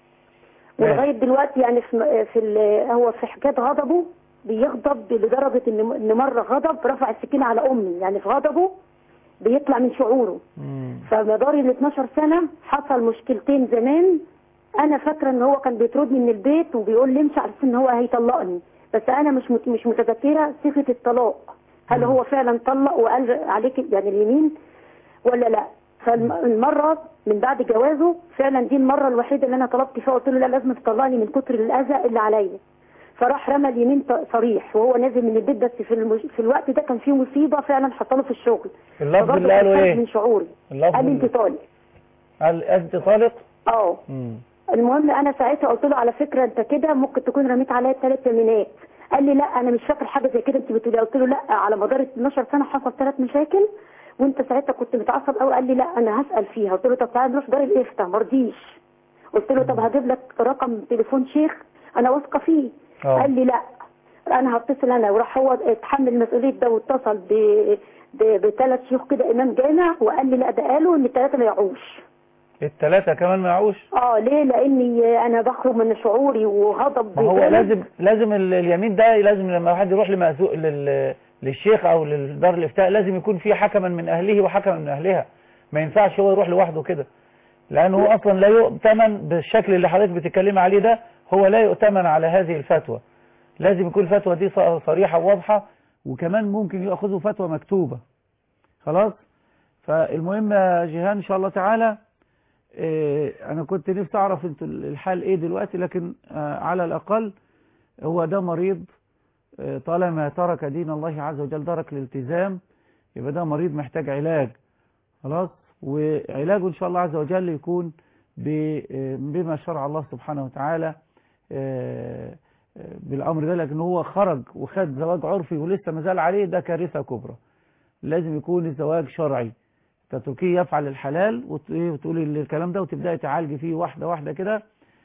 ولغايه دلوقتي يعني في في ال- هو في حكايه غضبه بيغضب لدرجه ان ان مره غضب رفع السكينه على امي يعني في غضبه بيطلع من شعوره
مم.
فمدار ال 12 سنه حصل مشكلتين زمان انا فاكره ان هو كان بيطردني من البيت وبيقول لي امشي على اساس ان هو هيطلقني بس انا مش مت- مش متذكره صيغه الطلاق هل هو فعلا طلق وقال عليك يعني اليمين ولا لا فالمره من بعد جوازه فعلا دي المره الوحيده اللي انا طلبت فيها قلت له لا لازم تطلقني من كتر الاذى اللي عليا فراح رمى اليمين ط- صريح وهو نازل من البيت بس في, المش... في الوقت ده كان في مصيبه فعلا حصله في الشغل
اللفظ
فبرضه
اللي قاله
كان خارج
ايه
من شعوري
اللفظ
قال لي انت
اللي-
طالق
قال انت طالق
اه
مم.
المهم انا ساعتها قلت له على فكره انت كده ممكن تكون رميت عليا ثلاث يمينات قال لي لا انا مش فاكر حاجه زي كده انت بتقولي قلت له لا على مدار 12 سنه حصل ثلاث مشاكل وانت ساعتها كنت متعصب قوي قال لي لا انا هسال فيها قلت له طب تعالى نروح دار الافتاء ما رضيش قلت له طب هجيب لك رقم تليفون شيخ انا واثقه فيه
آه.
قال لي لا انا هتصل انا وراح هو اتحمل مسؤوليه ده واتصل ب ب- بثلاث شيوخ كده امام جامع وقال لي لا ده قالوا ان الثلاثه ما يعوش
الثلاثة كمان ما يعوش
اه ليه لاني انا بخرج من شعوري وغضب
ما هو
جامد.
لازم لازم ال- اليمين ده لازم لما حد يروح لمأذو- لل للشيخ او للدار الافتاء لازم يكون في حكما من اهله وحكما من اهلها ما ينفعش هو يروح لوحده كده لانه هو اصلا لا يؤتمن بالشكل اللي حضرتك بتتكلم عليه ده هو لا يؤتمن على هذه الفتوى لازم يكون الفتوى دي ص- صريحة وواضحة وكمان ممكن يأخذوا فتوى مكتوبة خلاص فالمهم يا جيهان ان شاء الله تعالى إيه، انا كنت نفسي اعرف انتوا الحال ايه دلوقتي لكن آه، على الاقل هو ده مريض آه، طالما ترك دين الله عز وجل ترك الالتزام يبقى ده مريض محتاج علاج خلاص وعلاجه ان شاء الله عز وجل يكون ب- آه، بما شرع الله سبحانه وتعالى آه، آه، بالامر ده لكن هو خرج وخد زواج عرفي ولسه ما زال عليه ده كارثه كبرى لازم يكون الزواج شرعي تتركيه يفعل الحلال وت- إيه وتقولي الكلام ده وتبداي تعالجي فيه واحده واحده كده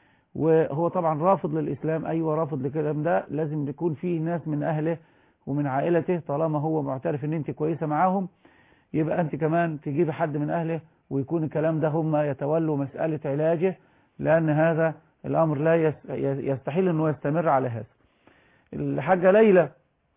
وهو طبعا رافض للاسلام ايوه رافض للكلام ده لازم يكون فيه ناس من اهله ومن عائلته طالما هو معترف ان انت كويسه معاهم يبقى انت كمان تجيبي حد من اهله ويكون الكلام ده هم يتولوا مساله علاجه لان هذا الامر لا يس- يستحيل انه يستمر على هذا الحاجه ليلى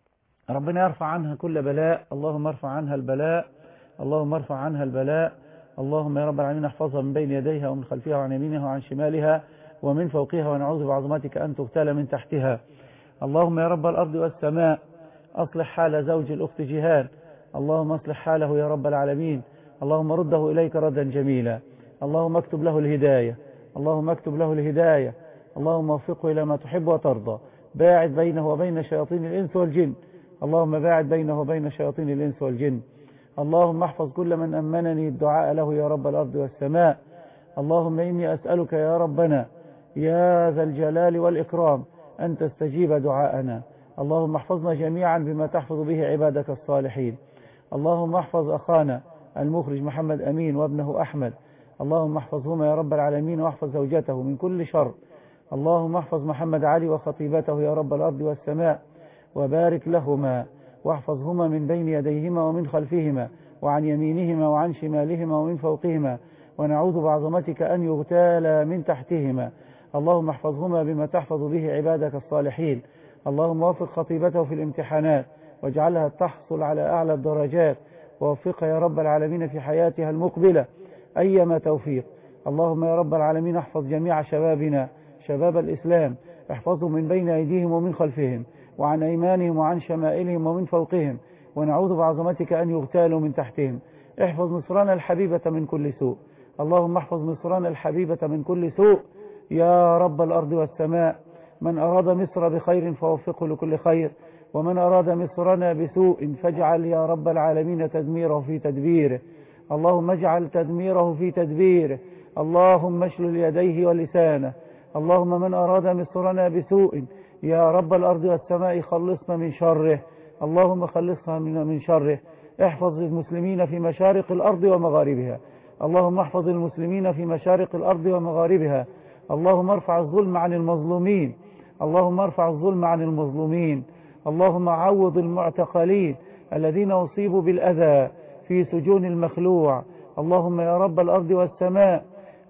ربنا يرفع عنها كل بلاء اللهم ارفع عنها البلاء اللهم ارفع عنها البلاء اللهم يا رب العالمين احفظها من بين يديها ومن خلفها وعن يمينها وعن شمالها ومن فوقها ونعوذ بعظمتك أن تغتال من تحتها اللهم يا رب الأرض والسماء أصلح حال زوج الأخت جهاد اللهم اصلح حاله يا رب العالمين اللهم رده إليك ردا جميلا اللهم اكتب له الهداية اللهم اكتب له الهداية اللهم وفقه إلى ما تحب وترضى باعد بينه وبين شياطين الإنس والجن اللهم باعد بينه وبين شياطين الإنس والجن اللهم احفظ كل من أمنني الدعاء له يا رب الأرض والسماء اللهم إني أسألك يا ربنا يا ذا الجلال والإكرام أن تستجيب دعاءنا اللهم احفظنا جميعا بما تحفظ به عبادك الصالحين اللهم احفظ أخانا المخرج محمد أمين وابنه أحمد اللهم احفظهما يا رب العالمين واحفظ زوجته من كل شر اللهم احفظ محمد علي وخطيبته يا رب الأرض والسماء وبارك لهما واحفظهما من بين يديهما ومن خلفهما وعن يمينهما وعن شمالهما ومن فوقهما ونعوذ بعظمتك أن يغتالا من تحتهما اللهم احفظهما بما تحفظ به عبادك الصالحين اللهم وفق خطيبته في الامتحانات واجعلها تحصل على أعلى الدرجات ووفقها يا رب العالمين في حياتها المقبلة أيما توفيق اللهم يا رب العالمين احفظ جميع شبابنا شباب الإسلام احفظهم من بين أيديهم ومن خلفهم وعن أيمانهم وعن شمائلهم ومن فوقهم ونعوذ بعظمتك أن يغتالوا من تحتهم احفظ مصرنا الحبيبة من كل سوء اللهم احفظ مصرنا الحبيبة من كل سوء يا رب الأرض والسماء من أراد مصر بخير فوفقه لكل خير ومن أراد مصرنا بسوء فاجعل يا رب العالمين تدميره في تدبيره اللهم اجعل تدميره في تدبيره اللهم اشلل يديه ولسانه اللهم من أراد مصرنا بسوء يا رب الأرض والسماء خلصنا من شره اللهم خلصنا من من شره احفظ المسلمين في مشارق الأرض ومغاربها اللهم احفظ المسلمين في مشارق الأرض ومغاربها اللهم ارفع الظلم عن المظلومين اللهم ارفع الظلم عن المظلومين اللهم عوض المعتقلين الذين أصيبوا بالأذى في سجون المخلوع اللهم يا رب الأرض والسماء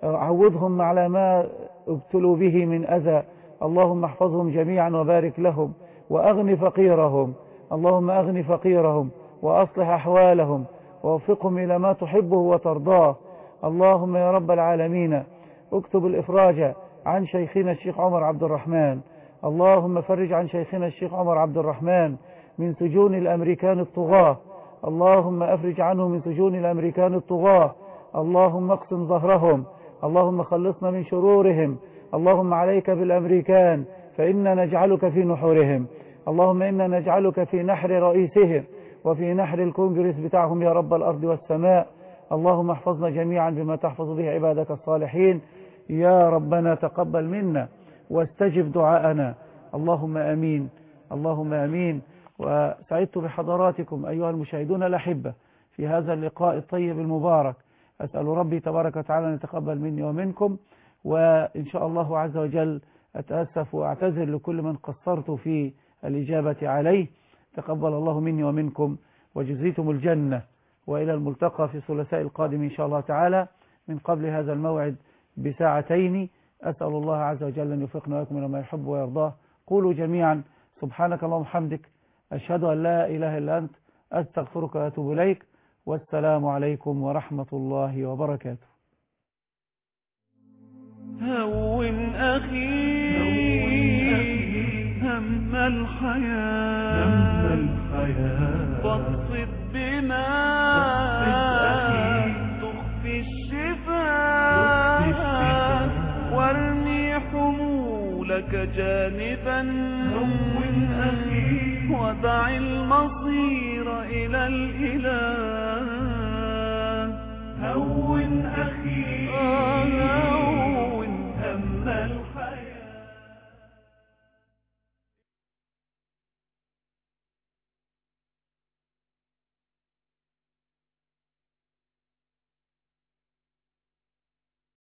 عوضهم على ما ابتلوا به من أذى اللهم احفظهم جميعا وبارك لهم وأغن فقيرهم اللهم أغن فقيرهم وأصلح أحوالهم ووفقهم إلى ما تحبه وترضاه اللهم يا رب العالمين اكتب الإفراج عن شيخنا الشيخ عمر عبد الرحمن اللهم فرج عن شيخنا الشيخ عمر عبد الرحمن من سجون الأمريكان الطغاة اللهم أفرج عنه من سجون الأمريكان الطغاة اللهم اقسم ظهرهم اللهم خلصنا من شرورهم اللهم عليك بالأمريكان فإنا نجعلك في نحورهم اللهم إنا نجعلك في نحر رئيسهم وفي نحر الكونجرس بتاعهم يا رب الأرض والسماء اللهم احفظنا جميعا بما تحفظ به عبادك الصالحين يا ربنا تقبل منا واستجب دعاءنا اللهم أمين اللهم أمين وسعدت بحضراتكم أيها المشاهدون الأحبة في هذا اللقاء الطيب المبارك أسأل ربي تبارك وتعالى أن يتقبل مني ومنكم وإن شاء الله عز وجل أتأسف وأعتذر لكل من قصرت في الإجابة عليه تقبل الله مني ومنكم وجزيتم الجنة وإلى الملتقى في الثلاثاء القادم إن شاء الله تعالى من قبل هذا الموعد بساعتين أسأل الله عز وجل أن يوفقنا وإياكم إلى ما يحب ويرضاه قولوا جميعا سبحانك اللهم وبحمدك أشهد أن لا إله إلا أنت أستغفرك وأتوب إليك والسلام عليكم ورحمة الله وبركاته
هون أخي هم الحياة هم الحياة بسط بما تخفي الشفاء وارمي حمولك جانبا هون أخي ودع المصير إلى الإله هون أخي